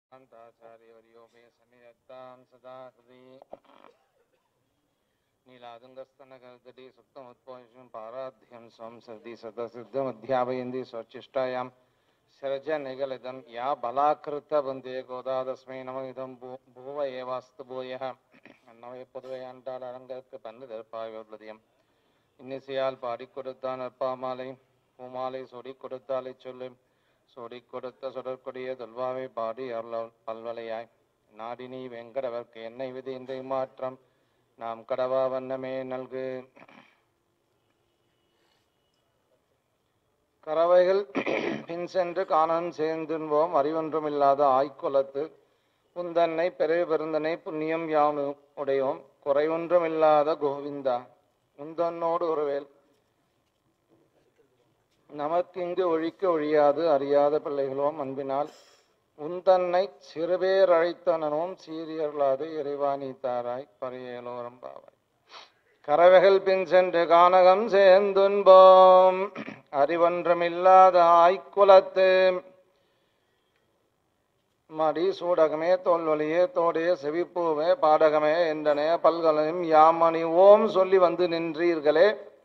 कान्ताचार्यवर्यो मे सन्निधत्तां सदा हृदि नीलादुङ्गस्तनगर्दि सुप्तमुत्पोषं पाराध्यं स्वं सदि सतसिद्धमध्यापयन्ति स्वचिष्टायां शरजनिगलितं या बलाकृतवन्दे गोदादस्मै नमविदं भू भुव एवास्तु भूयः அன்னவை பொதுவை ஆண்டாள் அரங்கற்கு பன்னு தற்பாய் உள்ளதியம் இன்னிசையால் பாடிக் கொடுத்தான் அற்பாமாலை பூமாலை சொடிக் கொடுத்தாலை சொல்லு சொடிக் கொடுத்த சுடற்கொடிய தொல்வாவை பாடி அருள் பல்வலையாய் நாடினி வெங்கடவர்க்கு என்னை விதி இன்றை மாற்றம் நாம் கடவா வண்ணமே நல்கு கறவைகள் பின் சென்று காணன் சேர்ந்துன்போம் அறிவொன்றுமில்லாத ஆய்க்குலத்து புந்தன்னை பெரிய பெருந்தனை புண்ணியம் யாமு உடையோம் குறைவொன்றுமில்லாத கோவிந்தா உந்தன்னோடு ஒருவேல் நமக்கிங்கு ஒழிக்க ஒழியாது அறியாத பிள்ளைகளோம் அன்பினால் உந்தன்னை சிறுபேர் அழைத்தனனும் சீரியர்களாது இறைவாணி தாராய் பரியலோரம் பாவாய் கரவைகள் பின் சென்று கானகம் சேர்ந்துன்போம் அறிவொன்றமில்லாத ஆய்க்குலத்து மடி சூடகமே தோல்வழியே தோடே செவிப்பூவே பாடகமே என்றனே பல்கலையும் யாமணி ஓம் சொல்லி வந்து நின்றீர்களே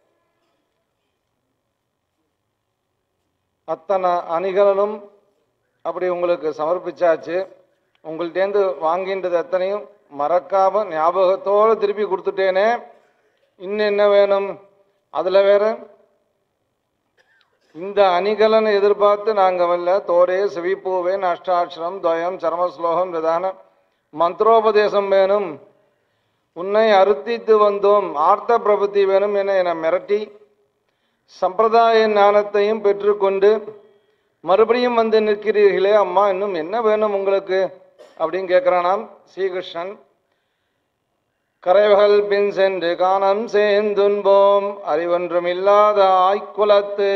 அத்தனை அணிகளும் அப்படி உங்களுக்கு சமர்ப்பிச்சாச்சு உங்கள்டேந்து வாங்கின்றது அத்தனையும் மறக்காம ஞாபகத்தோடு திருப்பி கொடுத்துட்டேனே இன்னும் என்ன வேணும் அதுல வேற இந்த அணிகலனை எதிர்பார்த்து நாங்க வரல தோடே சிவிப்பூவேன் அஷ்டாட்சரம் துவயம் சரமஸ்லோகம் பிரதான மந்திரோபதேசம் வேணும் உன்னை அறுத்தித்து வந்தோம் ஆர்த்த பிரபத்தி வேணும் என என மிரட்டி சம்பிரதாய ஞானத்தையும் பெற்றுக்கொண்டு மறுபடியும் வந்து நிற்கிறீர்களே அம்மா இன்னும் என்ன வேணும் உங்களுக்கு அப்படின்னு கேட்கிறானாம் ஸ்ரீகிருஷ்ணன் கரைவகள் பின் சென்று காணம் சேர்ந்துன்போம் அறிவொன்றும் இல்லாத ஆய்க்குலத்து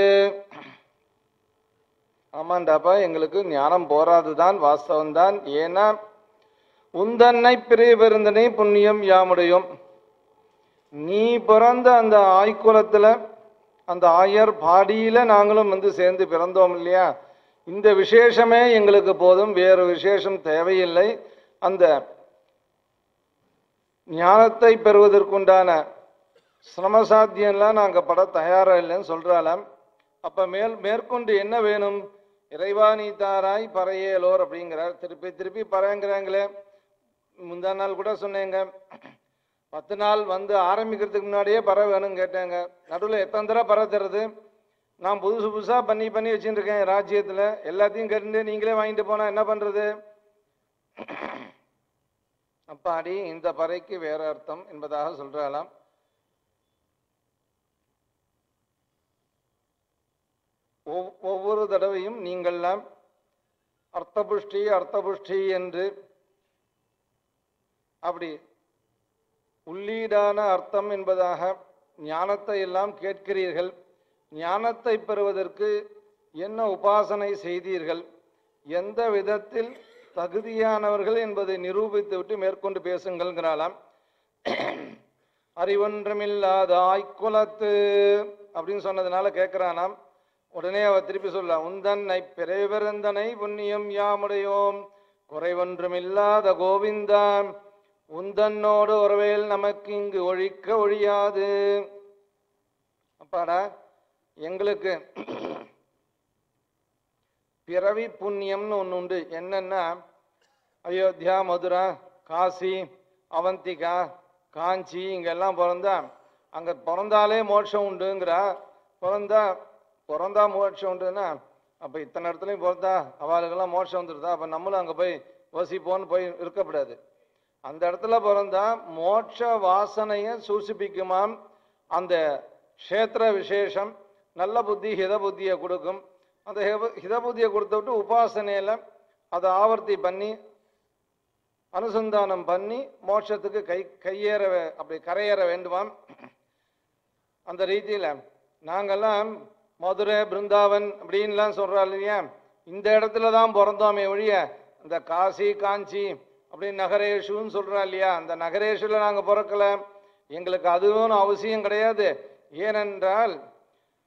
ஆமாண்டாப்பா எங்களுக்கு ஞானம் போராதுதான் வாஸ்தவம்தான் ஏன்னா உந்தன்னை பிரிய பெருந்தனை புண்ணியம் யாமுடையும் நீ பிறந்த அந்த ஆய்க்குலத்துல அந்த ஆயர் பாடியில நாங்களும் வந்து சேர்ந்து பிறந்தோம் இல்லையா இந்த விசேஷமே எங்களுக்கு போதும் வேறு விசேஷம் தேவையில்லை அந்த ஞானத்தை பெறுவதற்குண்டான சிரமசாத்தியம்லாம் நாங்கள் பட தயாரா இல்லைன்னு சொல்றாளாம் அப்ப மேல் மேற்கொண்டு என்ன வேணும் இறைவா நீ தாராய் பறையேலோர் அப்படிங்கிறார் திருப்பி திருப்பி பறைங்கிறாங்களே முந்தா நாள் கூட சொன்னேங்க பத்து நாள் வந்து ஆரம்பிக்கிறதுக்கு முன்னாடியே பறை வேணும்னு கேட்டாங்க நடுவில் எத்தனை தடவை பறை தருது நான் புதுசு புதுசாக பண்ணி பண்ணி வச்சுட்டு இருக்கேன் ராஜ்யத்தில் எல்லாத்தையும் கேட்டு நீங்களே வாங்கிட்டு போனால் என்ன பண்ணுறது அப்பாடி இந்த பறைக்கு வேற அர்த்தம் என்பதாக சொல்றாளாம் ஒவ்- ஒவ்வொரு தடவையும் நீங்கள்லாம் அர்த்தபுஷ்டி அர்த்தபுஷ்டி என்று அப்படி உள்ளீடான அர்த்தம் என்பதாக ஞானத்தை எல்லாம் கேட்கிறீர்கள் ஞானத்தை பெறுவதற்கு என்ன உபாசனை செய்தீர்கள் எந்த விதத்தில் தகுதியானவர்கள் என்பதை நிரூபித்துவிட்டு மேற்கொண்டு பேசுங்கள்ங்கிறாளாம் அறிவொன்றமில்லாத ஆய்க்குலத்து அப்படின்னு சொன்னதுனால கேட்கிறானாம் உடனே அவ திருப்பி சொல்ல உந்தன்னை பிறந்தனை புண்ணியம் யாமுடையோம் குறைவொன்றுமில்லாத கோவிந்தா உந்தன்னோடு ஒருவேல் நமக்கு இங்கு ஒழிக்க ஒழியாது அப்பாடா எங்களுக்கு பிறவி புண்ணியம்னு ஒன்று உண்டு என்னன்னா அயோத்தியா மதுரா காசி அவந்திகா காஞ்சி இங்கெல்லாம் பிறந்தா அங்கே பிறந்தாலே மோட்சம் உண்டுங்கிறா பிறந்தா பிறந்தா மோட்சம் உண்டுன்னா அப்போ இத்தனை இடத்துலையும் பிறந்தா அவளுக்கெல்லாம் மோட்சம் வந்துடுதா அப்போ நம்மளும் அங்கே போய் வசிப்போன்னு போய் இருக்கக்கூடாது அந்த இடத்துல பிறந்தா மோட்ச வாசனையை சூசிப்பிக்குமாம் அந்த க்ஷேத்திர விசேஷம் நல்ல புத்தி ஹித புத்தியை கொடுக்கும் அந்த ஹித- ஹித புத்தியை கொடுத்து விட்டு உபாசனையில் அதை ஆவர்த்தி பண்ணி அனுசந்தானம் பண்ணி மோட்சத்துக்கு கை கையேற வே- அப்படி கரையேற வேண்டுமாம் அந்த ரீதியில் நாங்கெல்லாம் மதுரை பிருந்தாவன் அப்படின்லாம் சொல்கிறோம் இல்லையா இந்த இடத்துல தான் பிறந்தோமே ஒழிய இந்த காசி காஞ்சி அப்படி நகரேஷுன்னு சொல்கிறோம் இல்லையா அந்த நகரேஷுல நாங்கள் பிறக்கல எங்களுக்கு அதுவும் அவசியம் கிடையாது ஏனென்றால்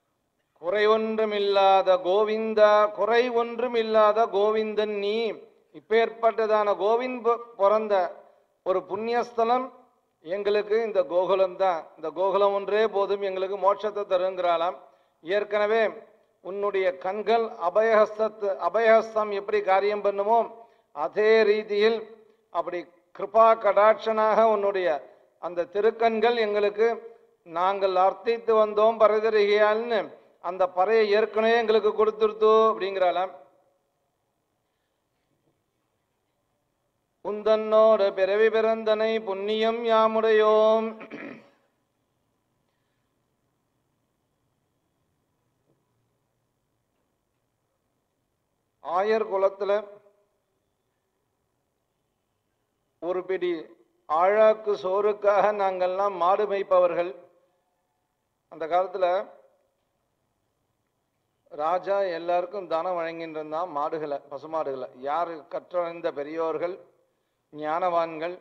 குறை ஒன்றும் இல்லாத கோவிந்தா குறை ஒன்றும் இல்லாத கோவிந்தன் நீ இப்பேற்பட்டதான கோவிந்த் பு- பிறந்த ஒரு புண்ணியஸ்தலம் எங்களுக்கு இந்த கோகுலம் தான் இந்த கோகுலம் ஒன்றே போதும் எங்களுக்கு மோட்சத்தை தருங்கிறாளாம் ஏற்கனவே உன்னுடைய கண்கள் அபயஹஸ்தத்து அபயஹஸ்தம் எப்படி காரியம் பண்ணுமோ அதே ரீதியில் அப்படி கிருபா கடாட்சனாக உன்னுடைய அந்த திருக்கண்கள் எங்களுக்கு நாங்கள் அர்த்தித்து வந்தோம் பரதருகியால்னு அந்த பறையை ஏற்கனவே எங்களுக்கு கொடுத்துருத்தோ அப்படிங்கிறாளாம் உந்தன்னோடு பிறவி பிறந்தனை புண்ணியம் யாமுடையோம் ஆயர் குலத்துல ஒரு பிடி ஆழாக்கு சோறுக்காக நாங்கள்லாம் மாடு மேய்ப்பவர்கள் அந்த காலத்துல ராஜா எல்லாருக்கும் தானம் வழங்கிட்டு இருந்தான் மாடுகளை பசுமாடுகளை யார் கற்றறிந்த பெரியோர்கள் ஞானவான்கள்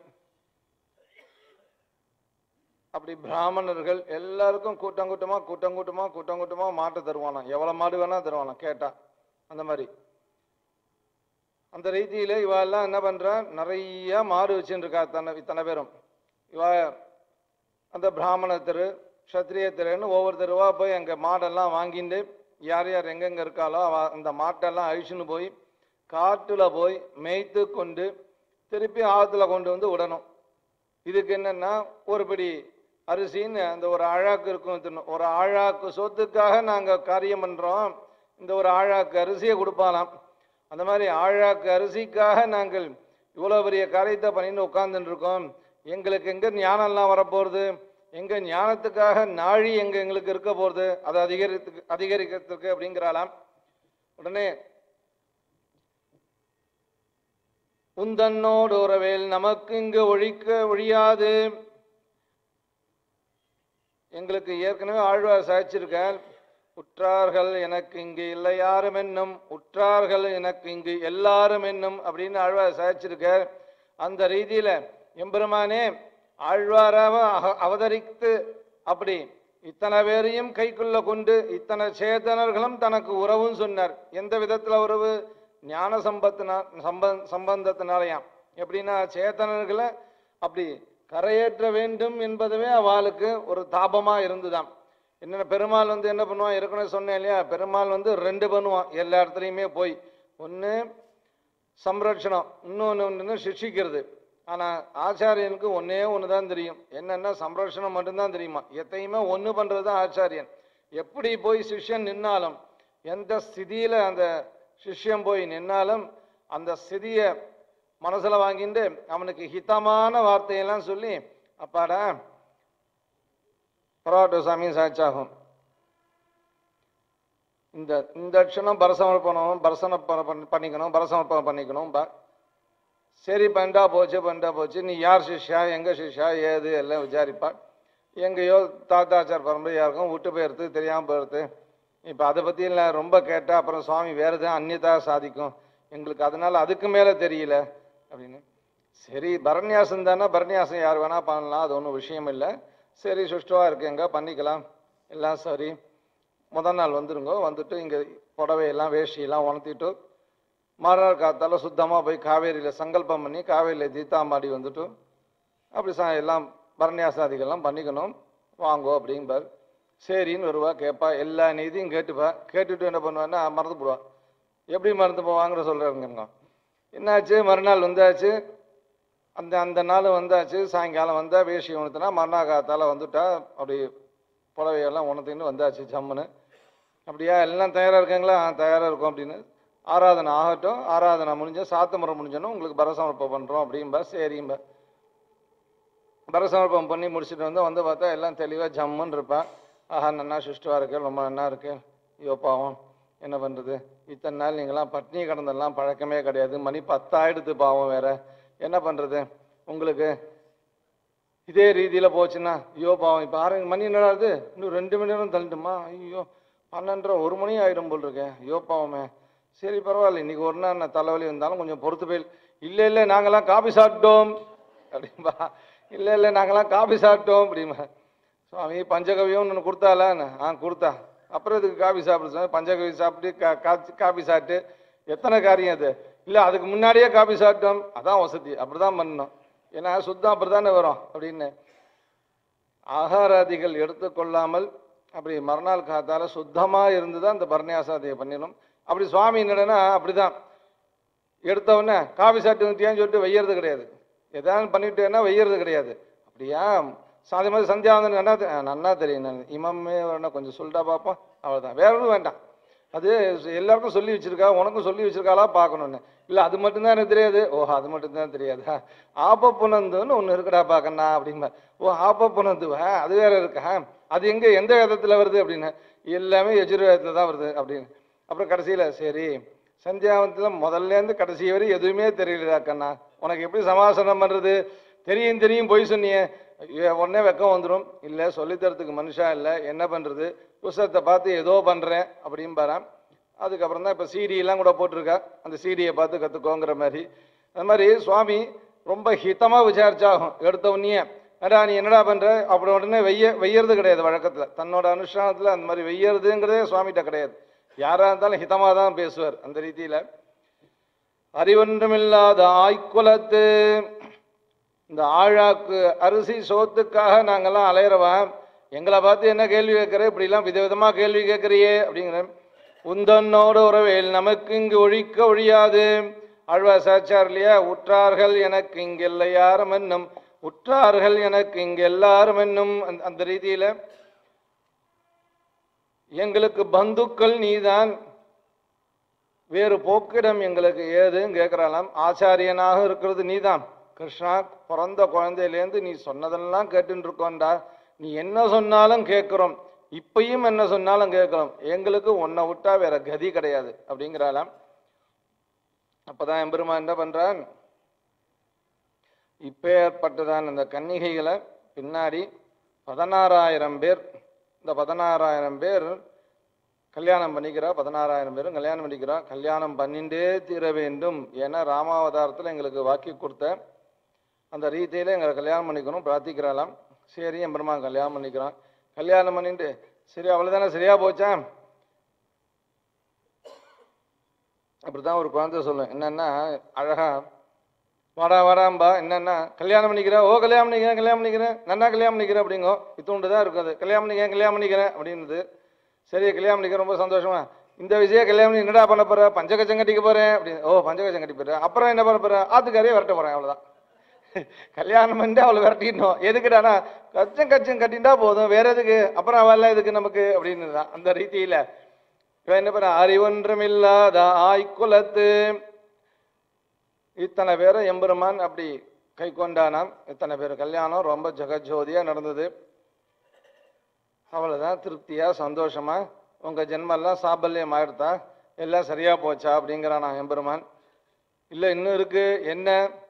அப்படி பிராமணர்கள் எல்லாருக்கும் கூட்டம் கூட்டமா கூட்டம் கூட்டமா கூட்டம் கூட்டமா மாட்டை தருவானாம் எவ்வளவு மாடு வேணா தருவானாம் கேட்டா அந்த மாதிரி அந்த ரீதியில இவ எல்லாம் என்ன பண்றா நிறைய மாடு வச்சுட்டு இருக்கா தன்னை இத்தனை பேரும் இவ அந்த பிராமண தெரு க்ஷத்ரிய தெருன்னு ஒவ்வொரு தெருவா போய் அங்க மாடெல்லாம் வாங்கிட்டு யார் யார் எங்கெங்க இருக்காளோ அவ அந்த மாட்டெல்லாம் அழிச்சுன்னு போய் காட்டுல போய் மேய்த்து கொண்டு திருப்பி ஆத்துல கொண்டு வந்து விடணும் இதுக்கு என்னன்னா ஒரு பிடி அரிசின்னு அந்த ஒரு ஆழாக்கு இருக்கும் தின்னு. ஒரு ஆழாக்கு சொத்துக்காக நாங்க காரியம் பண்றோம் இந்த ஒரு ஆழாக்கு அரிசியை கொடுப்பாலாம் அந்த மாதிரி ஆழாக்கு அரிசிக்காக நாங்கள் இவ்வளவு பெரிய காரியத்தை பண்ணின்னு உட்கார்ந்துட்டு இருக்கோம் எங்களுக்கு எங்க ஞானம்லாம் வரப்போறது எங்க ஞானத்துக்காக நாழி எங்க எங்களுக்கு இருக்க போறது அதை அதிகரித்துக்கு அதிகரிக்கிறதுக்கு அப்படிங்கிறாளாம் உடனே உந்தன்னோடு உறவேல் நமக்கு இங்கு ஒழிக்க ஒழியாது எங்களுக்கு ஏற்கனவே ஆழ்வார் சாய்ச்சிருக்கார் உற்றார்கள் எனக்கு இங்கு இல்லை யாரும் என்னும் உற்றார்கள் எனக்கு இங்கு எல்லாரும் என்னும் அப்படின்னு ஆழ்வார் சாய்ச்சிருக்கார் அந்த ரீதியில எம்பெருமானே ஆழ்வாராக அக- அவதரித்து அப்படி இத்தனை பேரையும் கைக்குள்ள கொண்டு இத்தனை சேதனர்களும் தனக்கு உறவும் சொன்னார் எந்த விதத்துல உறவு ஞான சம்பத்தினா சம்ப சம்பந்தத்தினாலயாம் எப்படின்னா சேத்தனர்களை அப்படி கரையேற்ற வேண்டும் என்பதுவே அவளுக்கு ஒரு தாபமா இருந்துதாம் என்னென்ன பெருமாள் வந்து என்ன பண்ணுவான் ஏற்கனவே சொன்னேன் இல்லையா பெருமாள் வந்து ரெண்டு பண்ணுவான் எல்லா இடத்துலையுமே போய் ஒன்று சம்ரட்சணம் இன்னொன்று ஒன்று சிக்ஷிக்கிறது ஆனால் ஆச்சாரியனுக்கு ஒன்றே ஒன்று தான் தெரியும் என்னென்னா சம்ரட்சணம் மட்டும்தான் தெரியுமா எத்தையுமே ஒன்று பண்ணுறது தான் ஆச்சாரியன் எப்படி போய் சிஷ்யன் நின்னாலும் எந்த ஸ்திதியில் அந்த சிஷ்யன் போய் நின்னாலும் அந்த ஸ்திதியை மனசில் வாங்கிட்டு அவனுக்கு ஹிதமான வார்த்தையெல்லாம் சொல்லி அப்பாடா பரவாட்டு சாமி சாட்சாகும் இந்த இந்த க்ஷணம் பரசமர்ப்பணம் பரசமர்ப்பணம் பண்ணி- பண்ணிக்கணும் பரசமர்ப்பணம் பண்ணிக்கணும் பா சரி பண்டா போச்சு பண்டா போச்சு நீ யார் சிஷ்யா எங்க சிஷ்யா ஏது எல்லாம் விசாரிப்பா எங்கேயோ தாத்தாச்சார் பரம்பரையா இருக்கும் விட்டு போயிடுது தெரியாம போயிடுது இப்போ அதை பத்தி எல்லாம் ரொம்ப கேட்டா அப்புறம் சுவாமி வேற எதாவது அந்நியதா சாதிக்கும் எங்களுக்கு அதனால அதுக்கு மேல தெரியல அப்படின்னு சரி பரநியாசம் தானே பரநியாசம் யார் வேணா பண்ணலாம் அது ஒன்றும் விஷயம் இல்லை சரி சுஷ்டுவா இருக்குங்க பண்ணிக்கலாம் எல்லாம் சரி முதல் நாள் வந்துருங்க வந்துட்டு இங்கே புடவையெல்லாம் வேஷ்டியெல்லாம் உணர்த்திட்டு மறுநாள் காத்தால சுத்தமாக போய் காவேரியில் சங்கல்பம் பண்ணி காவேரியில் தீத்தாம்பாடி வந்துட்டு அப்படி சா எல்லாம் பரநியாசாதிகள்லாம் பண்ணிக்கணும் வாங்கோ அப்படிம்பார் சரின்னு வருவா கேட்பா எல்லா நீதியும் கேட்டுப்பா கேட்டுட்டு என்ன பண்ணுவான்னா மறந்து போடுவா எப்படி மறந்து போவாங்கிற சொல்கிறாருங்க என்னாச்சு மறுநாள் வந்தாச்சு அந்த அந்த நாள் வந்தாச்சு சாயங்காலம் வந்தா வேஷ்டி உணர்த்தினா மறுநாள் காத்தால வந்துட்டா அப்படி புடவையெல்லாம் உணர்த்தின்னு வந்தாச்சு ஜம்முன்னு அப்படியா எல்லாம் தயாராக இருக்காங்களா ஆ தயாராக இருக்கும் அப்படின்னு ஆராதனை ஆகட்டும் ஆராதனை முடிஞ்ச சாத்து முறை முடிஞ்சோன்னா உங்களுக்கு பரசமர்ப்பம் பண்ணுறோம் அப்படிம்பா சரிம்பா பரசமர்ப்பம் பண்ணி முடிச்சுட்டு வந்து வந்து பார்த்தா எல்லாம் தெளிவாக ஜம்முன்னு இருப்பா ஆஹா நன்னா சுஷ்டுவா இருக்கு ரொம்ப நன்னா இருக்கு ஐயோ பாவம் என்ன பண்ணுறது இத்தனை நாள் நீங்களாம் பட்னி கடந்தெல்லாம் பழக்கமே கிடையாது மணி பத்தாயிடுத்து பாவம் வேற என்ன பண்ணுறது உங்களுக்கு இதே ரீதியில் போச்சுன்னா ஐயோ பாவம் இப்போ ஆறு மணி என்னடா ஆகுது இன்னும் ரெண்டு மணி நேரம் தள்ளிட்டுமா ஐயோ பன்னெண்டரை ஒரு மணி ஆயிடும் போல் இருக்கேன் ஐயோ பாவமே சரி பரவாயில்ல இன்னைக்கு ஒரு நாள் நான் தலைவலி வந்தாலும் கொஞ்சம் பொறுத்து போய் இல்லை இல்லை நாங்களாம் காபி சாப்பிட்டோம் அப்படிம்பா இல்லை இல்லை நாங்களாம் காபி சாப்பிட்டோம் அப்படிம்பா சுவாமி பஞ்சகவியம் ஒன்று கொடுத்தாலான்னு ஆ கொடுத்தா அப்புறம் இதுக்கு காபி சாப்பிட சொன்னா பஞ்சகவி சாப்பிட்டு கா காய்ச்சி- காபி சாப்பிட்டு எத்தனை காரியம் அது இல்லை அதுக்கு முன்னாடியே காபி சாப்பிட்டோம் அதான் வசதி அப்படிதான் பண்ணணும் ஏன்னா சுத்தம் அப்படிதானே வரும் அப்படின்னு ஆகாராதிகள் எடுத்துக்கொள்ளாமல் அப்படி மறுநாள் காத்தால சுத்தமா இருந்து தான் இந்த பரணியாசாதியை பண்ணிடணும் அப்படி சுவாமி என்னடனா அப்படிதான் எடுத்த உடனே காபி சாப்பிட்டு வந்துட்டியான்னு சொல்லிட்டு வெய்யறது கிடையாது எதாவது பண்ணிட்டேன்னா வெய்யறது கிடையாது அப்படியா சாதி மாதிரி சந்தியாவந்தன் நன்னா தெ- நன்னா தெரியும் நான் இமமே வேணா கொஞ்சம் சொல்லிட்டா பார்ப்போம் அவ்வளவுதான் வேற ஒன்றும் வேண்டாம் அது எல்லாருக்கும் சொல்லி வச்சிருக்கா உனக்கும் சொல்லி வச்சிருக்காளா பார்க்கணும்னு இல்லை அது மட்டும்தான் எனக்கு தெரியாது ஓஹோ அது மட்டும்தான் தெரியாதா ஆப்ப புனந்துன்னு ஒன்று இருக்குடா பார்க்கண்ணா அப்படின்பா ஓ ஆப்ப புனந்துவா அது வேற இருக்கா அது எங்க எந்த வேதத்துல வருது அப்படின்னு எல்லாமே எஜுர்வேதத்துல தான் வருது அப்படின்னு அப்புறம் கடைசியில சரி சந்தியாவந்தத்தில் முதல்ல இருந்து கடைசி வரை எதுவுமே தெரியலடா கண்ணா உனக்கு எப்படி சமாசனம் பண்றது தெரியும் தெரியும் பொய் சொன்னியே ஐயோ, உடனே வெக்கம் வந்துடும் இல்லை சொல்லித்தரத்துக்கு மனுஷா இல்லை என்ன பண்றது புஸ்தகத்தை பார்த்து ஏதோ பண்றேன் அப்படின்னு பாரான் அதுக்கப்புறம் தான் இப்போ சிடி எல்லாம் கூட போட்டிருக்கா அந்த சிடியை பார்த்து கற்றுக்கோங்கிற மாதிரி அது மாதிரி சுவாமி ரொம்ப ஹிதமா விசாரிச்சாகும் எடுத்த உடனே அடா நீ என்னடா பண்ற அப்படி உடனே வெய்ய வெய்யறது கிடையாது வழக்கத்துல தன்னோட அனுஷ்டானத்துல அந்த மாதிரி வெய்யறதுங்கிறதே சுவாமிகிட்ட கிடையாது யாரா இருந்தாலும் ஹிதமா தான் பேசுவார் அந்த ரீதியில அறிவொன்றுமில்லாத ஆய்க்குலத்து இந்த ஆழாக்கு அரிசி சோத்துக்காக நாங்கெல்லாம் அலையிறவா எங்களை பார்த்து என்ன கேள்வி கேட்குற இப்படிலாம் விதவிதமா கேள்வி கேட்குறியே அப்படிங்கிற உந்தன்னோடு உறவேல் நமக்கு இங்கு ஒழிக்க ஒழியாது ஆழ்வா சாச்சார் இல்லையா உற்றார்கள் எனக்கு இங்கு இல்லை யாரும் என்னும் உற்றார்கள் எனக்கு இங்கு எல்லாரும் என்னும் அந்த- அந்த ரீதியில எங்களுக்கு பந்துக்கள் நீதான் வேறு போக்கிடம் எங்களுக்கு ஏதுன்னு கேட்கிறாளாம் ஆச்சாரியனாக இருக்கிறது நீதான் கிருஷ்ணா பிறந்த குழந்தையிலேருந்து நீ சொன்னதெல்லாம் கேட்டுட்டு இருக்கோம்டா நீ என்ன சொன்னாலும் கேட்கிறோம் இப்பயும் என்ன சொன்னாலும் கேட்கிறோம் எங்களுக்கு உன்னை விட்டா வேற கதி கிடையாது அப்படிங்கிறாளாம் அப்பதான் எம்பெருமான் என்ன பண்றான் இப்பேற்பட்டதான் இந்த கன்னிகைகளை பின்னாடி பதினாறாயிரம் பேர் இந்த பதினாறாயிரம் பேர் கல்யாணம் பண்ணிக்கிறா பதினாறாயிரம் பேரும் கல்யாணம் பண்ணிக்கிறா கல்யாணம் பண்ணிண்டே தீர வேண்டும் என ராமாவதாரத்தில் எங்களுக்கு வாக்கி கொடுத்த அந்த ரீதியில எங்களை கல்யாணம் பண்ணிக்கணும் பிரார்த்திக்கிறாளாம் சரி என் பெருமான் கல்யாணம் பண்ணிக்கிறான் கல்யாணம் பண்ணிட்டு சரி அவ்வளவுதானே சரியா போச்சா அப்படிதான் ஒரு குழந்தை சொல்லும் என்னன்னா அழகா வாடா வாடாம்பா என்னன்னா கல்யாணம் பண்ணிக்கிறேன் ஓ கல்யாணம் பண்ணிக்கிறேன் கல்யாணம் பண்ணிக்கிறேன் நன்னா கல்யாணம் பண்ணிக்கிறேன் அப்படிங்கோ இத்தோண்டு தான் இருக்கும் அது கல்யாணம் பண்ணிக்கிறேன் கல்யாணம் பண்ணிக்கிறேன் அப்படின்னுது சரி கல்யாணம் பண்ணிக்கிறேன் ரொம்ப சந்தோஷமா இந்த விஷயம் கல்யாணம் பண்ணி என்னடா பண்ண போற பஞ்சகச்சம் கட்டிக்க போறேன் அப்படின்னு ஓ பஞ்சகச்சம் கட்டி போறேன் அப்புறம் என்ன பண்ண போறேன் ஆத்துக்காரையே விரட்ட போறேன் அவ்வளவுதான் கல்யாணம் பண்ணிட்டு அவளை விரட்டிடணும் எதுக்குடானா கச்சம் கச்சம் கட்டிட்டா போதும் வேற எதுக்கு அப்புறம் அவெல்லாம் எதுக்கு நமக்கு அப்படின்னு தான் அந்த ரீதியில இவன் என்ன பண்ண அறிவொன்றுமில்லாத ஆய்க்குலத்து இத்தனை பேரை எம்பெருமான் அப்படி கை கொண்டானாம் இத்தனை பேர் கல்யாணம் ரொம்ப ஜெகஜோதியா நடந்தது அவ்வளவுதான் திருப்தியா சந்தோஷமா உங்க ஜென்மெல்லாம் சாபல்யம் ஆயிடுதா எல்லாம் சரியா போச்சா அப்படிங்கிறானா எம்பெருமான் இல்ல இன்னும் இருக்கு என்ன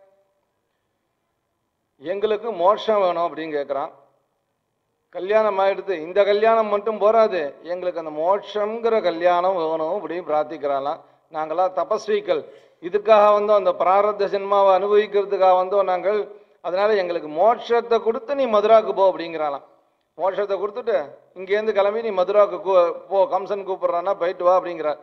எங்களுக்கு மோட்சம் வேணும் அப்படின்னு கேட்குறான் கல்யாணம் ஆயிடுது இந்த கல்யாணம் மட்டும் போராது எங்களுக்கு அந்த மோட்சங்கிற கல்யாணம் வேணும் அப்படின்னு பிரார்த்திக்கிறாளாம் நாங்களாம் தபஸ்விகள் இதுக்காக வந்தோம் அந்த பிராரத்த ஜென்மாவை அனுபவிக்கிறதுக்காக வந்தோம் நாங்கள் அதனால எங்களுக்கு மோட்சத்தை கொடுத்து நீ மதுராக்கு போ அப்படிங்கிறாளாம் மோட்சத்தை கொடுத்துட்டு இங்கேருந்து கிளம்பி நீ மதுராக்கு கூ- போ கம்சன் கூப்பிடுறான்னா போயிட்டு வா அப்படிங்கிறார்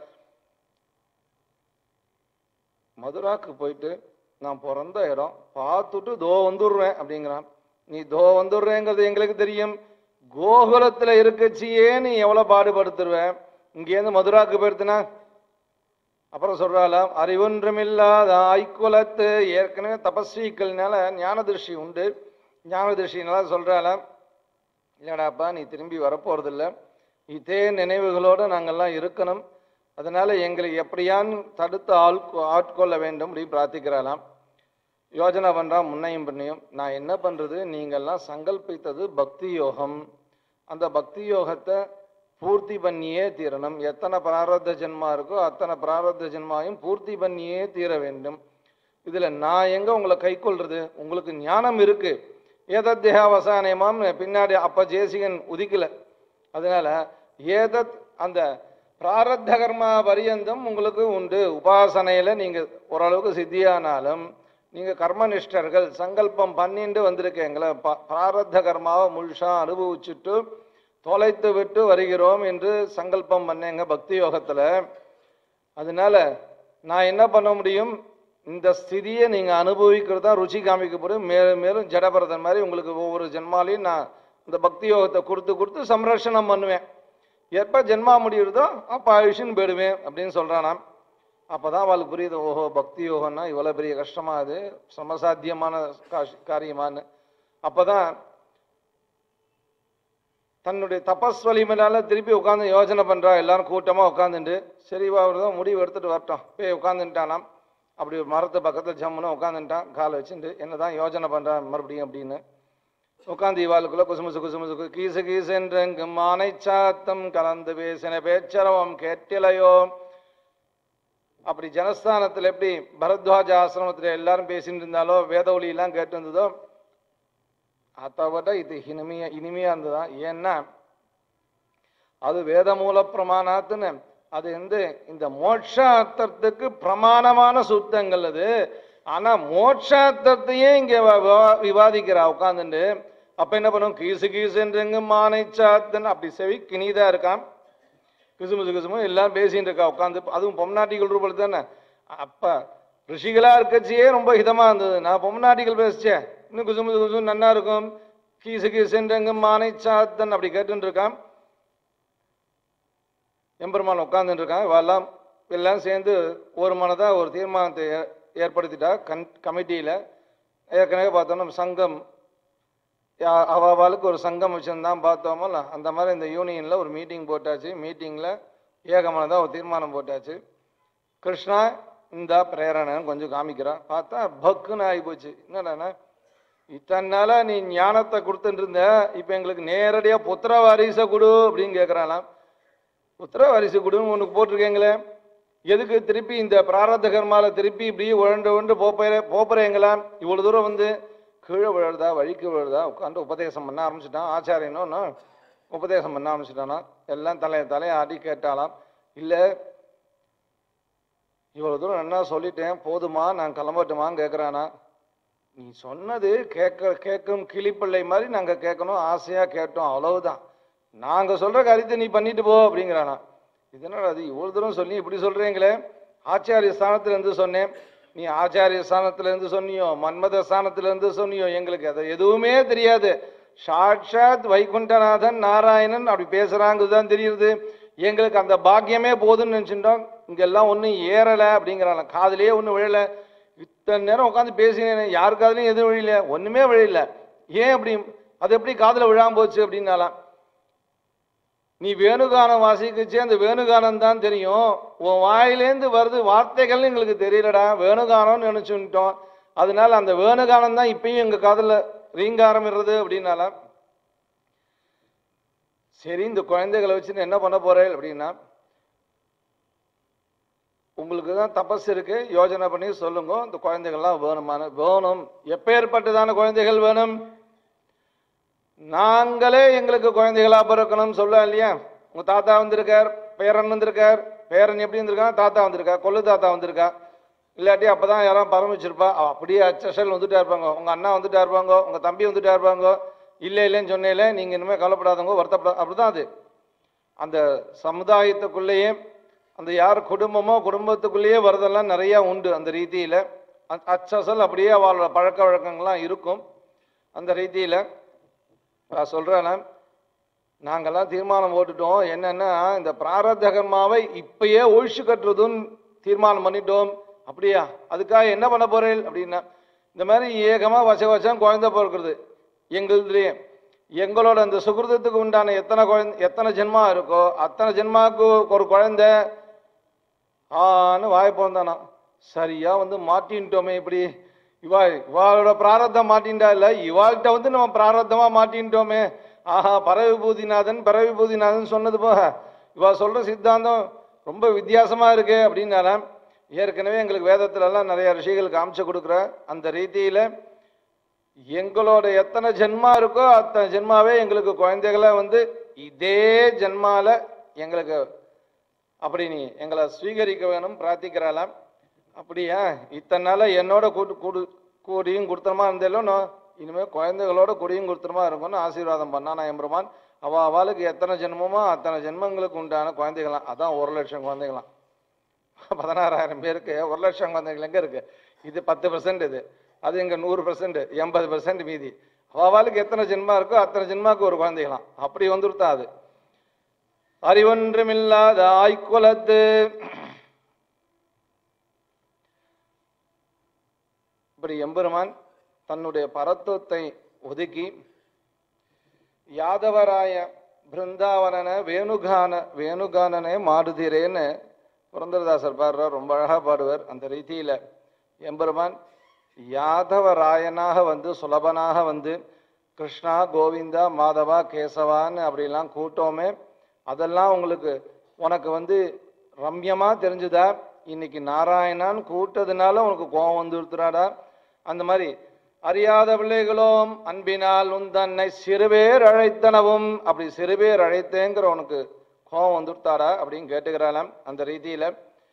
மதுராக்கு போயிட்டு நான் பிறந்த இடம் பார்த்துட்டு தோ வந்துடுறேன் அப்படிங்கிறான் நீ தோ வந்துடுறேங்கிறது எங்களுக்கு தெரியும் கோகுலத்துல இருக்கச்சியே நீ எவ்வளவு பாடுபடுத்துருவ இங்கேருந்து மதுராக்கு போயிடுத்துனா அப்புறம் சொல்றாளாம் அறிவொன்றுமில்லாத ஐக்குலத்து ஏற்கனவே தபஸ்விகள்னால ஞான திருஷ்டி உண்டு ஞான திருஷ்டினால சொல்றாளாம் இல்லடாப்பா நீ திரும்பி வரப்போறதில்ல இதே நினைவுகளோட நாங்கெல்லாம் இருக்கணும் அதனால எங்களை எப்படியான் தடுத்து ஆள் ஆட்கொள்ள வேண்டும் அப்படி பிரார்த்திக்கிறாளாம் யோஜனை பண்றான் முன்னையும் பண்ணியும் நான் என்ன பண்றது நீங்கெல்லாம் சங்கல்பித்தது பக்தி யோகம் அந்த பக்தி யோகத்தை பூர்த்தி பண்ணியே தீரணும் எத்தனை பிராரத்த ஜென்மா இருக்கோ அத்தனை பிராரத்த ஜென்மாவையும் பூர்த்தி பண்ணியே தீர வேண்டும் இதுல நான் எங்க உங்களை கை கொள்றது உங்களுக்கு ஞானம் இருக்கு ஏதத் தேகாவசானயமாம் பின்னாடி அப்ப ஜேசிகன் உதிக்கல அதனால ஏதத் அந்த பிராரத்த கர்மா பரியந்தம் உங்களுக்கு உண்டு உபாசனையில நீங்க ஓரளவுக்கு சித்தியானாலும் நீங்க கர்மனிஷ்டர்கள் சங்கல்பம் பண்ணிட்டு வந்திருக்கீங்களே ப- பிராரத்த கர்மாவை முழுசா அனுபவிச்சுட்டு தொலைத்து விட்டு வருகிறோம் என்று சங்கல்பம் பண்ணேங்க பக்தி யோகத்துல அதனால நான் என்ன பண்ண முடியும் இந்த ஸ்திதியை நீங்க அனுபவிக்கிறது தான் ருச்சி காமிக்க போறேன் மேலும் மேலும் ஜடபரதன் மாதிரி உங்களுக்கு ஒவ்வொரு ஜென்மாலையும் நான் இந்த பக்தி யோகத்தை கொடுத்து கொடுத்து சம்ரட்சணம் பண்ணுவேன் எப்ப ஜென்மா முடியுறதோ அப்ப ஆயுஷன் போயிடுவேன் அப்படின்னு சொல்றானாம் அப்பதான் அவளுக்கு புரியுது ஓஹோ பக்தி யோகம்னா இவ்வளவு பெரிய கஷ்டமா அது சமசாத்தியமான காஷ்- காரியமான்னு அப்பதான் தன்னுடைய தபஸ் வலிமையால திருப்பி உட்காந்து யோசனை பண்றா எல்லாரும் கூட்டமா உட்காந்துட்டு சரி அவர் தான் முடிவு எடுத்துட்டு வரட்டும் போய் உட்காந்துட்டானாம் அப்படி ஒரு மரத்து பக்கத்துல ஜம்முன்னு உட்காந்துட்டான் காலை வச்சுட்டு என்னதான் யோசனை பண்றான் மறுபடியும் அப்படின்னு உட்காந்து இவாளுக்குள்ள குசுமுசு குசுமுசு கு- கீசு கீசென்றெங்கு மானை சாத்தம் கலந்து பேசின பேச்சரவம் கேட்டிலையோ அப்படி ஜனஸ்தானத்துல எப்படி பரத்வாஜ ஆசிரமத்துல எல்லாரும் பேசிட்டு இருந்தாலோ வேத ஒலியெல்லாம் கேட்டு இருந்ததோ அதை விட இது இனிமையா இனிமையா இருந்ததா ஏன்னா அது வேத மூல பிரமாணாத்துன்னு அது வந்து இந்த மோட்சார்த்தத்துக்கு பிரமாணமான சுத்தங்கள் அது ஆனா மோட்சார்த்தத்தையே இங்க வ- வ- விவாதிக்கிறா உட்காந்துட்டு அப்ப என்ன பண்ணும் கீசு கீசுன்றங்க மானை சாத்தன் அப்படி செவி கிணிதா இருக்கான் கிசுமுசு கிசுமு எல்லாம் பேசிட்டு இருக்கா உட்காந்து அதுவும் பொம்நாட்டிகள் ரூபத்தில் தானே அப்ப ரிஷிகளா இருக்கச்சியே ரொம்ப ஹிதமா இருந்தது நான் பொம்நாட்டிகள் பேசிச்சேன் இன்னும் குசுமுசு குசுமு நன்னா இருக்கும் கீசு கீசுன்றங்க மானை சாத்தன் அப்படி கேட்டுட்டு இருக்கான் எம்பெருமான் உட்கார்ந்துட்டு இருக்கான் இவெல்லாம் எல்லாம் சேர்ந்து ஒரு மனதா ஒரு தீர்மானத்தை ஏ- ஏற்படுத்திட்டா கன் கமிட்டியில ஏற்கனவே பார்த்தோம்னா சங்கம் யா- அவ அவளுக்கு ஒரு சங்கம் வச்சிருந்தான் பார்த்தோமல்ல அந்த மாதிரி இந்த யூனியன்ல ஒரு மீட்டிங் போட்டாச்சு மீட்டிங்ல ஏகமனதா ஒரு தீர்மானம் போட்டாச்சு கிருஷ்ணா இந்த பிரேரணைன்னு கொஞ்சம் காமிக்கிறான் பார்த்தா பக்குன்னு ஆகி போச்சு என்னடாண்ணா இத்தனை நாளா நீ ஞானத்தை கொடுத்துட்டு இருந்த இப்ப எங்களுக்கு நேரடியா புத்திர வாரிசை கொடு அப்படின்னு கேட்கறானாம் புத்திர வாரிசு கொடுன்னு உனக்கு போட்டிருக்கீங்களே எதுக்கு திருப்பி இந்த பிராரத்த கர்மால திருப்பி இப்படி உழண்டு உழண்டு போப்பற போப்புறீங்களா இவ்வளவு தூரம் வந்து கீழே விழுறதா வழிக்கு விழுறதா உட்காந்து உபதேசம் பண்ண ஆரம்பிச்சிட்டான் ஆச்சாரியனோ உபதேசம் பண்ண ஆரம்பிச்சிட்டானா எல்லாம் தலைய தலைய ஆடி கேட்டாலாம் இல்ல இவ்வளவு தூரம் என்ன சொல்லிட்டேன் போதுமா நான் கிளம்பட்டுமான்னு கேட்கறானா நீ சொன்னது கேட்க கேட்கும் கிளிப்பிள்ளை மாதிரி நாங்க கேட்கணும் ஆசையா கேட்டோம் அவ்வளவுதான் நாங்க சொல்ற காரியத்தை நீ பண்ணிட்டு போ அப்படிங்கிறானா இது என்னடா அது இவ்வளவு தூரம் சொல்லி இப்படி சொல்றீங்களே ஆச்சாரிய ஸ்தானத்துல இருந்து சொன்னேன் நீ ஆச்சாரிய ஸ்தானத்துல இருந்து சொன்னியோ மன்மத ஸ்தானத்துல இருந்து சொன்னியோ எங்களுக்கு அது எதுவுமே தெரியாது சாட்சாத் வைகுண்டநாதன் நாராயணன் அப்படி பேசுறாங்கதான் தெரியுது எங்களுக்கு அந்த பாக்கியமே போதும்னு நினைச்சுட்டோம் இங்கெல்லாம் ஒன்றும் ஏறல அப்படிங்கிறாங்க காதுலயே ஒன்றும் விழல இத்தனை நேரம் உட்காந்து பேசினேன் யார் காதுலயும் எதுவும் விழல ஒண்ணுமே விழல ஏன் அப்படி அது எப்படி காதுல விழாம போச்சு அப்படின்னாலாம் நீ வேணுகானம் வாசிக்கச்சு அந்த வேணுகானம் தான் தெரியும் உன் வாயிலேந்து வருது வார்த்தைகள் எங்களுக்கு தெரியலடா வேணுகானம்னு நினைச்சுட்டோம் அதனால அந்த வேணுகானம் தான் இப்பயும் எங்க காதுல ரீங்காரம் இருறது அப்படின்னால சரி இந்த குழந்தைகளை வச்சுன்னு என்ன பண்ண போறேன் அப்படின்னா உங்களுக்கு தான் தபஸ் இருக்கு யோசனை பண்ணி சொல்லுங்க இந்த குழந்தைகள்லாம் வேணுமான வேணும் எப்பேற்பட்டதான குழந்தைகள் வேணும் நாங்களே எங்களுக்கு குழந்தைகளா பிறக்கணும் சொல்ல இல்லையா உங்க தாத்தா வந்திருக்கார் பேரன் வந்திருக்கார் பேரன் எப்படி வந்திருக்கான் தாத்தா வந்திருக்கா கொள்ளு தாத்தா வந்திருக்கா இல்லாட்டி அப்பதான் யாரும் பரமிச்சிருப்பா அவ அப்படியே அச்சல் வந்துட்டா இருப்பாங்க உங்க அண்ணா வந்துட்டா இருப்பாங்க உங்க தம்பி வந்துட்டா இருப்பாங்க இல்லை இல்லைன்னு சொன்னேல நீங்க இனிமே கவலைப்படாதவங்க வருத்தப்பட அப்படிதான் அது அந்த சமுதாயத்துக்குள்ளேயே அந்த யார் குடும்பமோ குடும்பத்துக்குள்ளேயே வரதெல்லாம் நிறைய உண்டு அந்த ரீதியில அ- அச்சசல் அப்படியே அவளோட பழக்க வழக்கங்கள்லாம் இருக்கும் அந்த ரீதியில நான் சொல்றேன் நாங்கெல்லாம் தீர்மானம் போட்டுட்டோம் என்னன்னா இந்த பிராரத்த கர்மாவை இப்பயே ஒழிச்சு கட்டுறதுன்னு தீர்மானம் பண்ணிட்டோம் அப்படியா அதுக்காக என்ன பண்ண போறேன் அப்படின்னா இந்த மாதிரி ஏகமா வச வசம் குழந்தை பிறக்கிறது எங்களுதுலயே எங்களோட அந்த சுகிருதத்துக்கு உண்டான எத்தனை குழந்தை எத்தனை ஜென்மா இருக்கோ அத்தனை ஜென்மாவுக்கு ஒரு குழந்தை ஆன்னு வாய் பிறந்தானா சரியா வந்து மாட்டின்ட்டோமே இப்படி இவா இவாளோட பிராரத்தம் மாட்டின்டா இல்ல இவாள்கிட்ட வந்து நம்ம பிராரத்தமா மாட்டின்ட்டோமே ஆஹா பரவி பூதிநாதன் பரவி பூதிநாதன் சொன்னது போக இவா சொல்ற சித்தாந்தம் ரொம்ப வித்தியாசமா இருக்கு அப்படின்னாலாம் ஏற்கனவே எங்களுக்கு வேதத்துல எல்லாம் நிறைய ரிஷிகள் காமிச்சு கொடுக்குற அந்த ரீதியில எங்களோட எத்தனை ஜென்மா இருக்கோ அத்தனை ஜென்மாவே எங்களுக்கு குழந்தைகளை வந்து இதே ஜென்மால எங்களுக்கு அப்படி நீ எங்களை ஸ்வீகரிக்க வேணும் பிரார்த்திக்கிறாளாம் அப்படியா இத்தனை நாளா என்னோட கூட்டு கூடு கூடியும் கொடுத்தனமா இருந்தேலும் இனிமே குழந்தைகளோட கூடியும் கொடுத்தனமா இருக்கும்னு ஆசீர்வாதம் பண்ணானா எம்பெருமான் அவ அவளுக்கு எத்தனை ஜென்மமோ அத்தனை ஜென்மங்களுக்கு உண்டான குழந்தைகளாம் அதான் ஒரு லட்சம் குழந்தைகளாம் பதினாறாயிரம் பேருக்கு ஒரு லட்சம் குழந்தைகள் எங்க இருக்கு இது பத்து பர்சன்ட் இது அது இங்க நூறு பர்சன்ட் எண்பது பர்சன்ட் மீதி அவளுக்கு எத்தனை ஜென்மா இருக்கோ அத்தனை ஜென்மாக்கு ஒரு குழந்தைகளாம் அப்படி வந்துருத்தா அது அறிவொன்றுமில்லாத ஆய்க்குலத்து இப்படி எம்பெருமான் தன்னுடைய பரத்துவத்தை ஒதுக்கி யாதவராய பிருந்தாவனன வேணுகான வேணுகானனே மாடுதிரேன்னு புரந்தரதாசர் பாடுறார் ரொம்ப அழகா பாடுவார் அந்த ரீதியில எம்பெருமான் யாதவராயனாக வந்து சுலபனாக வந்து கிருஷ்ணா கோவிந்தா மாதவா கேசவான்னு அப்படிலாம் கூட்டோமே அதெல்லாம் உங்களுக்கு உனக்கு வந்து ரம்யமா தெரிஞ்சுதா இன்னைக்கு நாராயணான்னு கூட்டதுனால உனக்கு கோபம் வந்துருத்துறாடா அந்த மாதிரி அறியாத பிள்ளைகளோம் அன்பினால் உன் தன்னை சிறுபேர் அழைத்தனவும் அப்படி சிறுபேர் அழைத்தேங்கிற உனக்கு கோபம் வந்துருத்தாடா அப்படின்னு கேட்டுக்கிறாளாம் அந்த ரீதியில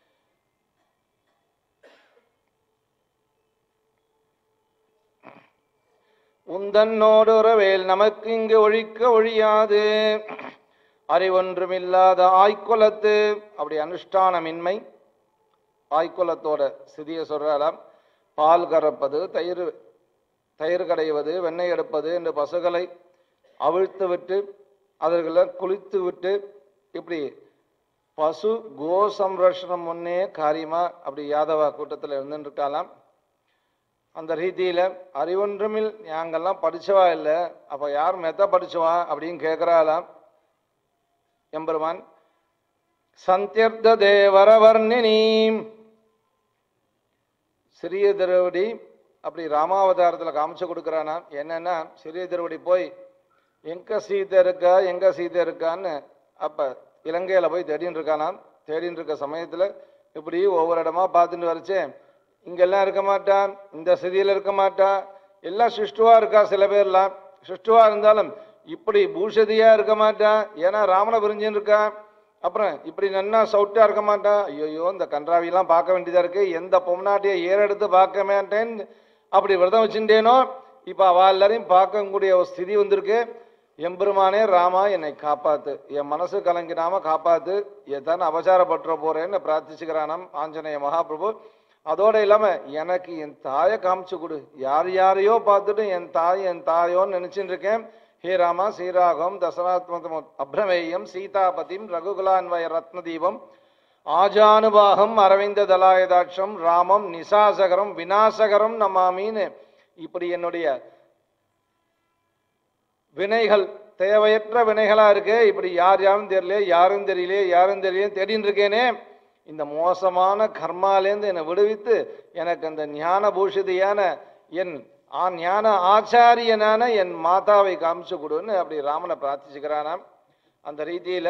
உந்தன்னோடு உறவேல் நமக்கு இங்கு ஒழிக்க ஒழியாது அறிவொன்றுமில்லாத ஆய்க்குலத்து அப்படி அனுஷ்டானமின்மை ஆய்க்குலத்தோட சிதிய சொல்றாலாம் பால் கறப்பது தயிர் தயிர் கடைவது வெண்ணெய் எடுப்பது என்று பசுகளை அவிழ்த்து விட்டு அவர்களை குளித்து விட்டு இப்படி பசு கோ சம்ரட்சணம் முன்னே காரியமா அப்படி யாதவா கூட்டத்தில் இருந்துட்டு இருக்காலாம் அந்த ரீதியில அறிவொன்றுமில் நாங்கெல்லாம் படிச்சவா இல்லை அப்ப யார் மெத்த படிச்சவா அப்படின்னு கேட்கிறாளாம் எம்பெருமான் சந்தியர்த்த தேவரவர்ணினி சிறிய திருவடி அப்படி ராமாவதாரத்துல காமிச்சு கொடுக்குறானா என்னன்னா சிறிய திருவடி போய் எங்க சீதை இருக்கா எங்க சீதை இருக்கான்னு அப்ப இலங்கையில போய் தேடின்னு இருக்கானாம் தேடின்னு இருக்க சமயத்துல இப்படி ஒவ்வொரு இடமா பார்த்துட்டு வரைச்சே இங்கெல்லாம் இருக்க மாட்டா இந்த சிதியில இருக்க மாட்டா எல்லாம் சிஷ்டுவா இருக்கா சில பேர்லாம் சிஷ்டுவா இருந்தாலும் இப்படி பூஷதியா இருக்க மாட்டா ஏன்னா ராமனை பிரிஞ்சுன்னு இருக்கா அப்புறம் இப்படி நன்னா சவுட்டா இருக்க மாட்டா ஐயோ இந்த கன்றாவிலாம் பார்க்க வேண்டியதா இருக்கு எந்த பொம்னாட்டியை ஏறெடுத்து பார்க்க மாட்டேன் அப்படி விரதம் வச்சுட்டேனோ இப்ப அவ எல்லாரையும் பார்க்கக்கூடிய ஒரு ஸ்திதி வந்திருக்கு எம்பெருமானே ராமா என்னை காப்பாத்து என் மனசு கலங்கிடாம காப்பாத்து எதான் அபச்சாரப்பட்டுற போறேன்னு பிரார்த்திச்சுக்கிறானாம் ஆஞ்சநேய மகாபிரபு அதோட இல்லாம எனக்கு என் தாயை காமிச்சு கொடு யார் யாரையோ பார்த்துட்டு என் தாய் என் தாயோன்னு நினைச்சுட்டு இருக்கேன் ஹே ராமா ஸ்ரீராகம் தசராத்மதம் அப்ரமேயம் சீதாபதிம் ரகுகுலான்வய ரத்னதீபம் ஆஜானுபாகம் அரவிந்த தலாயதாட்சம் ராமம் நிசாசகரம் விநாசகரம் நமாமின்னு இப்படி என்னுடைய வினைகள் தேவையற்ற வினைகளா இருக்கு இப்படி யார் யாரும் தெரியல யாரும் தெரியல யாரும் தெரியல தேடின்னு இருக்கேனே இந்த மோசமான கர்மாலேருந்து என்னை விடுவித்து எனக்கு அந்த ஞான பூஷிதையான என் ஆ ஞான ஆச்சாரியனான என் மாதாவை காமிச்சு கொடுன்னு அப்படி ராமனை பிரார்த்திச்சுக்கிறானாம் அந்த ரீதியில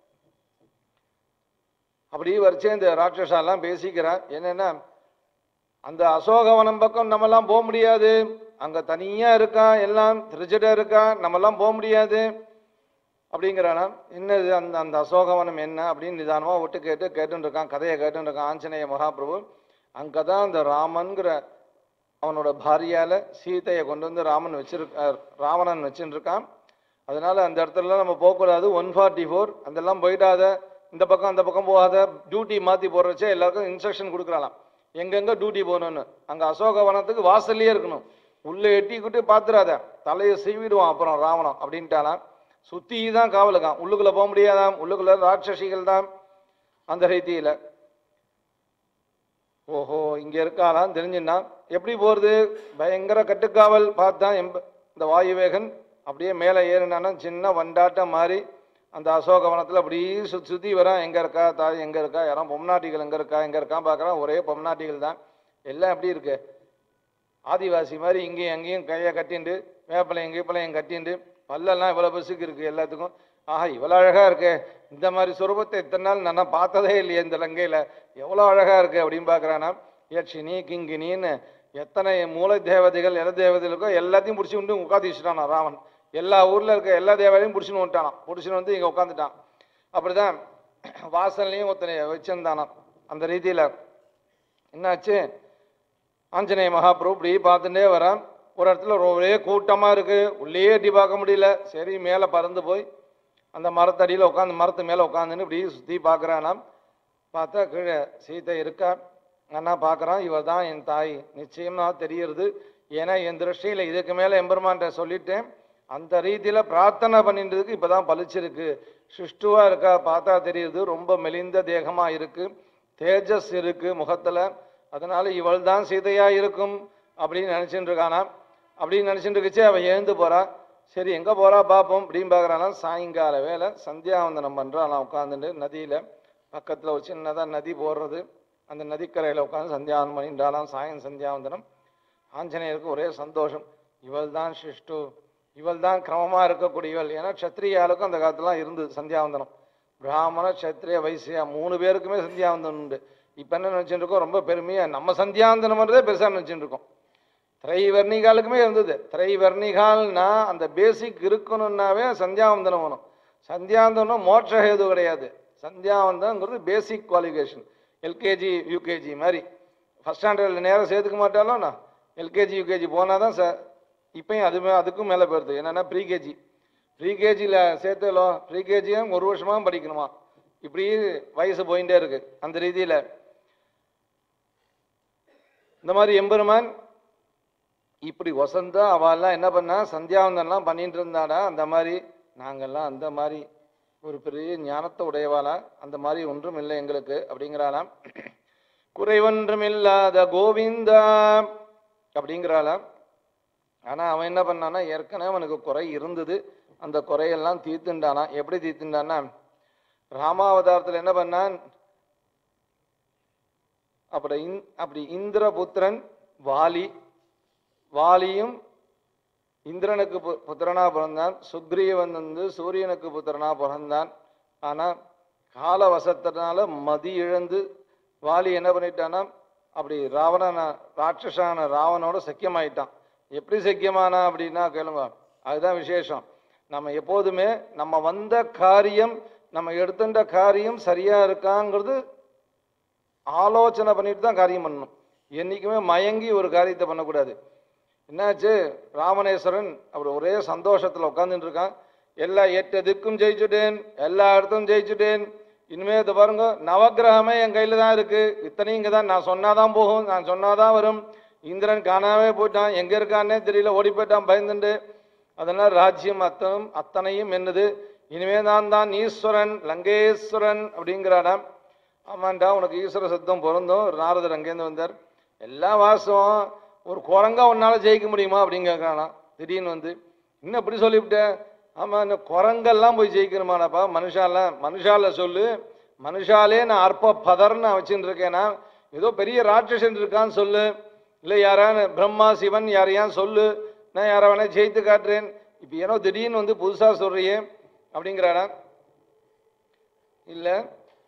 அப்படியே வரைச்சே இந்த ராட்சசாலாம் பேசிக்கிறான் என்னன்னா அந்த அசோகவனம் பக்கம் நம்மெல்லாம் போக முடியாது அங்க தனியா இருக்கான் எல்லாம் திருச்சிட்ட இருக்கான் நம்மெல்லாம் போக முடியாது அப்படிங்கிறானா என்னது அந்த அந்த அசோகவனம் என்ன அப்படின்னு நிதானமா விட்டு கேட்டு கேட்டுன்னு இருக்கான் கதையை கேட்டுன்னு இருக்கான் ஆஞ்சநேய மகாபிரபு அங்கதான் அந்த ராமன்கிற அவனோட பாரியால சீதையை கொண்டு வந்து ராமன் வச்சிருக்க ராவணன் வச்சுட்டு இருக்கான் அதனால அந்த இடத்துல நம்ம போகக்கூடாது ஒன் ஃபார்ட்டி ஃபோர் அதெல்லாம் போயிடாத இந்த பக்கம் அந்த பக்கம் போகாத டியூட்டி மாத்தி போடுறச்சே எல்லாருக்கும் இன்ஸ்ட்ரக்ஷன் கொடுக்குறாளாம் எங்கெங்க டியூட்டி போகணும்னு அங்க அசோகவனத்துக்கு வாசல்லையே இருக்கணும் உள்ள எட்டிக்கிட்டு பாத்துறாத தலையை சீவிடுவான் அப்புறம் ராவணம் அப்படின்ட்டாலாம் சுத்தி தான் காவலுக்கான் உள்ளுக்குள்ள போக முடியாதாம் உள்ளுக்குள்ள ராட்சசிகள் தான் அந்த ரீதியில ஓஹோ இங்க இருக்காளாம் தெரிஞ்சுன்னா எப்படி போறது பயங்கர கட்டுக்காவல் பார்த்தான் எம்ப இந்த வாயுவேகன் அப்படியே மேலே ஏறினானா சின்ன வண்டாட்டம் மாறி அந்த அசோகவனத்துல அப்படியே சுத்தி சுத்தி வரான் எங்க இருக்கா தாய் எங்க இருக்கா யாரும் பொம்நாட்டிகள் எங்க இருக்கா எங்க இருக்கான் பார்க்கறான் ஒரே பொம்நாட்டிகள் தான் எல்லாம் எப்படி இருக்கு ஆதிவாசி மாதிரி இங்கேயும் அங்கேயும் கையை கட்டிண்டு வேப்பலையும் கீப்பலையும் கட்டிண்டு பல்லெல்லாம் இவ்வளவு பெருசுக்கு இருக்கு எல்லாத்துக்கும் ஆஹா இவ்வளவு அழகா இருக்கு இந்த மாதிரி சுரூபத்தை இத்தனை நாள் நான் பார்த்ததே இல்லையே இந்த லங்கையில எவ்வளவு அழகா இருக்கு அப்படின்னு பாக்குறானா யட்சினி கிங்கினின்னு எத்தனை மூல தேவதைகள் எல தேவதைகளுக்கோ எல்லாத்தையும் பிடிச்சி விட்டு உட்காந்து வச்சுட்டானா ராமன் எல்லா ஊர்ல இருக்க எல்லா தேவதையும் பிடிச்சின்னு வந்துட்டானான் பிடிச்சின்னு வந்து இங்க உட்காந்துட்டான் அப்படிதான் வாசல்லையும் ஒருத்தனை வச்சிருந்தானாம் அந்த ரீதியில என்னாச்சு ஆஞ்சநேய மகாபிரபு இப்படி பார்த்துட்டே வரான் ஒரு இடத்துல ஒரே கூட்டமா இருக்கு உள்ளே எட்டி பார்க்க முடியல சரி மேலே பறந்து போய் அந்த மரத்தடியில் உட்காந்து மரத்து மேலே உட்காந்துன்னு இப்படி சுற்றி பார்க்குறானாம் பார்த்தா கீழே சீதை இருக்கா அண்ணா பார்க்குறான் இவர் தான் என் தாய் நிச்சயமா தெரியுது ஏன்னா என் திருஷ்டியில் இதுக்கு மேலே எம்பெருமான்ட்ட சொல்லிட்டேன் அந்த ரீதியில் பிரார்த்தனை பண்ணிட்டதுக்கு இப்போ தான் பலிச்சிருக்கு சுஷ்டுவா இருக்கா பார்த்தா தெரியுது ரொம்ப மெலிந்த தேகமாக இருக்கு தேஜஸ் இருக்கு முகத்தில் அதனால இவள் தான் சீதையா இருக்கும் அப்படின்னு நினச்சிட்டு இருக்கானா அப்படின்னு நினச்சிட்டு இருக்குச்சு அவன் எழுந்து போறா சரி எங்கே போறா பார்ப்போம் அப்படின்னு பார்க்குறானா சாயங்கால வேலை சந்தியாவந்தனம் பண்ணுறான் உட்காந்துட்டு நதியில் பக்கத்தில் ஒரு சின்னதாக நதி போடுறது அந்த நதிக்கரையில் உட்காந்து சந்தியாவந்தனம் பண்ணிட்டாலாம் சாயம் சந்தியாவந்தனம் ஆஞ்சநேயருக்கு ஒரே சந்தோஷம் இவள் தான் சிஷ்டு இவள் தான் கிரமமாக இருக்கக்கூடியவள் ஏன்னா க்ஷத்ரியாளுக்கும் அந்த காலத்துலாம் இருந்தது சந்தியாவந்தனம் பிராமண க்ஷத்ரிய வைசியா மூணு பேருக்குமே சந்தியாவந்தனம் உண்டு இப்போ என்ன நினச்சிட்டு இருக்கோம் ரொம்ப பெருமையாக நம்ம சந்தியாவந்தனம் பண்ணுறதே பெருசாக நினச்சிட்டு இருக்கோம் திரைவர்ணிகாலுக்குமே இருந்தது திரைவர்ணிகால்னா அந்த பேசிக் இருக்கணும்னாவே சந்தியாவந்தனம் வேணும் சந்தியாவந்தனம் மோட்ச ஹேது கிடையாது சந்தியாவந்தனங்கிறது பேசிக் குவாலிஃபிகேஷன் எல்கேஜி யூகேஜி மாதிரி ஃபஸ்ட் ஸ்டாண்டர்டில் நேரம் சேர்த்துக்க மாட்டாலும் நான் எல்கேஜி யூகேஜி போனால் தான் சார் இப்பயும் அதுமே அதுக்கும் மேலே போயிருது என்னென்னா ப்ரீகேஜி ப்ரீகேஜியில் சேர்த்தலோ ப்ரீகேஜியும் ஒரு வருஷமாக படிக்கணுமா இப்படி வயசு போயிட்டே இருக்கு அந்த ரீதியில் இந்த மாதிரி எம்பெருமான் இப்படி வசந்தா அவெல்லாம் என்ன பண்ணா சந்தியாவந்தன்லாம் பண்ணிட்டு இருந்தாடா அந்த மாதிரி நாங்கெல்லாம் அந்த மாதிரி ஒரு பெரிய ஞானத்தை உடையவாளா அந்த மாதிரி ஒன்றும் இல்லை எங்களுக்கு அப்படிங்கிறாளாம் குறைவொன்றும் இல்லாத கோவிந்தா அப்படிங்கிறாளாம் ஆனா அவன் என்ன பண்ணானா ஏற்கனவே அவனுக்கு குறை இருந்தது அந்த குறையெல்லாம் தீர்த்துண்டானா எப்படி தீர்த்துண்டானா ராமாவதாரத்தில் என்ன பண்ணான் அப்படி இந் அப்படி இந்திரபுத்திரன் வாலி வாலியும் இந்திரனுக்கு பு- புத்திரனா பிறந்தான் சுக்ரீவன் வந்து சூரியனுக்கு புத்திரனா பிறந்தான் ஆனா கால வசத்தினால மதி இழந்து வாலி என்ன பண்ணிட்டானா அப்படி ராவணன ராட்சசான ராவனோட சக்கியமாயிட்டான் எப்படி சக்கியமானா அப்படின்னா கேளுங்க அதுதான் விசேஷம் நம்ம எப்போதுமே நம்ம வந்த காரியம் நம்ம எடுத்துட்ட காரியம் சரியா இருக்காங்கிறது ஆலோசனை பண்ணிட்டு தான் காரியம் பண்ணணும் என்னைக்குமே மயங்கி ஒரு காரியத்தை பண்ணக்கூடாது என்னாச்சு ராமணேஸ்வரன் அவர் ஒரே சந்தோஷத்துல உட்காந்துட்டு இருக்கான் எல்லா எட்டு திக்கும் ஜெயிச்சுட்டேன் எல்லா இடத்தும் ஜெயிச்சுட்டேன் இனிமே இது பாருங்க நவக்கிரகமே என் கையில தான் இருக்கு இத்தனையும் இங்க தான் நான் சொன்னாதான் போகும் நான் சொன்னாதான் வரும் இந்திரன் காணாவே போயிட்டான் எங்க இருக்கான்னே தெரியல ஓடி போயிட்டான் பயந்துண்டு அதனால ராஜ்யம் அத்தனும் அத்தனையும் என்னது இனிமே நான் தான் ஈஸ்வரன் லங்கேஸ்வரன் அப்படிங்கிறானாம் ஆமாண்டா உனக்கு ஈஸ்வர சத்தம் பொருந்தும் நாரதர் அங்கேருந்து வந்தார் எல்லா வாசம் ஒரு குரங்கா உன்னால ஜெயிக்க முடியுமா அப்படின்னு கேட்கறானா திடீர்னு வந்து இன்னும் இப்படி சொல்லிவிட்டேன் ஆமா இந்த குரங்கெல்லாம் போய் ஜெயிக்கணுமாடாப்பா மனுஷால மனுஷால சொல்லு மனுஷாலே நான் அற்ப பதர்ன்னு நான் வச்சுட்டு இருக்கேனா ஏதோ பெரிய ராட்சசன் இருக்கான்னு சொல்லு இல்லை யாரான பிரம்மா சிவன் யாரையான் சொல்லு நான் யாரை வேணா ஜெயித்து காட்டுறேன் இப்போ ஏனோ திடீர்னு வந்து புதுசா சொல்றியே அப்படிங்கிறானா இல்லை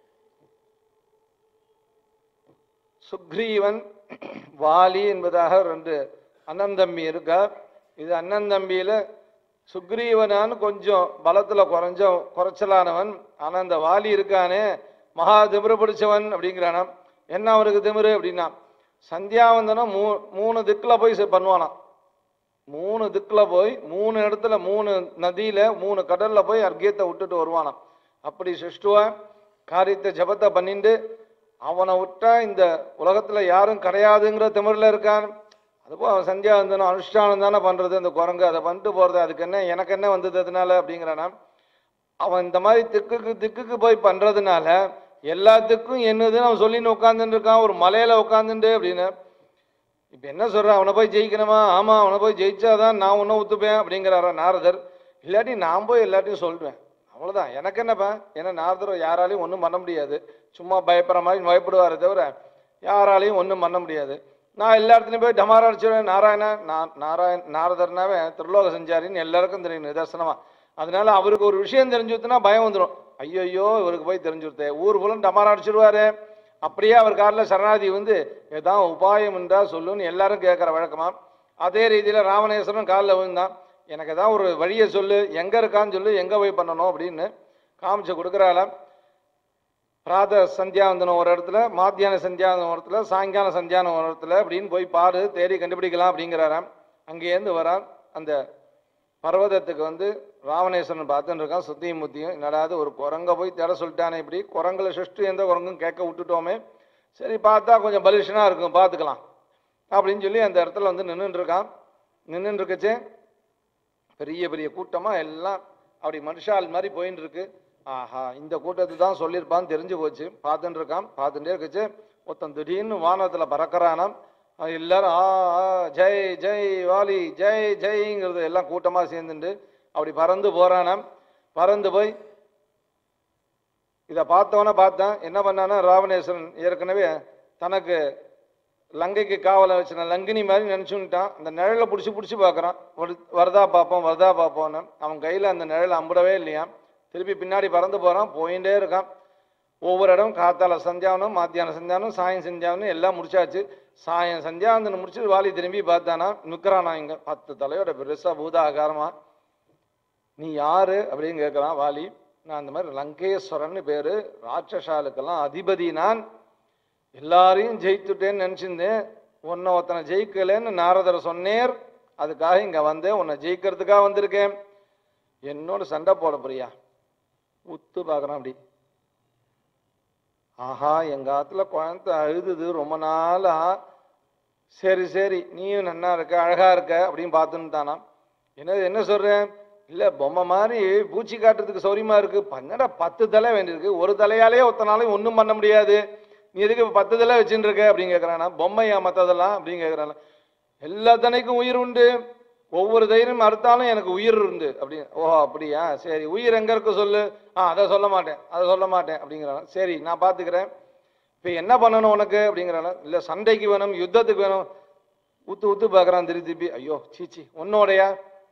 சுக்ரீவன் வாலி என்பதாக ரெண்டு அண்ணன் தம்பி இருக்கா இது அண்ணன் தம்பியில சுக்ரீவனான்னு கொஞ்சம் பலத்துல குறைஞ்ச குறைச்சலானவன் ஆனா இந்த வாலி இருக்கானே மகா திமிரு பிடிச்சவன் அப்படிங்கிறானாம் என்ன அவனுக்கு திமிரு அப்படின்னா சந்தியாவந்தனம் மூ மூணு திக்குல போய் செ- பண்ணுவானாம் மூணு திக்குல போய் மூணு இடத்துல மூணு நதியில மூணு கடல்ல போய் அர்க்கியத்தை விட்டுட்டு வருவானாம் அப்படி சிருஷ்டுவா காரியத்தை ஜபத்தை பண்ணிட்டு அவனை விட்டா இந்த உலகத்துல யாரும் கிடையாதுங்கிற திமிரில் இருக்கான் அதுபோ அவன் சந்தியாவந்தனம் அனுஷ்டானம் தானே பண்றது அந்த குரங்கு அதை பண்ணிட்டு போறது அதுக்கு என்ன எனக்கு என்ன வந்தது அதனால அப்படிங்கிறானா அவன் இந்த மாதிரி திக்குக்கு திக்குக்கு போய் பண்றதுனால எல்லாத்துக்கும் என்னதுன்னு அவன் சொல்லின்னு உட்காந்துட்டு இருக்கான் ஒரு மலையில உட்காந்துட்டு அப்படின்னு இப்ப என்ன சொல்றான் அவனை போய் ஜெயிக்கணுமா ஆமா அவனை போய் ஜெயிச்சாதான் நான் உன்னை ஒத்துப்பேன் அப்படிங்கிறாரா நாரதர் இல்லாட்டி நான் போய் எல்லாத்தையும் சொல்றேன் அவ்வளவுதான் எனக்கு என்னப்பா ஏன்னா நாரதர் யாராலையும் ஒன்றும் பண்ண முடியாது சும்மா பயப்படுற மாதிரி பயப்படுவாரே தவிர யாராலையும் ஒன்றும் பண்ண முடியாது நான் எல்லா இடத்துலையும் போய் டமாரா அடிச்சிடுவேன் நாராயணா நான் நாராயண் நாரதர்னாவே திருலோக சஞ்சாரின்னு எல்லாருக்கும் தெரியும் நிதர்சனமா அதனால அவருக்கு ஒரு விஷயம் தெரிஞ்சுதுன்னா பயம் வந்துடும் ஐயோ இவருக்கு போய் தெரிஞ்சுடுத்தே ஊர் ஃபுல்லும் டமாரா அடிச்சிடுவாரு அப்படியே அவர் காலில் சரணாதி வந்து ஏதாவது உபாயம் உண்டா சொல்லுன்னு எல்லாரும் கேட்குற வழக்கமா அதே ரீதியில் ராமநேஸ்வரன் காலில் விழுந்தான் எனக்கு ஏதாவது ஒரு வழியை சொல்லு எங்கே இருக்கான்னு சொல்லு எங்கே போய் பண்ணணும் அப்படின்னு காமிச்சு கொடுக்குறாளாம் பிராத சந்தியாவந்தனம் ஒரு இடத்துல மாத்தியான சந்தியாவந்தனம் ஒரு இடத்துல சாயங்கால சந்தியானம் ஒரு இடத்துல அப்படின்னு போய் பாரு தேடி கண்டுபிடிக்கலாம் அப்படிங்கிறாராம் அங்கேருந்து வரான் அந்த பர்வதத்துக்கு வந்து ராவணேஸ்வரன் பார்த்துன்னு இருக்கான் சுத்தியும் முத்தியும் என்னடாது ஒரு குரங்க போய் தேட சொல்லிட்டானே இப்படி குரங்குல சிருஷ்டி எந்த குரங்கும் கேட்க விட்டுட்டோமே சரி பார்த்தா கொஞ்சம் பலிஷனா இருக்கும் பார்த்துக்கலாம் அப்படின்னு சொல்லி அந்த இடத்துல வந்து நின்றுட்டு இருக்கான் நின்றுட்டு இருக்கச்சே பெரிய பெரிய கூட்டமா எல்லாம் அப்படி மனுஷால் மாதிரி போயின்னு இருக்கு ஆஹா இந்த கூட்டத்தை தான் சொல்லியிருப்பான்னு தெரிஞ்சு போச்சு பார்த்துட்டு இருக்கான் பார்த்துட்டே இருக்குச்சு ஒருத்தன் திடீர்னு வானத்துல பறக்கறானாம் அவன் எல்லாரும் ஆ ஆ, ஜெய் ஜெய் வாலி ஜெய் ஜெய்ங்கிறது எல்லாம் கூட்டமா சேர்ந்துட்டு அப்படி பறந்து போறானாம் பறந்து போய் இதை பார்த்தவன பார்த்தேன் என்ன பண்ணானா ராவணேஸ்வரன் ஏற்கனவே தனக்கு லங்கைக்கு காவலை வச்சின லங்கினி மாதிரி நினச்சுட்டான் அந்த நிழலை பிடிச்சி பிடிச்சி பார்க்குறான் வருதா பார்ப்போம் வருதா பார்ப்போன்னு அவன் கையில் அந்த நிழல் அம்பிடவே இல்லையா திருப்பி பின்னாடி பறந்து போகிறான் போயிட்டே இருக்கான் ஒவ்வொரு இடம் காத்தால சந்தியாவனம் மாத்தியானம் சந்தியானம் சாயம் சந்தியாவனம் எல்லாம் முடிச்சாச்சு சாயம் சந்தியாவந்தன் முடிச்சுட்டு வாலி திரும்பி பார்த்தானா நிற்கிறானா இங்க பத்து தலையோட பெருசா பூதாகாரமா நீ யாரு அப்படின்னு கேட்கறான் வாலி நான் அந்த மாதிரி லங்கேஸ்வரன் பேரு ராட்சசாலுக்கெல்லாம் அதிபதி நான் எல்லாரையும் ஜெயித்துட்டேன்னு நினைச்சிருந்தேன் உன்னை ஒருத்தனை ஜெயிக்கலைன்னு நாரதர் சொன்னேர் அதுக்காக இங்க வந்தேன் உன்னை ஜெயிக்கிறதுக்காக வந்திருக்கேன் என்னோட சண்டை போட போறியா உத்து பார்க்கறான் அப்படி ஆஹா எங்க ஆத்துல குழந்தை அழுதுது ரொம்ப நாளா சரி சரி நீயும் நன்னா இருக்க அழகா இருக்க அப்படின்னு பார்த்துன்னு தானா என்னது என்ன சொல்றேன் இல்ல பொம்மை மாதிரி பூச்சி காட்டுறதுக்கு சௌரியமா இருக்கு பன்னடா பத்து தலை வேண்டியிருக்கு ஒரு தலையாலே ஒத்தனாலையும் ஒண்ணும் பண்ண முடியாது நீ எதுக்கு இப்ப பத்து தலை வச்சுட்டு இருக்க அப்படின்னு கேக்குறானா பொம்மையா மத்ததெல்லாம் அப்படின்னு கேக்குறானா எல்லா தனைக்கும் உயிர் உண்டு ஒவ்வொரு தைரியம் அறுத்தாலும் எனக்கு உயிர் உண்டு அப்படி ஓஹோ அப்படியா சரி உயிர் எங்க இருக்கு சொல்லு ஆ அதை சொல்ல மாட்டேன் அதை சொல்ல மாட்டேன் அப்படிங்கிறான் சரி நான் பாத்துக்கிறேன் இப்ப என்ன பண்ணணும் உனக்கு அப்படிங்கிறான இல்ல சண்டைக்கு வேணும் யுத்தத்துக்கு வேணும் ஊத்து ஊத்து பார்க்கறான் திருப்பி திருப்பி ஐயோ சீச்சி உன்னோடையா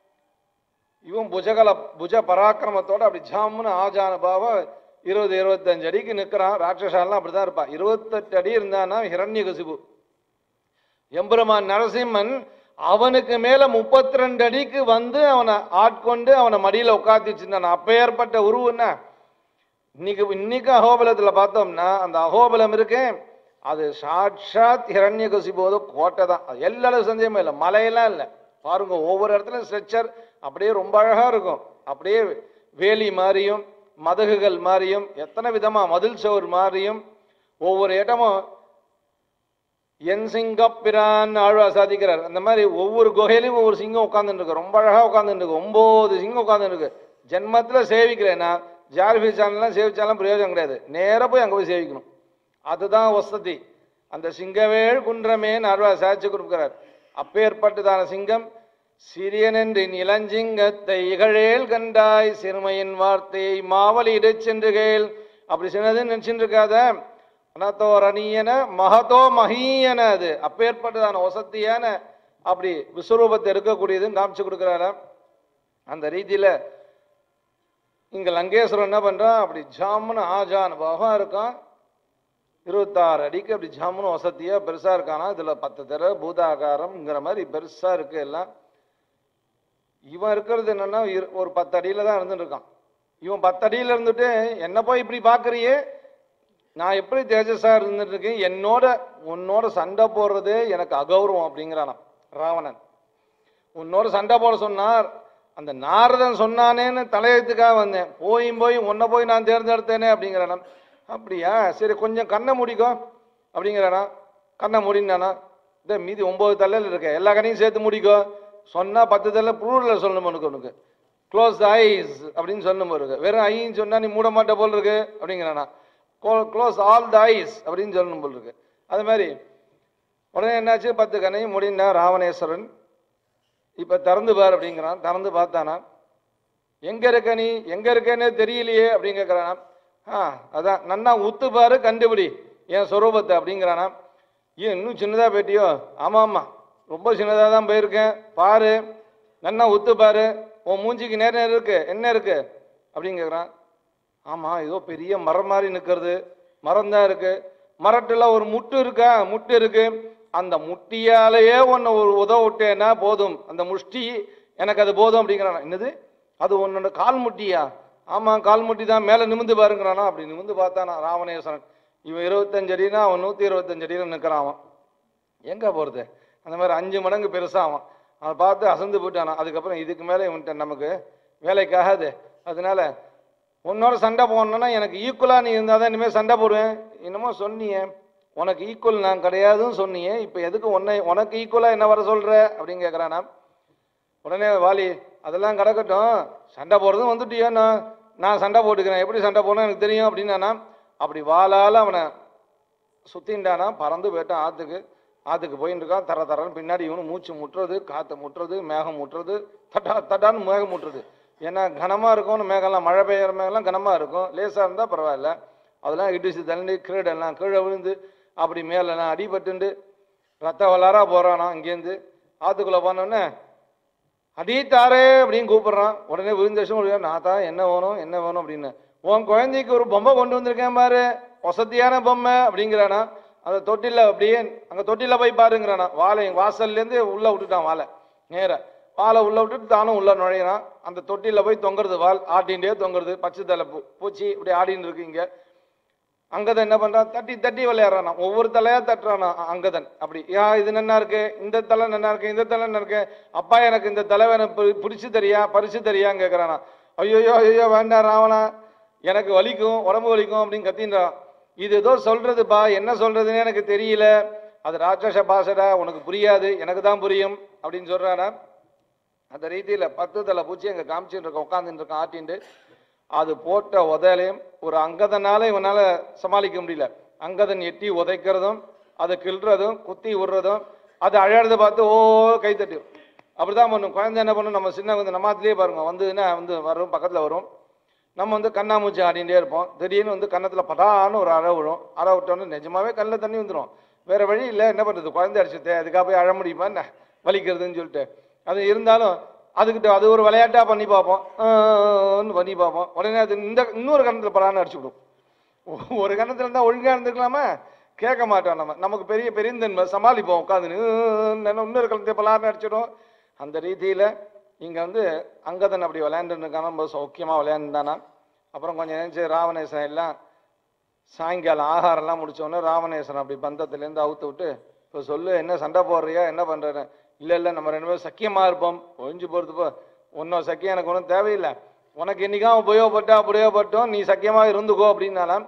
இவன் புஜகல புஜ பராக்கிரமத்தோட அப்படி ஜாமுன்னு ஆஜான பாவம் இருபது இருபத்தஞ்சு அடிக்கு நிற்கிறான் ராட்சசாலாம் அப்படிதான் இருப்பான் இருபத்தெட்டு அடி இருந்தானா ஹிரண்யகசிபு எம்பெருமான் நரசிம்மன் அவனுக்கு மேல முப்பத்தி ரெண்டு அடிக்கு வந்து அவனை ஆட்கொண்டு அவனை மடியில உட்காத்தி வச்சிருந்தான் அப்பேற்பட்ட உருவுன்னா இன்னைக்கு இன்னைக்கு அகோபலத்துல பார்த்தோம்னா அந்த அகோபலம் இருக்கேன் அது சாட்சாத் ஹிரண்யகசிபோத கோட்டை தான் அது எல்லா இடத்துல சந்தேகமே இல்லை மலையெல்லாம் இல்லை பாருங்க ஒவ்வொரு இடத்துலயும் ஸ்ட்ரெச்சர் அப்படியே ரொம்ப அழகா இருக்கும் அப்படியே வேலி மாதிரியும் மதகுகள் மாதிரியும் எத்தனை விதமா மதில் சோர் மாதிரியும் ஒவ்வொரு இடமும் என் சிங்கப்பிரான் ஆழ்வா சாதிக்கிறார் அந்த மாதிரி ஒவ்வொரு குகையிலையும் ஒவ்வொரு சிங்கம் உட்காந்துட்டு இருக்கு ரொம்ப அழகா உட்காந்துட்டு இருக்கு ஒன்பது சிங்கம் உட்காந்துட்டு இருக்கு ஜென்மத்துல சேவிக்கிறேன்னா ஜார்பி சேனல்லாம் சேவிச்சாலும் பிரயோஜனம் கிடையாது நேரா போய் அங்க போய் சேவிக்கணும் அதுதான் வசதி அந்த சிங்கவேள் குன்றமேன்னு அருவா சாட்சி கொடுக்கிறார் அப்பேற்பட்டதான சிங்கம் சிறியனென்றின் இளஞ்சிங்கத்தை இகழேல் கண்டாய் சிறுமையின் வார்த்தையை மாவலியிடச் சென்று கேள் அப்படி சின்னதுன்னு நினைச்சுட்டு இருக்காத அனத்தோரணியன மகதோ மகீயன அது அப்பேற்பட்டதான வசத்தியான அப்படி விஸ்வரூபத்தை இருக்கக்கூடியதுன்னு காமிச்சு கொடுக்குறாராம் அந்த ரீதியில இங்க லங்கேஸ்வரன் என்ன பண்றான் அப்படி ஜாமுன்னு ஆஜான் பாகம் இருக்கான் இருபத்தாறு அடிக்கு அப்படி ஜாமுன்னு வசதியா பெருசா இருக்கானா இதுல பத்து தடவை பூதாகாரம்ங்கிற மாதிரி பெருசா இருக்கு எல்லாம் இவன் இருக்கிறது என்னன்னா இரு- ஒரு பத்து அடியில தான் இருந்துட்டு இருக்கான் இவன் பத்து அடியில இருந்துட்டு என்ன போய் இப்படி பாக்குறியே நான் எப்படி தேஜஸா இருந்துட்டு இருக்கேன் என்னோட உன்னோட சண்டை போடுறதே எனக்கு அகௌரவம் அப்படிங்கிறானாம் ராவணன் உன்னோட சண்டை போட சொன்னார் அந்த நாரதன் சொன்னானேன்னு தலையெழுத்துக்காக வந்தேன் போயும் போய் உன்னை போய் நான் தேர்ந்தெடுத்தேனே அப்படிங்கிறானா அப்படியா சரி கொஞ்சம் கண்ணை முடிக்கோ அப்படிங்கிறானா கண்ணை முடினானா இந்த மீதி ஒன்பது தலையில் இருக்க எல்லா கண்ணையும் சேர்த்து முடிக்கோ சொன்னா பத்து தலை ப்ளூரில் சொல்லணும் உனக்கு உனக்கு க்ளோஸ் ஐஸ் அப்படின்னு சொல்லணும் இருக்கு வெறும் ஐன்னு சொன்னா நீ மூட மாட்ட போல் இருக்கு அப்படிங்கிறானா க்ளோஸ் ஆல் த ஐஸ் அப்படின்னு சொல்லணும் போல் இருக்கு அது மாதிரி உடனே என்னாச்சு பத்து கண்ணையும் முடினா ராவணேஸ்வரன் இப்ப திறந்து பார் அப்படிங்கிறான் திறந்து பார்த்தானா எங்க இருக்க நீ எங்க இருக்கேன்னே தெரியலையே அப்படின்னு கேட்கறானா ஆ அதான் நன்னா உத்து பாரு கண்டுபிடி என் சொரூபத்தை அப்படிங்கிறானா ஏன் இன்னும் சின்னதா போயிட்டியோ ஆமா ஆமா ரொம்ப சின்னதா தான் போயிருக்கேன் பாரு நன்னா உத்து பாரு உன் மூஞ்சிக்கு நேரம் நேரம் இருக்கு என்ன இருக்கு அப்படின்னு கேட்குறான் ஆமா ஏதோ பெரிய மரம் மாதிரி நிற்கிறது மரம் தான் இருக்கு மரத்துல ஒரு முட்டு இருக்கா முட்டு இருக்கு அந்த முட்டியாலேயே உன்னை ஒரு உதவ விட்டேன்னா போதும் அந்த முஷ்டி எனக்கு அது போதும் அப்படிங்கிறானா என்னது அது உன்னோட கால் முட்டியா ஆமா கால் முட்டி தான் மேல நிமிந்து பாருங்கிறானா அப்படி நிமிந்து பார்த்தானா ராவணேஸ்வரன் இவன் இருபத்தஞ்சு அடினா அவன் நூத்தி இருபத்தஞ்சு அடியில் நிற்கிறான் அவன் எங்க போறது அந்த மாதிரி அஞ்சு மடங்கு பெருசா அவன் அதை பார்த்து அசந்து போயிட்டானா அதுக்கப்புறம் இதுக்கு மேலே இவன்ட்ட நமக்கு வேலைக்காகாது அதனால உன்னோட சண்டை போடணும்னா எனக்கு ஈக்குவலாக நீ இருந்தால் தான் இனிமேல் சண்டை போடுவேன் என்னமோ சொன்னியே உனக்கு ஈக்குவல் நான் கிடையாதுன்னு சொன்னியே இப்போ எதுக்கு உன்னை உனக்கு ஈக்குவலாக என்ன வர சொல்கிற அப்படின்னு கேட்குறானா உடனே வாலி அதெல்லாம் கிடக்கட்டும் சண்டை போடுறதும் வந்துட்டியோண்ணா நான் சண்டை போட்டுக்கிறேன் எப்படி சண்டை போடணும் எனக்கு தெரியும் அப்படின்னானா அப்படி வாளால் அவனை சுத்தின்டானா பறந்து போயிட்டான் ஆற்றுக்கு ஆற்றுக்கு போயின்னு இருக்கான் தர தரன்னு பின்னாடி இவனு மூச்சு முட்டுறது காற்று முட்டுறது மேகம் முட்டுறது தட்டா தட்டான்னு மேகம் முட்டுறது ஏன்னா கனமாக இருக்கும்னு மேகம்லாம் மழை பெய்யுற மேகம்லாம் கனமாக இருக்கும் லேசாக இருந்தால் பரவாயில்ல அதெல்லாம் இடிச்சு தள்ளி கீழெல்லாம் கீழே விழுந்து அப்படி மேலெல்லாம் அடிபட்டுண்டு ரத்த வளாரா போகிறானா இங்கேருந்து ஆற்றுக்குள்ளே போனோடனே அடி தாரே அப்படின்னு கூப்பிடுறான் உடனே விழுந்தேஷம் நான் தான் என்ன வேணும் என்ன வேணும் அப்படின்னு உன் குழந்தைக்கு ஒரு பொம்மை கொண்டு வந்திருக்கேன் பாரு வசதியான பொம்மை அப்படிங்கிறானா அந்த தொட்டில அப்படியே அங்க தொட்டில போய் பாருங்கிறானா வாழை வாசல்லேருந்து உள்ள விட்டுட்டான் வாழை நேர வாழை உள்ள விட்டுட்டு தானும் உள்ள நுழையிறான் அந்த தொட்டில போய் தொங்குறது வால் ஆட்டின்டே தொங்குறது பச்சை தலை பூ பூச்சி இப்படி ஆடின்னு இருக்கு இங்க அங்கதன் என்ன பண்றான் தட்டி தட்டி விளையாடுறானா ஒவ்வொரு தலையா தட்டுறானா அ- அங்கதன் அப்படி யா இது நல்லா இருக்கு இந்த தலை நல்லா இருக்கு இந்த தலை நல்லா இருக்கு அப்பா எனக்கு இந்த தலை வேணும் பி- பிடிச்சு தரியா பறிச்சு தரியான்னு கேட்கறானா ஐயோ ஐயோ வேண்டாம் ராவணா எனக்கு வலிக்கும் உடம்பு வலிக்கும் அப்படின்னு கத்தின்றான் இது ஏதோ சொல்றதுப்பா என்ன சொல்றதுன்னு எனக்கு தெரியல அது ராட்சச பாஷடா உனக்கு புரியாது எனக்கு தான் புரியும் அப்படின்னு சொல்றானா அந்த ரீதியில பத்து தலை பூச்சி அங்க காமிச்சுட்டு இருக்கான் உட்காந்துட்டு இருக்கான் ஆட்டின்ட்டு அது போட்ட உதையிலையும் ஒரு அங்கதனால இவனால சமாளிக்க முடியல அங்கதன் எட்டி உதைக்கிறதும் அதை கிள்றதும் குத்தி விடுறதும் அது அழறதை பார்த்து ஓ கைத்தட்டி அப்படிதான் பண்ணும் குழந்தை என்ன பண்ணும் நம்ம சின்ன வந்து நம்மாத்திலேயே பாருங்க வந்ததுன்னா வந்து வரும் பக்கத்துல வரும் நம்ம வந்து கண்ணாமூச்சி ஆடிட்டே இருப்போம் திடீர்னு வந்து கன்னத்துல படான்னு ஒரு அறை விழும் அறை விட்டோன்னு நிஜமாவே கண்ணில் தண்ணி வந்துடும் வேற வழி இல்லை என்ன பண்றது குழந்தை அடிச்சுட்டே அதுக்காக போய் அழ முடியுமா என்ன வலிக்கிறதுன்னு சொல்லிட்டு அது இருந்தாலும் அதுக்கிட்ட அது ஒரு விளையாட்டா பண்ணி பார்ப்போம் ஆன்னு பண்ணி பார்ப்போம் உடனே அது இந்த இன்னொரு கன்னத்துல படான்னு அடிச்சு விடும் ஒரு கன்னத்துல இருந்தா ஒழுங்கா இருந்துக்கலாமா கேட்க மாட்டோம் நம்ம நமக்கு பெரிய பெருந்தன்மை சமாளிப்போம் உட்காந்து இன்னொரு கலத்தை பலார்னு அடிச்சிடும் அந்த ரீதியில இங்க வந்து அங்கதன் அப்படி விளையாண்டுருக்கான ரொம்ப சௌக்கியமா விளையாண்டானா அப்புறம் கொஞ்சம் நினைச்சு ராவணேசன் எல்லாம் சாயங்காலம் ஆகாரம்லாம் முடிச்சோடனே ராவணேசன் அப்படி பந்தத்துலேருந்து அவுத்து விட்டு இப்போ சொல்லு என்ன சண்டை போடுறியா என்ன பண்றேன்னு இல்லை இல்லை நம்ம ரெண்டு பேரும் சக்கியமா இருப்போம் ஒழிஞ்சு போறது போ ஒன்றும் சக்கியம் எனக்கு ஒன்றும் தேவையில்லை உனக்கு என்னைக்கா உபயோகப்பட்டா உபயோகப்பட்டோம் நீ சக்கியமா இருந்துக்கோ அப்படின்னாலாம்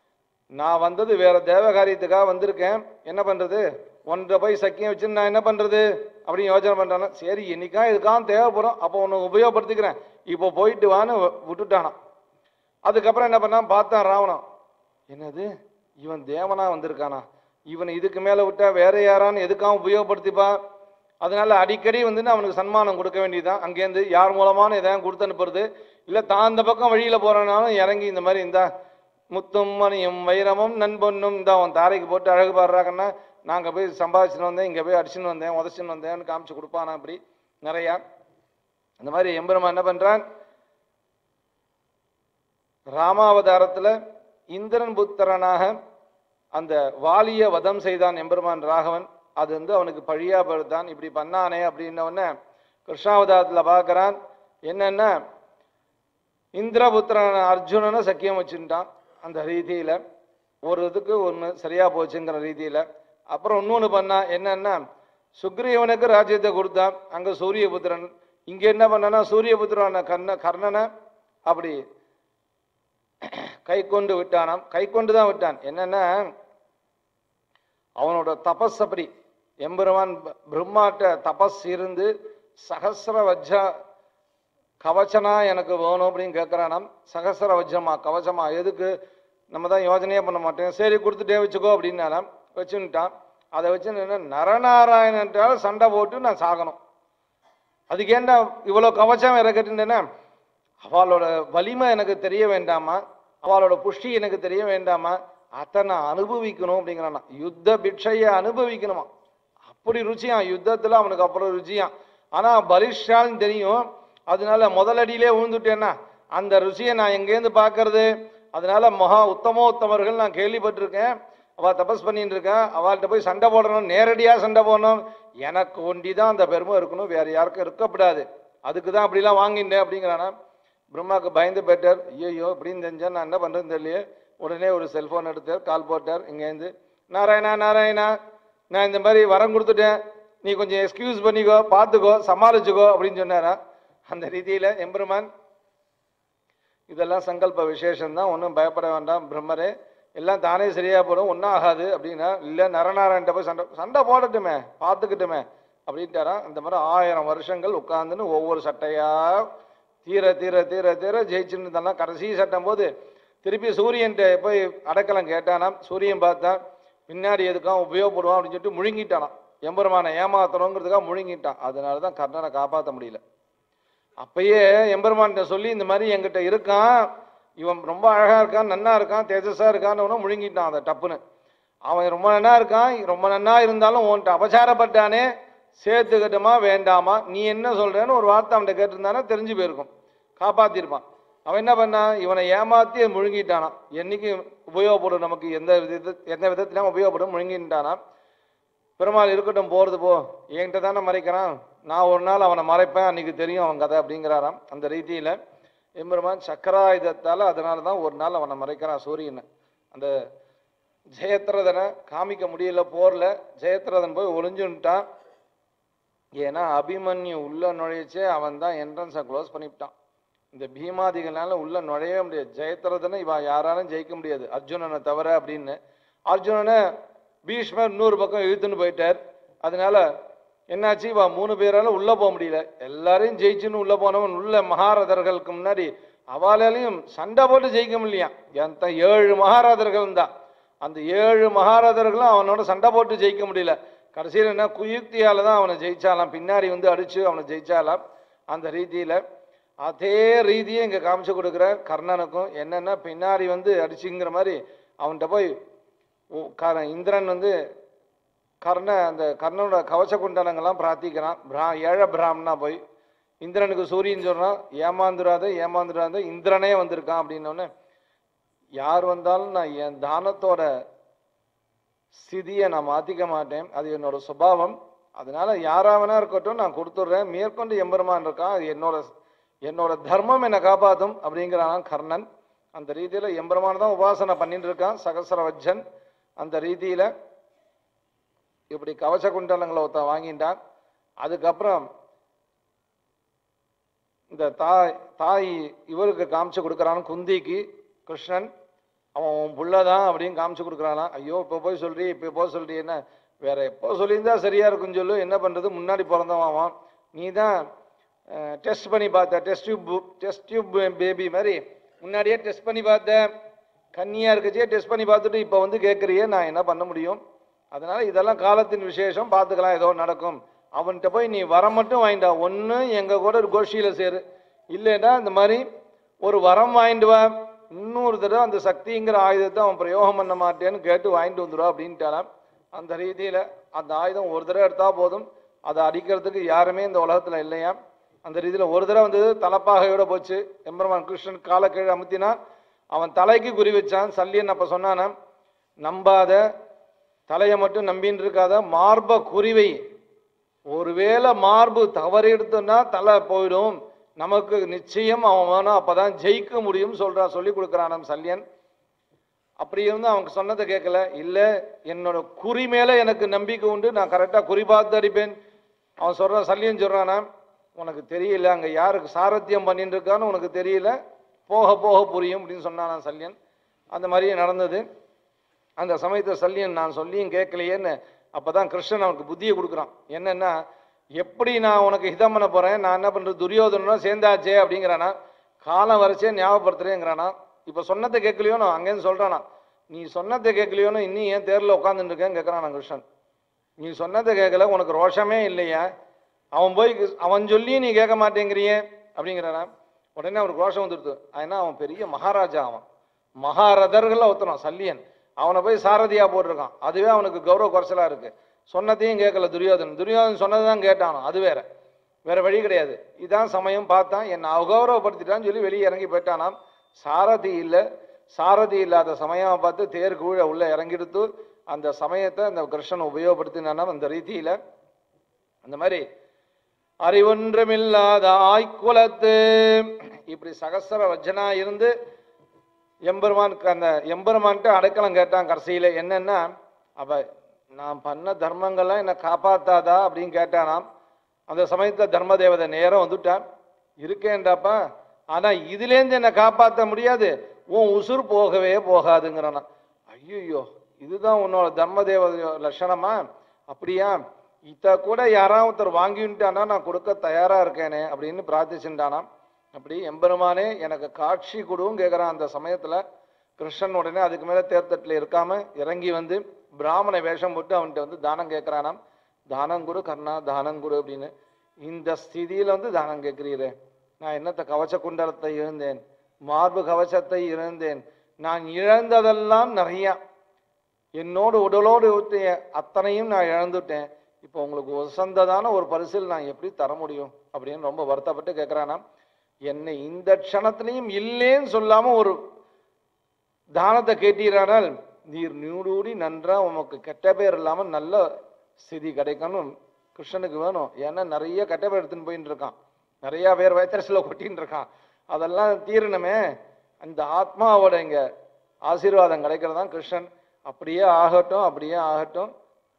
நான் வந்தது வேற தேவ காரியத்துக்காக வந்திருக்கேன் என்ன பண்றது ஒன்றை போய் சக்கியம் வச்சு நான் என்ன பண்றது அப்படின்னு யோசனை பண்றானா சரி என்னைக்கா இதுக்காக தேவைப்படும் அப்போ உன்னை உபயோகப்படுத்திக்கிறேன் இப்போ போயிட்டு வான்னு வி- விட்டுட்டானாம் அதுக்கப்புறம் என்ன பண்ணான் பார்த்தான் ராவணன் என்னது இவன் தேவனா வந்திருக்கானா இவன் இதுக்கு மேல விட்டா வேற யாரான்னு எதுக்காக உபயோகப்படுத்திப்பா அதனால அடிக்கடி வந்து அவனுக்கு சன்மானம் கொடுக்க வேண்டியதுதான் அங்கேருந்து யார் மூலமான எதாவது கொடுத்து அனுப்புறது இல்ல தான் அந்த பக்கம் வழியில போறனாலும் இறங்கி இந்த மாதிரி இந்த முத்தும் மணியும் வைரமும் நண்பொன்னும் இந்த அவன் தாரைக்கு போட்டு அழகு பாடுறாங்கன்னா நாங்க போய் சம்பாதிச்சுன்னு வந்தேன் இங்க போய் அடிச்சுன்னு வந்தேன் உதச்சுன்னு வந்தேன்னு காமிச்சு கொடுப்பானா அப்படி நிறையா அந்த மாதிரி எம்பெருமான் என்ன பண்றான் ராமாவதாரத்துல இந்திரன் புத்திரனாக அந்த வாலிய வதம் செய்தான் எம்பெருமான் ராகவன் அது வந்து அவனுக்கு பழியா படுத்தான் இப்படி பண்ணானே அப்படின்ன உடனே கிருஷ்ணாவதாரத்துல பார்க்கறான் என்னன்னா இந்திரபுத்திரன் அர்ஜுனனை சக்கியம் வச்சுட்டான் அந்த ரீதியில ஒரு இதுக்கு ஒன்று சரியா போச்சுங்கிற ரீதியில அப்புறம் இன்னொன்று பண்ணா என்னன்னா சுக்ரீவனுக்கு ராஜ்யத்தை கொடுத்தான் அங்க சூரியபுத்திரன் இங்க என்ன பண்ணனா சூரியபுத்திரன கர்ண கர்ணனை அப்படி கை கொண்டு விட்டானாம் கை கொண்டு தான் விட்டான் என்னன்னா அவனோட தபஸ் அப்படி எம்பெருமான் ப- பிரம்மாட்ட தபஸ் இருந்து சகசிர வஜ்ஜ கவச்சனா எனக்கு வேணும் அப்படின்னு கேட்குறானாம் சகசிர வஜ்ஜமா கவச்சமா எதுக்கு நம்ம தான் யோஜனையே பண்ண மாட்டோம் சரி கொடுத்துட்டே வச்சுக்கோ அப்படின்னாலாம் வச்சுன்ட்டான் அதை வச்சு என்ன நரநாராயணன்றால் சண்டை போட்டு நான் சாகணும் அதுக்கு ஏன்டா இவ்வளோ கவச்சம் இறக்கட்டுன்னா அவளோட வலிமை எனக்கு தெரிய வேண்டாமா அவளோட புஷ்டி எனக்கு தெரிய வேண்டாமா அதை நான் அனுபவிக்கணும் அப்படிங்கிறானா யுத்த பிட்சையை அனுபவிக்கணுமா அப்படி ருச்சியாம் யுத்தத்துல அவனுக்கு அப்புறம் ருச்சியாம் ஆனா பலிஷ்டான்னு தெரியும் அதனால முதலடியிலே விழுந்துட்டேன்னா அந்த ருசியை நான் எங்கேருந்து பார்க்கறது அதனால மகா உத்தமோத்தமர்கள் நான் கேள்விப்பட்டிருக்கேன் அவ தபஸ் பண்ணிட்டு இருக்கா அவள்கிட்ட போய் சண்டை போடணும் நேரடியா சண்டை போடணும் எனக்கு ஒண்டி தான் அந்த பெருமை இருக்கணும் வேற யாருக்கும் இருக்கப்படாது அதுக்கு தான் அப்படிலாம் வாங்கிட்டேன் அப்படிங்கிறானா பிரம்மாவுக்கு பயந்து போயிட்டார் ஐயோ இப்படின்னு தெரிஞ்சா நான் என்ன பண்றேன்னு தெரியலையே உடனே ஒரு செல்போன் எடுத்தார் கால் போட்டார் இங்கேருந்து நாராயணா நாராயணா நான் இந்த மாதிரி வரம் கொடுத்துட்டேன் நீ கொஞ்சம் எக்ஸ்கியூஸ் பண்ணிக்கோ பார்த்துக்கோ சமாளிச்சுக்கோ அப்படின்னு சொன்னாரா அந்த ரீதியில எம்பெருமான் இதெல்லாம் சங்கல்ப விசேஷம் தான் ஒன்றும் பயப்பட வேண்டாம் பிரம்மரே எல்லாம் தானே சரியா போடும் ஒன்றும் ஆகாது அப்படின்னா இல்லை நரநாராயண்ட போய் சண்டை சண்டை போடட்டுமே பார்த்துக்கிட்டுமே அப்படின்ட்டாராம் இந்த மாதிரி ஆயிரம் வருஷங்கள் உட்கார்ந்துன்னு ஒவ்வொரு சட்டையா தீர தீர தீர தீர ஜெயிச்சுன்னு இருந்தாலும் கடைசி சட்டம் போது திருப்பி சூரியன்ட்ட போய் அடக்கலம் கேட்டானாம் சூரியன் பார்த்தா பின்னாடி எதுக்காக உபயோகப்படுவான் அப்படின்னு சொல்லிட்டு முழுங்கிட்டானாம் எம்பெருமானை ஏமாத்தணுங்கிறதுக்காக முழுங்கிட்டான் அதனால தான் கர்ணனை காப்பாற்ற முடியல அப்பயே எம்பெருமான்கிட்ட சொல்லி இந்த மாதிரி என்கிட்ட இருக்கான் இவன் ரொம்ப அழகா இருக்கான் நன்னா இருக்கான் தேஜஸா இருக்கான்னு உடனே முழுங்கிட்டான் அதை டப்புன்னு அவன் ரொம்ப நன்னா இருக்கான் ரொம்ப நன்னா இருந்தாலும் உன்கிட்ட அபச்சாரப்பட்டானே சேர்த்துக்கிட்டோமா வேண்டாமா நீ என்ன சொல்றேன்னு ஒரு வார்த்தை அவன்கிட்ட கேட்டிருந்தானா தெரிஞ்சு போயிருக்கும் காப்பாத்திருப்பான் அவன் என்ன பண்ணான் இவனை ஏமாத்தி முழுங்கிட்டானான் என்னைக்கு உபயோகப்படும் நமக்கு எந்த வித எந்த விதத்திலும் உபயோகப்படும் முழுங்கிட்டானான் பெருமாள் இருக்கட்டும் போறது போ என்கிட்ட தானே மறைக்கிறான் நான் ஒரு நாள் அவனை மறைப்பேன் அன்னைக்கு தெரியும் அவன் கதை அப்படிங்கிறாராம் அந்த ரீதியில எம்பெருமான் சக்கராயுதத்தால அதனால தான் ஒரு நாள் அவனை மறைக்கிறான் சூரியனை அந்த ஜெயத்ரதனை காமிக்க முடியல போர்ல ஜெயத்ரதன் போய் ஒளிஞ்சுட்டான் ஏன்னா அபிமன்யு உள்ள நுழைச்சே அவன் தான் என்ட்ரன்ஸை க்ளோஸ் பண்ணிவிட்டான் இந்த பீமாதிகளால உள்ள நுழையவே முடியாது ஜெயத்ரதனை இவன் யாராலும் ஜெயிக்க முடியாது அர்ஜுனனை தவிர அப்படின்னு அர்ஜுனனை பீஷ்மர் இன்னொரு பக்கம் இழுத்துன்னு போயிட்டார் அதனால என்னாச்சு இவ மூணு பேரால உள்ள போக முடியல எல்லாரையும் ஜெயிச்சுன்னு உள்ள போனவன் உள்ள மகாரதர்களுக்கு முன்னாடி அவாலாலையும் சண்டை போட்டு ஜெயிக்க முடியலையாம் எந்த ஏழு மகாரதர்கள் தான் அந்த ஏழு மகாரதர்களும் அவனோட சண்டை போட்டு ஜெயிக்க முடியல கடைசியில் என்ன குயுக்தியால தான் அவனை ஜெயிச்சாலாம் பின்னாடி வந்து அடிச்சு அவனை ஜெயிச்சாலாம் அந்த ரீதியில அதே ரீதியை இங்க காமிச்சு கொடுக்குறார் கர்ணனுக்கும் என்னன்னா பின்னாடி வந்து அடிச்சுங்கிற மாதிரி அவன்கிட்ட போய் உ- கர- இந்திரன் வந்து கர்ண அந்த கர்ணனோட கவச குண்டலங்கள்லாம் பிரார்த்திக்கிறான் பிரா ஏழ பிராமணா போய் இந்திரனுக்கு சூரியன் சொல்றான் ஏமாந்துராத ஏமாந்துராத இந்திரனே வந்திருக்கான் அப்படின்னோடனே யார் வந்தாலும் நான் என் தானத்தோட ஸ்திதியை நான் மாத்திக்க மாட்டேன் அது என்னோட சுபாவம் அதனால யாராவனா இருக்கட்டும் நான் கொடுத்துட்றேன் மேற்கொண்டு எம்பெருமான் இருக்கான் அது என்னோட என்னோட தர்மம் என்னை காப்பாத்தும் அப்படிங்கிறான் கர்ணன் அந்த ரீதியில எம்பெருமான் தான் உபாசனை பண்ணிட்டு இருக்கான் சகசரவஜன் அந்த ரீதியில இப்படி கவச குண்டலங்களை ஒருத்தன் வாங்கிட்டான் அதுக்கப்புறம் இந்த தாய் தாய் இவருக்கு காமிச்சு கொடுக்குறான் குந்திக்கு கிருஷ்ணன் அவன் உன் புள்ளதான் அப்படின்னு காமிச்சு கொடுக்குறானா ஐயோ இப்போ போய் சொல்றி இப்போ போய் சொல்றி என்ன வேற எப்போ சொல்லியிருந்தா சரியா இருக்குன்னு சொல்லு என்ன பண்றது முன்னாடி பிறந்தவன் அவன் நீ தான் டெஸ்ட் பண்ணி பார்த்த test tube test tube baby மாதிரி முன்னாடியே டெஸ்ட் பண்ணி பார்த்தேன் கன்னியா இருக்கச்சே டெஸ்ட் பண்ணி பார்த்துட்டு இப்போ வந்து கேட்குறியே நான் என்ன பண்ண முடியும் அதனால இதெல்லாம் காலத்தின் விசேஷம் பார்த்துக்கலாம் ஏதோ நடக்கும் அவன்கிட்ட போய் நீ வரம் மட்டும் வாங்கிட்டா ஒன்று எங்க கூட ஒரு கோஷ்டியில சேரு இல்லைன்னா இந்த மாதிரி ஒரு வரம் வாங்கிட்டு வா இன்னொரு தடவை அந்த சக்திங்கிற ஆயுதத்தை அவன் பிரயோகம் பண்ண மாட்டேன்னு கேட்டு வாங்கிட்டு வந்துடுவா அப்படின்ட்டாராம் அந்த ரீதியில அந்த ஆயுதம் ஒரு தடவை எடுத்தா போதும் அதை அடிக்கிறதுக்கு யாருமே இந்த உலகத்துல இல்லையா அந்த ரீதியில ஒரு தடவை வந்தது தலப்பாகையோட போச்சு எம்பெருமான் கிருஷ்ணன் காலை கீழே அமுத்தினான் அவன் தலைக்கு குறி வச்சான் சல்லியன் அப்ப சொன்னானாம் நம்பாத தலையை மட்டும் நம்பின்னு இருக்காத மார்ப குறிவை ஒருவேளை மார்பு தவறி எடுத்தோன்னா தலை போயிடும் நமக்கு நிச்சயம் அவன் வேணும் அப்பதான் ஜெயிக்க முடியும் சொல்றான் சொல்லி கொடுக்குறான் நம் சல்யன் அப்படி இருந்து அவங்க சொன்னதை கேட்கல இல்ல என்னோட குறி மேல எனக்கு நம்பிக்கை உண்டு நான் கரெக்டா குறி பார்த்து அடிப்பேன் அவன் சொல்றான் சல்யன் சொல்றானா உனக்கு தெரியல அங்க யாருக்கு சாரத்தியம் பண்ணிட்டு இருக்கான்னு உனக்கு தெரியல போக போக புரியும் அப்படின்னு சொன்னான் சல்யன் அந்த மாதிரியே நடந்தது அந்த சமயத்தை சல்லியன் நான் சொல்லியும் கேட்கலையேன்னு அப்பதான் கிருஷ்ணன் அவனுக்கு புத்தியை கொடுக்குறான் என்னன்னா எப்படி நான் உனக்கு ஹிதம் பண்ண போறேன் நான் என்ன பண்றது துரியோதனா சேர்ந்தாச்சே அப்படிங்கிறானா காலம் வரைச்சே ஞாபகப்படுத்துறேங்கிறானா இப்ப சொன்னதை கேட்கலையோ நான் அங்கேருந்து சொல்றானா நீ சொன்னதை கேட்கலையோன்னு இன்னும் ஏன் தேர்ல உட்காந்துட்டு இருக்கேன்னு கேட்கறான் கிருஷ்ணன் நீ சொன்னதை கேட்கல உனக்கு ரோஷமே இல்லையா அவன் போய் கிருஷ்- அவன் சொல்லி நீ கேட்க மாட்டேங்கிறியே அப்படிங்கிறானா உடனே அவருக்கு ரோஷம் வந்துடுது ஏன்னா அவன் பெரிய மகாராஜா அவன் மகாரதர்கள் ஒருத்தனம் சல்லியன் அவனை போய் சாரதியா போட்டிருக்கான் அதுவே அவனுக்கு கௌரவ குறைச்சலா இருக்கு சொன்னதையும் கேட்கல துரியோதனன் துரியோதனன் சொன்னதுதான் கேட்டானோ அது வேற வேற வழி கிடையாது இதான் சமயம் பார்த்தான் என்னை அகௌரவப்படுத்திட்டான்னு சொல்லி வெளியே இறங்கி போயிட்டானாம் சாரதி இல்லை சாரதி இல்லாத சமயம் பார்த்து தேர் கீழே உள்ள இறங்கிடுத்து அந்த சமயத்தை அந்த கிருஷ்ணன் உபயோகப்படுத்தினானாம் அந்த ரீதியில அந்த மாதிரி அறிவொன்றுமில்லாத ஆய்க்குலத்து இப்படி சகசர வஜனா இருந்து எம்பெருமானுக்கு அந்த எம்பெருமான்ட்டு அடைக்கலம் கேட்டான் கடைசியில என்னன்னா அவ நான் பண்ண தர்மங்கள்லாம் என்னை காப்பாத்தாதா அப்படின்னு கேட்டானாம் அந்த சமயத்துல தர்ம தேவதை நேரம் வந்துட்டான் இருக்கேன்டாப்பா ஆனா இதுலேருந்து என்னை காப்பாற்ற முடியாது உன் உசுர் போகவே போகாதுங்கிறானா ஐயோ இதுதான் உன்னோட தர்ம தேவதை லட்சணமா அப்படியா இத கூட யாராவது ஒருத்தர் வாங்கிட்டானா நான் கொடுக்க தயாரா இருக்கேனே அப்படின்னு பிரார்த்திச்சுட்டானாம் அப்படி எம்பெருமானே எனக்கு காட்சி கொடுவும் கேட்குறான் அந்த சமயத்துல கிருஷ்ணன் உடனே அதுக்கு மேல தேர்தட்டில் இருக்காம இறங்கி வந்து பிராமண வேஷம் போட்டு அவன்கிட்ட வந்து தானம் கேட்கறானாம் தானம் கொடு கர்ணா தானம் கொடு அப்படின்னு இந்த ஸ்திதியில வந்து தானம் கேட்கிறீரே நான் என்னத்த கவச்ச குண்டலத்தை இழந்தேன் மார்பு கவச்சத்தை இழந்தேன் நான் இழந்ததெல்லாம் நிறையா என்னோடு உடலோடு ஊற்றிய அத்தனையும் நான் இழந்துட்டேன் இப்போ உங்களுக்கு உசந்ததான ஒரு பரிசில் நான் எப்படி தர முடியும் அப்படின்னு ரொம்ப வருத்தப்பட்டு கேட்குறானாம் என்னை இந்த க்ஷணத்திலையும் இல்லேன்னு சொல்லாம ஒரு தானத்தை கேட்டீரானால் நீர் நீடூடி நன்றா உமக்கு கெட்ட பேர் இல்லாம நல்ல ஸ்திதி கிடைக்கணும் கிருஷ்ணனுக்கு வேணும் ஏன்னா நிறைய கெட்ட பேர் எடுத்துன்னு போயின்னு இருக்கான் நிறைய பேர் வயத்தரசில் கொட்டின்னு இருக்கான் அதெல்லாம் தீரணுமே அந்த ஆத்மாவோட இங்க ஆசீர்வாதம் கிடைக்கிறதான் கிருஷ்ணன் அப்படியே ஆகட்டும் அப்படியே ஆகட்டும்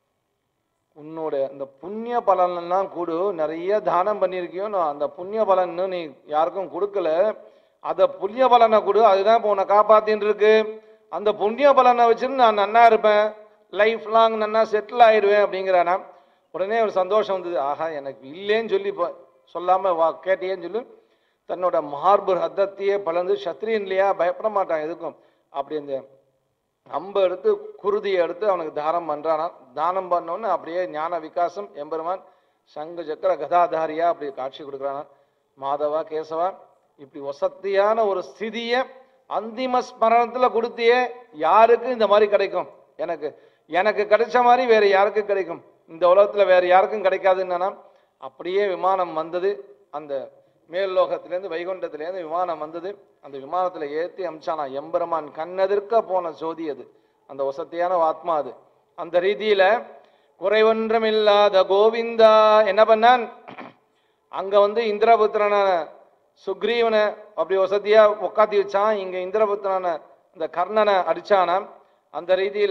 உன்னோட அந்த புண்ணிய பலனெல்லாம் கூடு நிறைய தானம் பண்ணியிருக்கியோ நான் அந்த புண்ணிய பலன் இன்னும் நீ யாருக்கும் கொடுக்கல அத புண்ணிய பலனை கொடு அதுதான் இப்போ உன்னை காப்பாத்தின்னு இருக்கு அந்த புண்ணிய பலனை வச்சுன்னு நான் நன்னா இருப்பேன் லைஃப் லாங் நன்னா செட்டில் ஆயிடுவேன் அப்படிங்கிறானா உடனே ஒரு சந்தோஷம் வந்தது ஆஹா எனக்கு இல்லைன்னு சொல்லி இப்போ சொல்லாம வா கேட்டியேன்னு சொல்லி தன்னோட மார்பு ரத்தத்தையே பலந்து சத்திரியன் இல்லையா பயப்பட மாட்டான் எதுக்கும் அப்படி அந்த அம்பை எடுத்து குருதியை எடுத்து அவனுக்கு தானம் பண்றானா தானம் பண்ணோன்னு அப்படியே ஞான விகாசம் எம்பெருமான் சங்கு சக்கர கதாதாரியா அப்படி காட்சி கொடுக்குறானா மாதவா கேசவா இப்படி வசத்தியான ஒரு ஸ்திதிய அந்திம ஸ்மரணத்துல கொடுத்தியே யாருக்கு இந்த மாதிரி கிடைக்கும் எனக்கு எனக்கு கிடைச்ச மாதிரி வேற யாருக்கு கிடைக்கும் இந்த உலகத்துல வேற யாருக்கும் கிடைக்காதுன்னா அப்படியே விமானம் வந்தது அந்த மேல் லோகத்திலேருந்து வைகுண்டத்திலேருந்து விமானம் வந்தது அந்த விமானத்துல ஏத்தி அமிச்சானா எம்பெருமான் கண்ணெதிர்க்க போன ஜோதி அது அந்த வசத்தியான ஆத்மா அது அந்த ரீதியில குறைவொன்றுமில்லாத கோவிந்தா என்ன பண்ணான் அங்க வந்து இந்திரபுத்திரன சுக்ரீவனை அப்படி வசதியா உக்காத்தி வச்சான் இங்க இந்திரபுத்திரனை இந்த கர்ணனை அடிச்சானாம் அந்த ரீதியில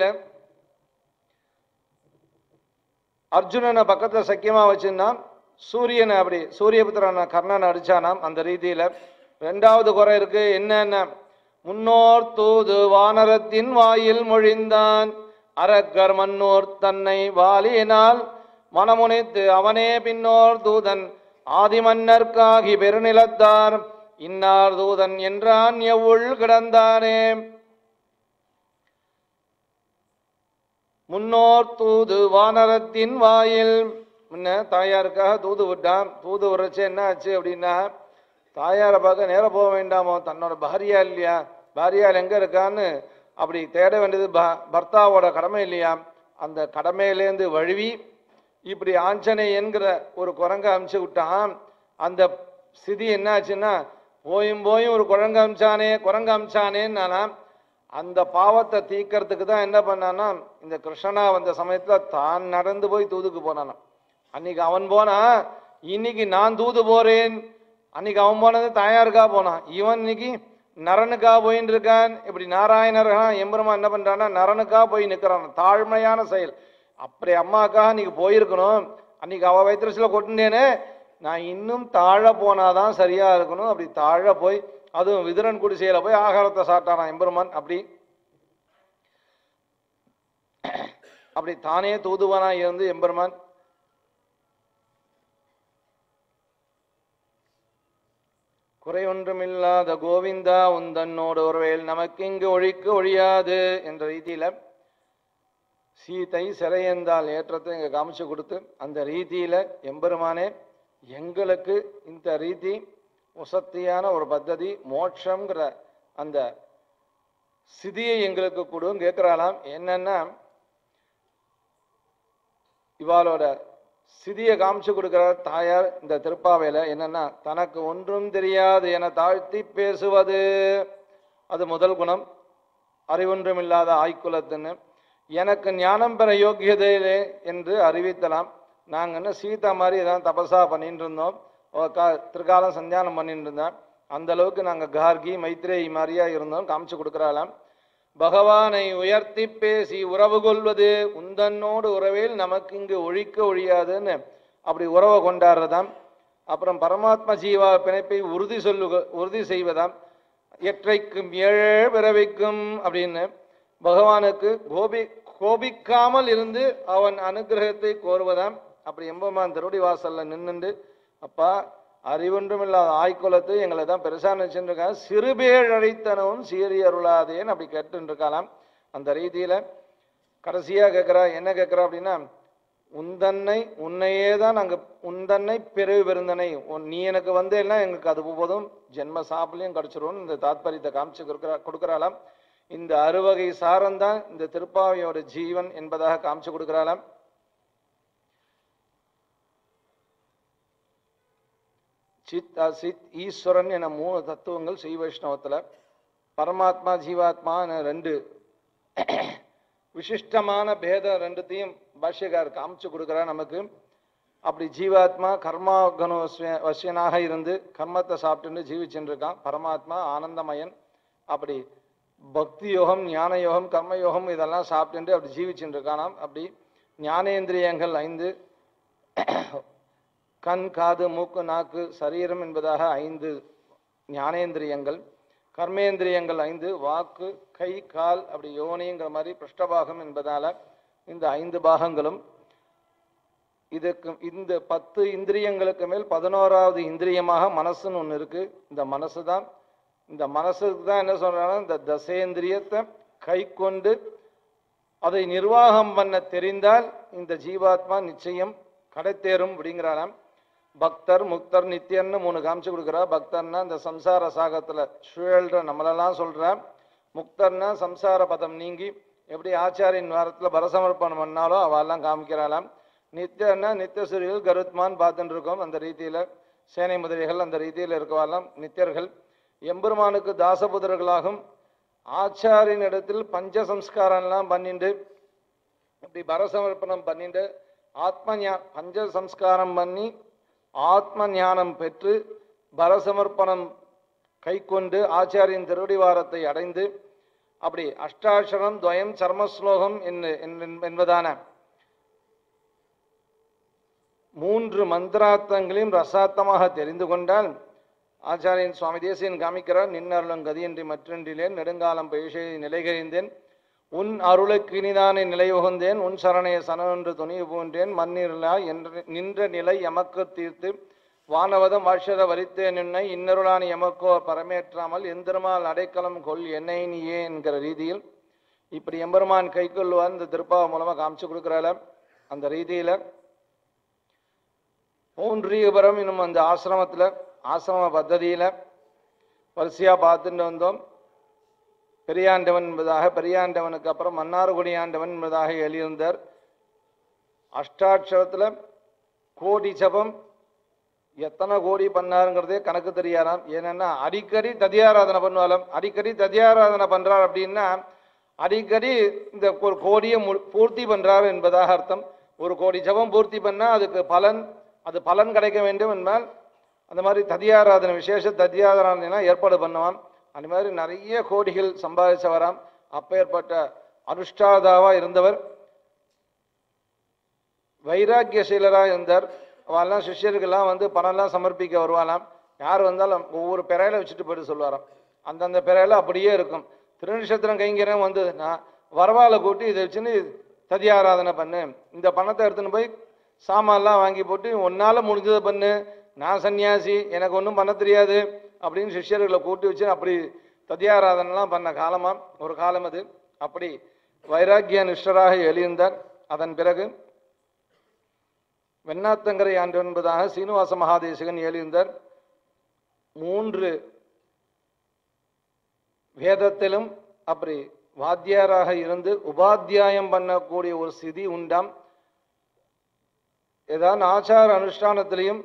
அர்ஜுனனை பக்கத்துல சக்கியமா வச்சிருந்தான் சூரியனை அப்படி சூரியபுத்திரனை கர்ணனை அடிச்சானாம் அந்த ரீதியில ரெண்டாவது குறை இருக்கு என்னன்னா முன்னோர் தூது வானரத்தின் வாயில் மொழிந்தான் அரக்கர் மன்னோர் தன்னை வாலியினால் மனமுனைத்து அவனே பின்னோர் தூதன் ஆதிமன்னர்க்காகி பெருநிலத்தார் இன்னார் தூதன் என்றான் எவ்வுள் கிடந்தானே முன்னோர் தூது வானரத்தின் வாயில் முன்ன தாயாருக்காக தூது விட்டான் தூது விடுறச்சு என்ன ஆச்சு அப்படின்னா தாயாரை பார்க்க நேரா போக வேண்டாமோ தன்னோட பாரியா இல்லையா பாரியால் எங்க இருக்கான்னு அப்படி தேட வேண்டியது ப- பர்த்தாவோட கடமை இல்லையா அந்த கடமையிலேருந்து வழுவி இப்படி ஆஞ்சநேயன்கிற ஒரு குரங்க அமுச்சு விட்டான் அந்த ஸ்திதி என்ன ஆச்சுன்னா போயும் போயும் ஒரு குரங்கு அமிச்சானே குரங்கு அமிச்சானேன்னு நானா அந்த பாவத்தை தீக்கிறதுக்கு தான் என்ன பண்ணானா இந்த கிருஷ்ணனா வந்த சமயத்துல தான் நடந்து போய் தூதுக்கு போனானாம் அன்னைக்கு அவன் போனா இன்னைக்கு நான் தூது போறேன் அன்னைக்கு அவன் போனது தாயாருக்கா போனான் இவன் இன்னைக்கு நரனுக்கா போயின்னு இருக்கான் இப்படி நாராயணர்களா எம்பெருமா என்ன பண்றான்னா நரனுக்கா போய் நிக்கிறான் தாழ்மையான செயல் அப்படி அம்மாக்காக நீங்க போயிருக்கணும் அன்னைக்கு அவ வயிற்றுல கொட்டுனேனே நான் இன்னும் தாழ போனாதான் சரியா இருக்கணும் அப்படி தாழ போய் அதுவும் விதுரன் குடிசையில போய் ஆகாரத்தை சாப்பிட்டாராம் எம்பெருமான் அப்படி அப்படி தானே தூதுவனா இருந்து எம்பெருமான் குறை ஒன்றுமில்லாத கோவிந்தா உந்தன்னோடு ஒருவேல் நமக்கிங்கு ஒழிக்க ஒழியாது என்ற ரீதியில சீதை சிறையந்தால் ஏற்றத்தை இங்க காமிச்சு கொடுத்து அந்த ரீதியில எம்பெருமானே எங்களுக்கு இந்த ரீதி உசத்தியான ஒரு பத்ததி மோட்சம்ங்கிற அந்த சிதியை எங்களுக்கு கொடுன்னு கேட்கிறாளாம் என்னன்னா இவாளோட சிதியை காமிச்சு கொடுக்கிற தாயார் இந்த திருப்பாவையில என்னன்னா தனக்கு ஒன்றும் தெரியாது என தாழ்த்தி பேசுவது அது முதல் குணம் அறிவொன்றும் இல்லாத ஆய்க்குலத்துன்னு எனக்கு ஞானம் பெற யோக்கியதையிலே என்று அறிவித்தலாம் நாங்க என்ன சீதா மாதிரி ஏதாவது தபசா பண்ணிட்டு இருந்தோம் அவ கா- திருக்காலம் சந்தியானம் பண்ணிட்டு இருந்தேன் அந்த அளவுக்கு நாங்க கார்கி மைத்ரேயி மாதிரியா இருந்தோம் காமிச்சு கொடுக்குறாளாம் பகவானை உயர்த்தி பேசி உறவு கொள்வது உந்தன்னோடு உறவில் நமக்கு இங்கு ஒழிக்க ஒழியாதுன்னு அப்படி உறவை கொண்டாடுறதாம் அப்புறம் பரமாத்ம ஜீவா பிணைப்பை உறுதி சொல்லுக உறுதி செய்வதாம் எற்றைக்கும் ஏழே பிறவிக்கும் அப்படின்னு பகவானுக்கு கோபி கோபிக்காமல் இருந்து அவன் அனுகிரகத்தை கோருவதாம் அப்படி எம்பெருமான் திருடி வாசல்ல நின்னுண்டு அப்பா அறிவொன்றும் இல்லாத ஆய்குலத்தை எங்களை தான் பெருசா நினைச்சுருக்காங்க சிறுபேர் அழைத்தனவும் சீரி அருளாதேன்னு அப்படி கேட்டுன்னு இருக்காளாம் அந்த ரீதியில கடைசியா கேட்கிறா என்ன கேட்கிறா அப்படின்னா உந்தன்னை உன்னையே தான் நாங்க உந்தன்னை பிறவி பெருந்தனை உன் நீ எனக்கு வந்தேன்னா எங்களுக்கு அது போதும் ஜென்ம சாப்பிலையும் கிடைச்சிரும் இந்த தாத்பரியத்தை காமிச்சு கொடுக்குறா கொடுக்குறாளாம் இந்த அறுவகை சாரம்தான் இந்த திருப்பாவையோட ஜீவன் என்பதாக காமிச்சு கொடுக்குறாளாம் சித் அசித் ஈஸ்வரன் என மூணு தத்துவங்கள் ஸ்ரீ வைஷ்ணவத்துல பரமாத்மா ஜீவாத்மா என ரெண்டு விசிஷ்டமான பேதம் ரெண்டுத்தையும் பாஷ்யக்கார் காமிச்சு கொடுக்குறார் நமக்கு அப்படி ஜீவாத்மா கர்மாகனு வசிய- வசியனாக இருந்து கர்மத்தை சாப்பிட்டுன்னு ஜீவிச்சுட்டு இருக்கான் பரமாத்மா ஆனந்தமயன் அப்படி பக்தி யோகம் ஞான யோகம் கர்ம யோகம் இதெல்லாம் சாப்பிட்டுட்டு அப்படி ஜீவிச்சுட்டு இருக்கானாம் அப்படி ஞானேந்திரியங்கள் ஐந்து கண் காது மூக்கு நாக்கு சரீரம் என்பதாக ஐந்து ஞானேந்திரியங்கள் கர்மேந்திரியங்கள் ஐந்து வாக்கு கை கால் அப்படி யோனிங்கிற மாதிரி பிருஷ்டபாகம் என்பதால இந்த ஐந்து பாகங்களும் இதுக்கு இந்த பத்து இந்திரியங்களுக்கு மேல் பதினோராவது இந்திரியமாக மனசுன்னு ஒன்று இருக்கு இந்த மனசு தான் இந்த மனசுக்கு தான் என்ன சொல்றாங்கன்னா இந்த தசேந்திரியத்தை கை கொண்டு அதை நிர்வாகம் பண்ண தெரிந்தால் இந்த ஜீவாத்மா நிச்சயம் கடைத்தேறும் அப்படிங்கிறாராம் பக்தர் முக்தர் நித்தியன்னு மூணு காமிச்சு கொடுக்குறா பக்தர்னா இந்த சம்சார சாகத்துல சுழல்ற நம்மளெல்லாம் சொல்றா முக்தர்னா சம்சார பதம் நீங்கி எப்படி ஆச்சாரியின் வாரத்துல பரசமர்ப்பணம் பண்ணாலும் அவெல்லாம் காமிக்கிறாளாம் நித்தியன்னா நித்தியசூரிகள் கருத்மான் பார்த்துட்டு இருக்கோம் அந்த ரீதியில சேனை முதலிகள் அந்த ரீதியில இருக்கவாலாம் நித்தியர்கள் எம்பெருமானுக்கு தாசபுதர்களாகும் ஆச்சாரியின் இடத்தில் பஞ்ச சம்ஸ்காரம்லாம் பண்ணிண்டு இப்படி பரசமர்ப்பணம் பண்ணிட்டு ஆத்ம ஞா பஞ்ச சம்ஸ்காரம் பண்ணி ஆத்ம ஞானம் பெற்று பரசமர்ப்பணம் கைக்கொண்டு ஆச்சாரியின் திருவடிவாரத்தை அடைந்து அப்படி அஷ்டாட்சரம் துவயம் சர்மஸ்லோகம் என்ன- என்ன- என்பதான மூன்று மந்திரார்த்தங்களையும் ரசாத்தமாக தெரிந்து கொண்டால் ஆச்சாரியன் சுவாமி தேசியன் காமிக்கிறார் நின்னருளும் கதியின்றி மற்றொன்றிலேன் நெடுங்காலம் பேசை நிலைகறிந்தேன் உன் அருளுக்கு இனிதானே நிலை உகந்தேன் உன் சரணைய சனவென்று துணிவு பூண்டேன் மண்ணிருளா என்று நின்ற நிலை எமக்கு தீர்த்து வானவதம் வாழ்ஷத வரித்தேன் என்னை இன்னருளான் எமக்கோ பரமேற்றாமல் எந்திரமால் அடைக்கலம் கொள் என்னை நீயே என்கிற ரீதியில் இப்படி எம்பெருமான் கை கொள்ளுவார் இந்த திருப்பாவை மூலமா காமிச்சு கொடுக்குறால அந்த ரீதியில பௌண்டரீகபுரம் இன்னும் அந்த ஆசிரமத்துல ஆசிரம பத்ததியில வரிசையா பார்த்துட்டு வந்தோம் பெரியாண்டவன் என்பதாக பெரியாண்டவனுக்கு அப்புறம் மன்னார்குடி ஆண்டவன் என்பதாக எழுதியிருந்தார் அஷ்டாட்சரத்துல கோடி ஜபம் எத்தனை கோடி பண்ணாருங்கிறதே கணக்கு தெரியாராம் ஏன்னா அடிக்கடி ததியாராதனை பண்ணுவாராம் அடிக்கடி ததியாராதனை பண்றார் அப்படின்னா அடிக்கடி இந்த ஒரு கோடியை மு- பூர்த்தி பண்றார் என்பதாக அர்த்தம் ஒரு கோடி ஜபம் பூர்த்தி பண்ணா அதுக்கு பலன் அது பலன் கிடைக்க வேண்டும் என்றால் அந்த மாதிரி ததியாராதனை விசேஷ ததியாராதனை ஏற்பாடு பண்ணுவான் அந்த மாதிரி நிறைய கோடிகள் சம்பாதிச்சவராம் அப்பேற்பட்ட அனுஷ்டாதாவா இருந்தவர் வைராக்கியசீலராக இருந்தார் அவெல்லாம் சிஷ்யர்கள்லாம் வந்து பணம்லாம் சமர்ப்பிக்க வருவாளாம் யார் வந்தாலும் ஒவ்வொரு பெறையில வச்சுட்டு போயிட்டு சொல்லுவாராம் அந்தந்த பெறையில அப்படியே இருக்கும் திருநட்சத்திரம் கைங்கிறேன் வந்து நான் வரவாலை கூட்டி இதை வச்சுன்னு ததியாராதனை பண்ணு இந்த பணத்தை எடுத்துன்னு போய் சாமான்லாம் வாங்கி போட்டு உன்னால முடிஞ்சதை பண்ணு நான் சன்னியாசி எனக்கு ஒன்றும் பண்ண தெரியாது அப்படின்னு சிஷ்யர்களை கூட்டி வச்சு அப்படி ததியாராதனைலாம் பண்ண காலமாம் ஒரு காலம் அது அப்படி வைராக்கிய நிஷ்டராக எழுந்தார் அதன் பிறகு வெண்ணாத்தங்கரை ஆண்டு என்பதாக சீனிவாச மகாதேசிகன் எழுந்தார் மூன்று வேதத்திலும் அப்படி வாத்தியாராக இருந்து உபாத்தியாயம் பண்ணக்கூடிய ஒரு ஸ்திதி உண்டாம் ஏதாவது ஆச்சார அனுஷ்டானத்திலையும்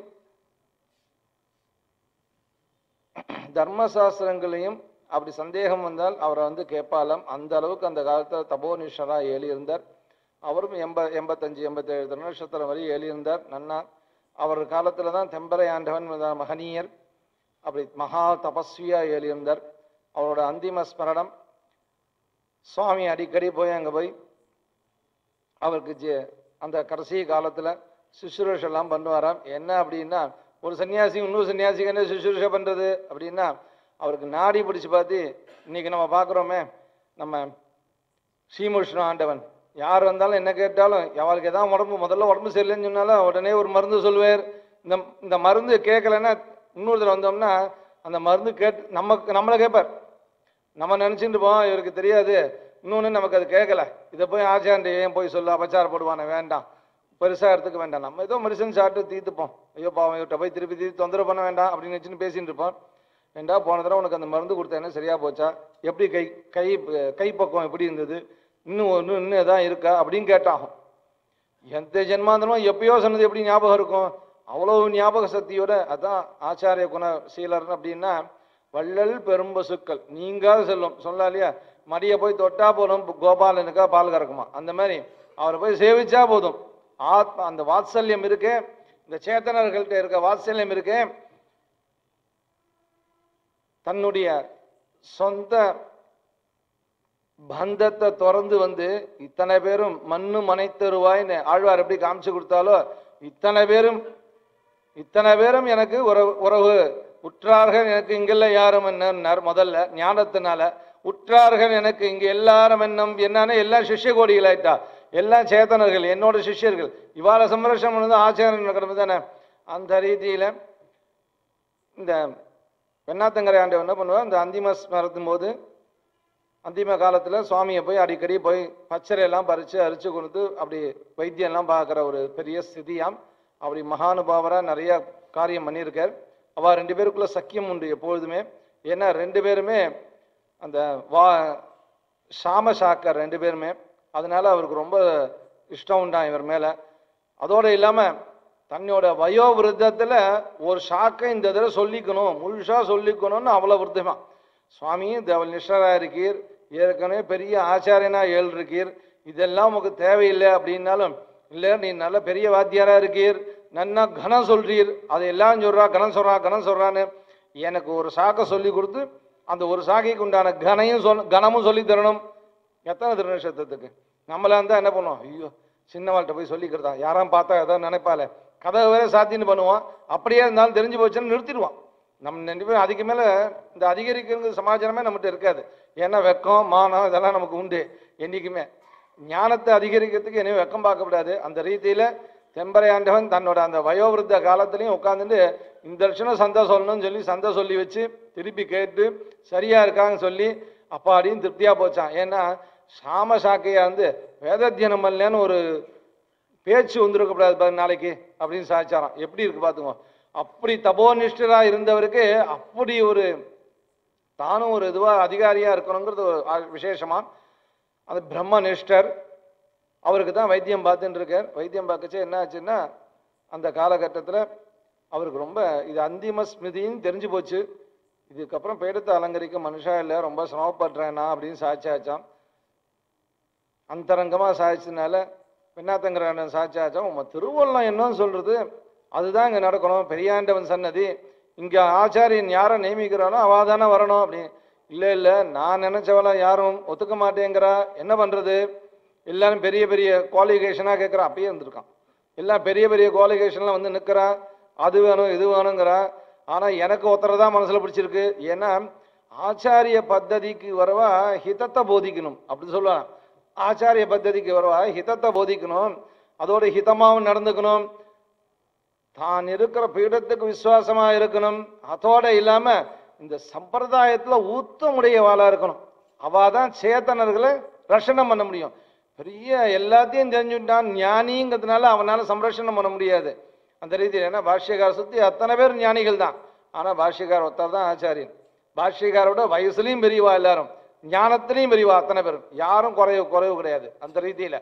தர்மசாஸ்திரங்களையும் அப்படி சந்தேகம் வந்தால் அவரை வந்து கேட்பாலாம் அந்த அளவுக்கு அந்த காலத்தில் தபோனிஷரா எழுதியிருந்தார் அவரும் எண்ப எண்பத்தஞ்சு எண்பத்தேழு திருநட்சத்திரம் வரை எழுதியிருந்தார் நன்னா அவர் காலத்துல தான் தெம்பரை ஆண்டவன் முதலான மகனீயர் அப்படி மகா தபஸ்வியா எழுதியிருந்தார் அவரோட அந்திம ஸ்மரணம் சுவாமி அடிக்கடி போய் அங்கே போய் அவருக்கு ஜெ- அந்த கடைசி காலத்தில் சுசுரூஷ எல்லாம் பண்ணுவாராம் என்ன அப்படின்னா ஒரு சன்னியாசி இன்னொரு சன்னியாசிக்கு என்ன சுசுரூஷ பண்ணுறது அப்படின்னா அவருக்கு நாடி பிடிச்சு பார்த்து இன்னைக்கு நம்ம பார்க்குறோமே நம்ம ஸ்ரீமுஷ்ண ஆண்டவன் யார் வந்தாலும் என்ன கேட்டாலும் அவளுக்கு எதாவது உடம்பு முதல்ல உடம்பு சரியில்லைன்னு சொன்னாலும் உடனே ஒரு மருந்து சொல்லுவார் இந்த இந்த மருந்து கேட்கலன்னா இன்னொரு தடவை வந்தோம்னா அந்த மருந்து கேட்டு நமக்கு நம்மளை கேட்பார் நம்ம நினச்சிட்டு போவோம் இவருக்கு தெரியாது இன்னொன்று நமக்கு அது கேட்கல இதை போய் ஆச்சாரண்டி ஏன் போய் சொல்ல அபச்சாரப்படுவானே வேண்டாம் பெருசாக எடுத்துக்க வேண்டாம் நம்ம ஏதோ மெடிசன் சாப்பிட்டு தீர்த்துப்போம் ஐயோ பாவம் இவர்கிட்ட போய் திருப்பி திருப்பி தொந்தரவு பண்ண வேண்டாம் அப்படின்னு வச்சுன்னு பேசிட்டு இருப்போம் ஏண்டா போன தடவை உனக்கு அந்த மருந்து கொடுத்தேன்னு சரியா போச்சா எப்படி கை கை கைப்பக்குவம் எப்படி இருந்தது இன்னும் ஒன்று இன்னும் எதாவது இருக்கா அப்படின்னு கேட்டாகும் எந்த ஜென்மாந்தனும் எப்பயோ சொன்னது எப்படி ஞாபகம் இருக்கும் அவ்வளவு ஞாபக சக்தியோட அதான் ஆச்சாரிய குண சீலர் அப்படின்னா வள்ளல் பெரும்பசுக்கள் நீங்காத செல்லும் சொல்லலாம் இல்லையா மடியை போய் தொட்டா போதும் கோபாலனுக்கா பால் கறக்குமா அந்த மாதிரி அவரை போய் சேவிச்சா போதும் ஆத்மா அந்த வாத்சல்யம் இருக்கு இந்த சேத்தனர்கள்ட்ட இருக்க வாத்சல்யம் இருக்கு தன்னுடைய சொந்த பந்தத்தை திறந்து வந்து இத்தனை பேரும் மண்ணு மனைத்தருவாய்ன்னு ஆழ்வார் எப்படி காமிச்சு கொடுத்தாலோ இத்தனை பேரும் இத்தனை பேரும் எனக்கு உறவு உறவு உற்றார்கள் எனக்கு இங்கெல்ல யாரும் என்னன்னார் முதல்ல ஞானத்தினால உற்றார்கள் எனக்கு இங்க எல்லாரும் என்னம் என்னன்னு எல்லாம் சிஷ்ய கோடிகளாயிட்டா எல்லாம் சேத்தனர்கள் என்னோட சிஷ்யர்கள் இவாள சம்ரட்சணம் பண்ணது ஆச்சாரியன் நடக்கிறது தானே அந்த ரீதியில இந்த வெண்ணாத்தங்கரை ஆண்டவன் என்ன பண்ணுவார் இந்த அந்திம ஸ்மரத்தும் போது அந்திம காலத்தில் சுவாமியை போய் அடிக்கடி போய் பச்சரை எல்லாம் பறித்து அரிச்சு கொடுத்து அப்படி வைத்தியம் எல்லாம் பார்க்குற ஒரு பெரிய ஸ்திதியாம் அப்படி மகானுபாவராக நிறைய காரியம் பண்ணியிருக்கார் அவ ரெண்டு பேருக்குள்ள சக்கியம் உண்டு எப்பொழுதுமே ஏன்னா ரெண்டு பேருமே அந்த வா சாம சாக்கர் ரெண்டு பேருமே அதனால அவருக்கு ரொம்ப இஷ்டம் உண்டாம் இவர் மேலே அதோடு இல்லாமல் தன்னோட வயோ விருத்தத்தில் ஒரு ஷாக்கை இந்த தடவை சொல்லிக்கணும் முழுசாக சொல்லிக்கணும்னு அவ்வளோ விருத்தமா சுவாமி தேவல் நிஷ்டராக இருக்கீர் ஏற்கனவே பெரிய ஆச்சாரியனா ஏழு இருக்கீர் இதெல்லாம் உமக்கு தேவையில்லை அப்படின்னாலும் இல்லை நீ நல்ல பெரிய வாத்தியாரா இருக்கீர் நன்னா கனம் சொல்றீர் அதை எல்லாம் சொல்றா கனம் சொல்றா கனம் சொல்றான்னு எனக்கு ஒரு சாக்கை சொல்லி கொடுத்து அந்த ஒரு சாக்கைக்கு உண்டான கனையும் சொல் கனமும் சொல்லி தரணும் எத்தனை திருநட்சத்திரத்துக்கு நம்மளா இருந்தா என்ன பண்ணுவோம் ஐயோ சின்னவாள்கிட்ட போய் சொல்லிக்கிறதா யாரும் பார்த்தா ஏதாவது நினைப்பால கதவை வேற சாத்தின்னு பண்ணுவான் அப்படியே இருந்தாலும் தெரிஞ்சு போச்சுன்னு நிறுத்திடுவான் நம்ம ரெண்டு பேரும் அதுக்கு மேலே இந்த அதிகரிக்கிற சமாச்சாரமே நம்மகிட்ட இருக்காது ஏன்னா வெக்கம் மானம் இதெல்லாம் நமக்கு உண்டு என்றைக்குமே ஞானத்தை அதிகரிக்கிறதுக்கு இனியும் வெக்கம் பார்க்கக்கூடாது அந்த ரீதியில் தெம்பரை ஆண்டவன் தன்னோட அந்த வயோவிருத்த காலத்துலையும் உட்காந்துட்டு இந்த வருஷம் சந்தை சொல்லணும்னு சொல்லி சந்தை சொல்லி வச்சு திருப்பி கேட்டு சரியா இருக்காங்கன்னு சொல்லி அப்பாடியும் திருப்தியாக போச்சான் ஏன்னா சாம சாக்கையா வந்து வேதத்தியனம் பண்ணலன்னு ஒரு பேச்சு வந்திருக்கக்கூடாது பாரு நாளைக்கு அப்படின்னு சாச்சாராம் எப்படி இருக்கு பார்த்துக்கோ அப்படி தபோனிஷ்டரா இருந்தவருக்கு அப்படி ஒரு தானும் ஒரு இதுவா அதிகாரியா இருக்கணுங்கிறது ஒரு ஆ- விசேஷமா அது பிரம்மனிஷ்டர் அவருக்கு தான் வைத்தியம் பார்த்துட்டு இருக்கார் வைத்தியம் பார்க்கச்சே என்ன ஆச்சுன்னா அந்த காலகட்டத்தில் அவருக்கு ரொம்ப இது அந்திம ஸ்மிருதின்னு தெரிஞ்சு போச்சு இதுக்கப்புறம் பேடத்தை அலங்கரிக்க மனுஷா இல்லை ரொம்ப சிரமப்படுறேன் நான் அப்படின்னு சாட்சியாச்சான் அந்தரங்கமாக சாதிச்சதுனால பெண்ணாத்தங்கராண்டன் சாட்சியாச்சான் உங்க திருவள்ளம் என்னன்னு சொல்றது அதுதான் இங்கே நடக்கணும் பெரியாண்டவன் சன்னதி இங்கே ஆச்சாரியன் யாரை நியமிக்கிறானோ அவள் தானே வரணும் அப்படின்னு இல்லை இல்லை நான் நினைச்சவள யாரும் ஒத்துக்க மாட்டேங்கிறா என்ன பண்ணுறது எல்லாரும் பெரிய பெரிய குவாலிஃபிகேஷனாக கேட்குறா அப்பயே இருந்திருக்கான் எல்லாம் பெரிய பெரிய குவாலிஃபிகேஷன்லாம் வந்து நிற்கிறா அது வேணும் இது வேணுங்கிறா ஆனால் எனக்கு ஒருத்தரை தான் மனசில் பிடிச்சிருக்கு ஏன்னா ஆச்சாரிய பத்ததிக்கு வரவா ஹிதத்தை போதிக்கணும் அப்படி சொல்லலாம் ஆச்சாரிய பத்ததிக்கு வரவா ஹிதத்தை போதிக்கணும் அதோட ஹிதமாவும் நடந்துக்கணும் தான் இருக்கிற பீடத்துக்கு விசுவாசமா இருக்கணும் அதோட இல்லாம இந்த சம்பிரதாயத்துல ஊத்தமுடையவாளா இருக்கணும் அவ தான் சேத்தனர்களை ரஷணம் பண்ண முடியும் பெரிய எல்லாத்தையும் தெரிஞ்சுட்டான் ஞானிங்கிறதுனால அவனால சம்ரஷணம் பண்ண முடியாது அந்த ரீதியில் ஏன்னா பாஷ்யக்கார சுத்தி அத்தனை பேர் ஞானிகள் தான் ஆனா பாஷ்யக்கார் ஒருத்தர் தான் ஆச்சாரியன் பாஷ்யக்காரோட வயசுலையும் பெரியவா எல்லாரும் ஞானத்திலையும் பெரியவா அத்தனை பேர் யாரும் குறைவு குறைவு கிடையாது அந்த ரீதியில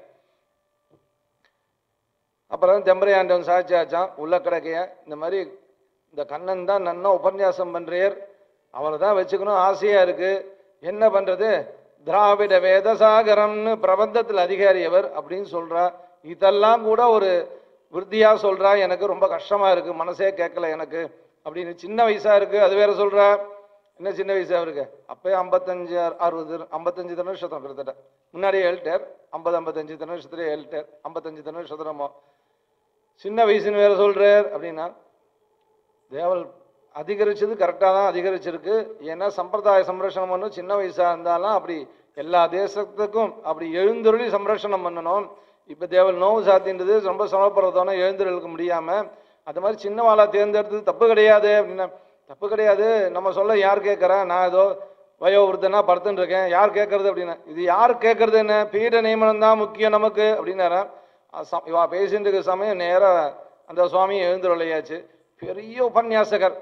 அப்புறம் தெம்பரையாண்டவன் சாட்சியாச்சான் உள்ள கிடக்கைய இந்த மாதிரி இந்த கண்ணன் தான் நன்னா உபன்யாசம் பண்றீர் அவரை தான் வச்சுக்கணும் ஆசையா இருக்கு என்ன பண்றது திராவிட வேதசாகரம்னு பிரபந்தத்தில் அதிகாரி அவர் அப்படின்னு சொல்றா இதெல்லாம் கூட ஒரு விருத்தியா சொல்றா எனக்கு ரொம்ப கஷ்டமா இருக்கு மனசே கேட்கல எனக்கு அப்படின்னு சின்ன வயசா இருக்கு அது வேற சொல்றா இன்னும் சின்ன வயசு அவருக்கு அப்பயே ஐம்பத்தஞ்சு அறுபது ஐம்பத்தஞ்சு தனுஷத்தம் கிட்டத்தட்ட முன்னாடியே ஏழ்ட்டார் ஐம்பது ஐம்பத்தஞ்சு தனுஷத்துல ஏழ்ட்டார் ஐம்பத்தஞ்சு தனுஷத்திரமோ சின்ன வயசுன்னு வேற சொல்றார் அப்படின்னா தேவல் அதிகரிச்சது கரெக்டாக தான் அதிகரிச்சிருக்கு ஏன்னா சம்பிரதாய சம்ரட்சணம் பண்ணணும் சின்ன வயசா இருந்தாலும் அப்படி எல்லா தேசத்துக்கும் அப்படி எழுந்தருளி சம்ரட்சணம் பண்ணணும் இப்போ தேவல் நோவு சாத்தின்றது ரொம்ப சிரமப்படுறதோனா எழுந்தருளுக்க முடியாம அது மாதிரி சின்னவாளா தேர்ந்தெடுத்தது தப்பு கிடையாது அப்படின்னா தப்பு கிடையாது நம்ம சொல்ல யார் கேட்கறா நான் ஏதோ வயோவிருத்தனா படுத்துன்னு இருக்கேன் யார் கேட்கறது அப்படின்னா இது யார் கேட்கறது என்ன பீட நியமனம் தான் முக்கியம் நமக்கு அப்படின்னாரா அஹ் சம்- இவா பேசிட்டு இருக்க சமயம் நேரா அந்த சுவாமி எழுந்துருளையாச்சு பெரிய உபன்யாசகர்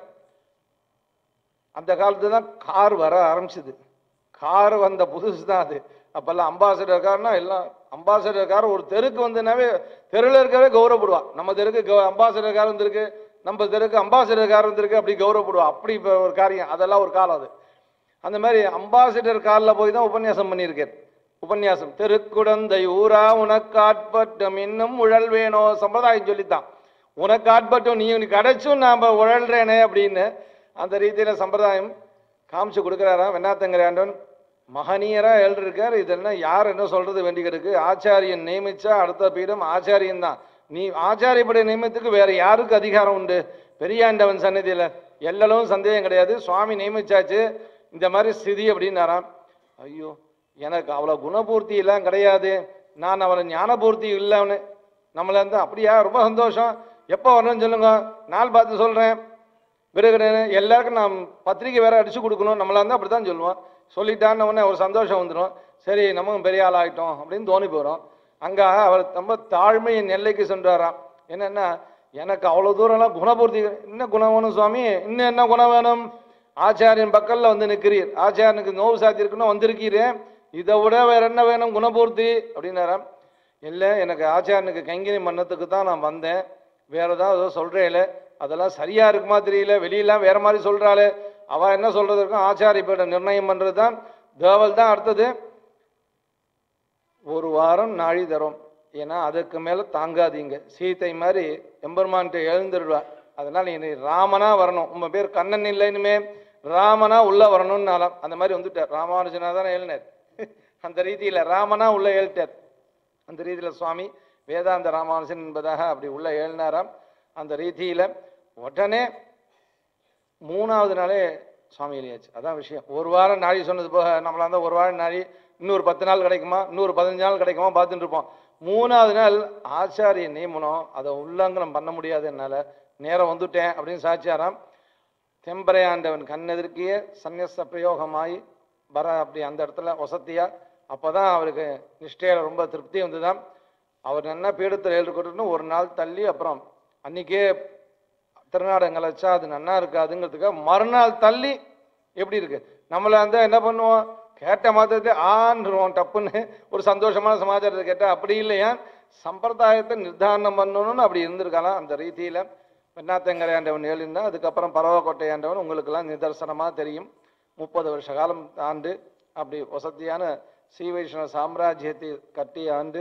அந்த காலத்துல தான் கார் வர ஆரம்பிச்சது கார் வந்த புதுசு தான் அது அப்பெல்லாம் அம்பாசடர் கார்னா எல்லாம் அம்பாசடர் கார் ஒரு தெருக்கு வந்துனாவே தெருவில் இருக்கவே கௌரவப்படுவா நம்ம தெருக்கு கௌ- அம்பாசடர் கார் வந்திருக்கு நம்ம தெருக்கு அம்பாசடர் கார் வந்திருக்கு அப்படி கௌரவப்படுவா அப்படி இப்போ ஒரு காரியம் அதெல்லாம் ஒரு காலம் அது அந்த மாதிரி அம்பாசிடர் காலில் போய் தான் உபன்யாசம் பண்ணியிருக்கார் உபன்யாசம் திருக்குடந்தை ஊரா உனக்காட்பட்டும் இன்னும் உழல் வேணோ சம்பிரதாயம் சொல்லித்தான் உனக்காட்பட்டும் நீ உனக்கு கிடைச்சும் நான் உழல்றேனே அப்படின்னு அந்த ரீதியில சம்பிரதாயம் காமிச்சு கொடுக்குறாராம் வெண்ணாத்தங்கரை ஆண்டவன் மகனீயரா எழுதிருக்கார் இதெல்லாம் யார் என்ன சொல்றது வேண்டி கிடக்கு ஆச்சாரியன் நியமிச்சா அடுத்த பீடம் ஆச்சாரியன் தான் நீ ஆச்சாரியப்படைய நியமத்துக்கு வேற யாருக்கு அதிகாரம் உண்டு பெரியாண்டவன் சன்னதியில எல்லலும் சந்தேகம் கிடையாது சுவாமி நியமிச்சாச்சு இந்த மாதிரி ஸ்திதி அப்படின்னாராம் ஐயோ எனக்கு அவ்வளோ குணபூர்த்தி எல்லாம் கிடையாது நான் அவளை ஞானபூர்த்தி இல்லைன்னு நம்மள இருந்து அப்படியா ரொம்ப சந்தோஷம் எப்போ வரணும்னு சொல்லுங்க நாள் பார்த்து சொல்கிறேன் பிறகு எல்லாருக்கும் நான் பத்திரிக்கை வேற அடிச்சு கொடுக்கணும் நம்மளா இருந்தால் அப்படி தான் சொல்லுவோம் சொல்லிட்டான்னு உடனே ஒரு சந்தோஷம் வந்துடும் சரி நமக்கும் பெரிய ஆள் ஆகிட்டோம் அப்படின்னு தோணி போகிறோம் அங்கே அவர் ரொம்ப தாழ்மையின் எல்லைக்கு சென்றாராம் என்னன்னா எனக்கு அவ்வளோ தூரம்லாம் குணபூர்த்தி என்ன குணம் வேணும் சுவாமி இன்னும் என்ன குணம் வேணும் ஆச்சாரியன் பக்கல்ல வந்து நிற்கிறீர் ஆச்சாரியனுக்கு நோவு சாத்தியிருக்குன்னு வந்திருக்கீரே இதை விட வேற என்ன வேணும் குணபூர்த்தி அப்படின்னாராம் இல்லை எனக்கு ஆச்சாரியனுக்கு கைங்கரி மன்னத்துக்கு தான் நான் வந்தேன் வேற ஏதாவது ஏதோ சொல்றேல அதெல்லாம் சரியா இருக்குமா தெரியல வெளியெல்லாம் வேற மாதிரி சொல்றாளே அவ என்ன சொல்றது இருக்கும் ஆச்சாரிய பீடம் நிர்ணயம் பண்றது தான் தேவல் தான் அடுத்தது ஒரு வாரம் நாழி தரும் ஏன்னா அதுக்கு மேல தாங்காதீங்க சீத்தை மாதிரி எம்பெருமான்கிட்ட எழுந்துருவா அதனால நீ ராமனா வரணும் உங்க பேர் கண்ணன் இல்லை இனிமே ராமனா உள்ள வரணும்னாலாம் அந்த மாதிரி வந்துட்டார் ராமானுஜனா தானே எழுதினார் அந்த ரீதியில ராமனா உள்ள எழுட்டார் அந்த ரீதியில சுவாமி வேதாந்த ராமானுஜன் என்பதாக அப்படி உள்ள எழுதினாராம் அந்த ரீதியில உடனே மூணாவது நாளே சுவாமி எழுதியாச்சு அதான் விஷயம் ஒரு வாரம் நாழி சொன்னது போக நம்மளா இருந்தால் ஒரு வாரம் நாழி இன்னொரு பத்து நாள் கிடைக்குமா இன்னொரு பதினஞ்சு நாள் கிடைக்குமா பார்த்துட்டு இருப்போம் மூணாவது நாள் ஆச்சாரிய நியமனம் அதை உல்லங்கனம் பண்ண முடியாது என்னால நேரம் வந்துட்டேன் அப்படின்னு சாட்சியாராம் தெம்பரையாண்டவன் கண்ணெதிர்க்கிய சந்நியச பிரயோகமாயி வர அப்படி அந்த இடத்துல வசதியா அப்பதான் அவருக்கு நிஷ்டையில ரொம்ப திருப்தி வந்துதான் அவர் என்ன பீடத்தில் எழுதிக்கொண்டு ஒரு நாள் தள்ளி அப்புறம் அன்னைக்கே திருநாடகங்கள் வச்சா அது நன்னா இருக்காதுங்கிறதுக்காக மறுநாள் தள்ளி எப்படி இருக்கு நம்மள இருந்தா என்ன பண்ணுவோம் கேட்ட மாத்திரத்தை ஆன்றுவோம் டப்புன்னு ஒரு சந்தோஷமான சமாச்சாரத்தை கேட்டா அப்படி இல்லையா சம்பிரதாயத்தை நிர்தாரணம் பண்ணணும்னு அப்படி இருந்திருக்கலாம் அந்த ரீதியில பெண்ணாத்தங்கரை ஆண்டவன் எழுந்தா அதுக்கப்புறம் பரவக்கோட்டை ஆண்டவன் உங்களுக்கெல்லாம் நிதர்சனமா தெரியும் முப்பது வருஷ காலம் ஆண்டு அப்படி வசதியான ஸ்ரீ வைஷ்ணவ சாம்ராஜ்யத்தை கட்டிய ஆண்டு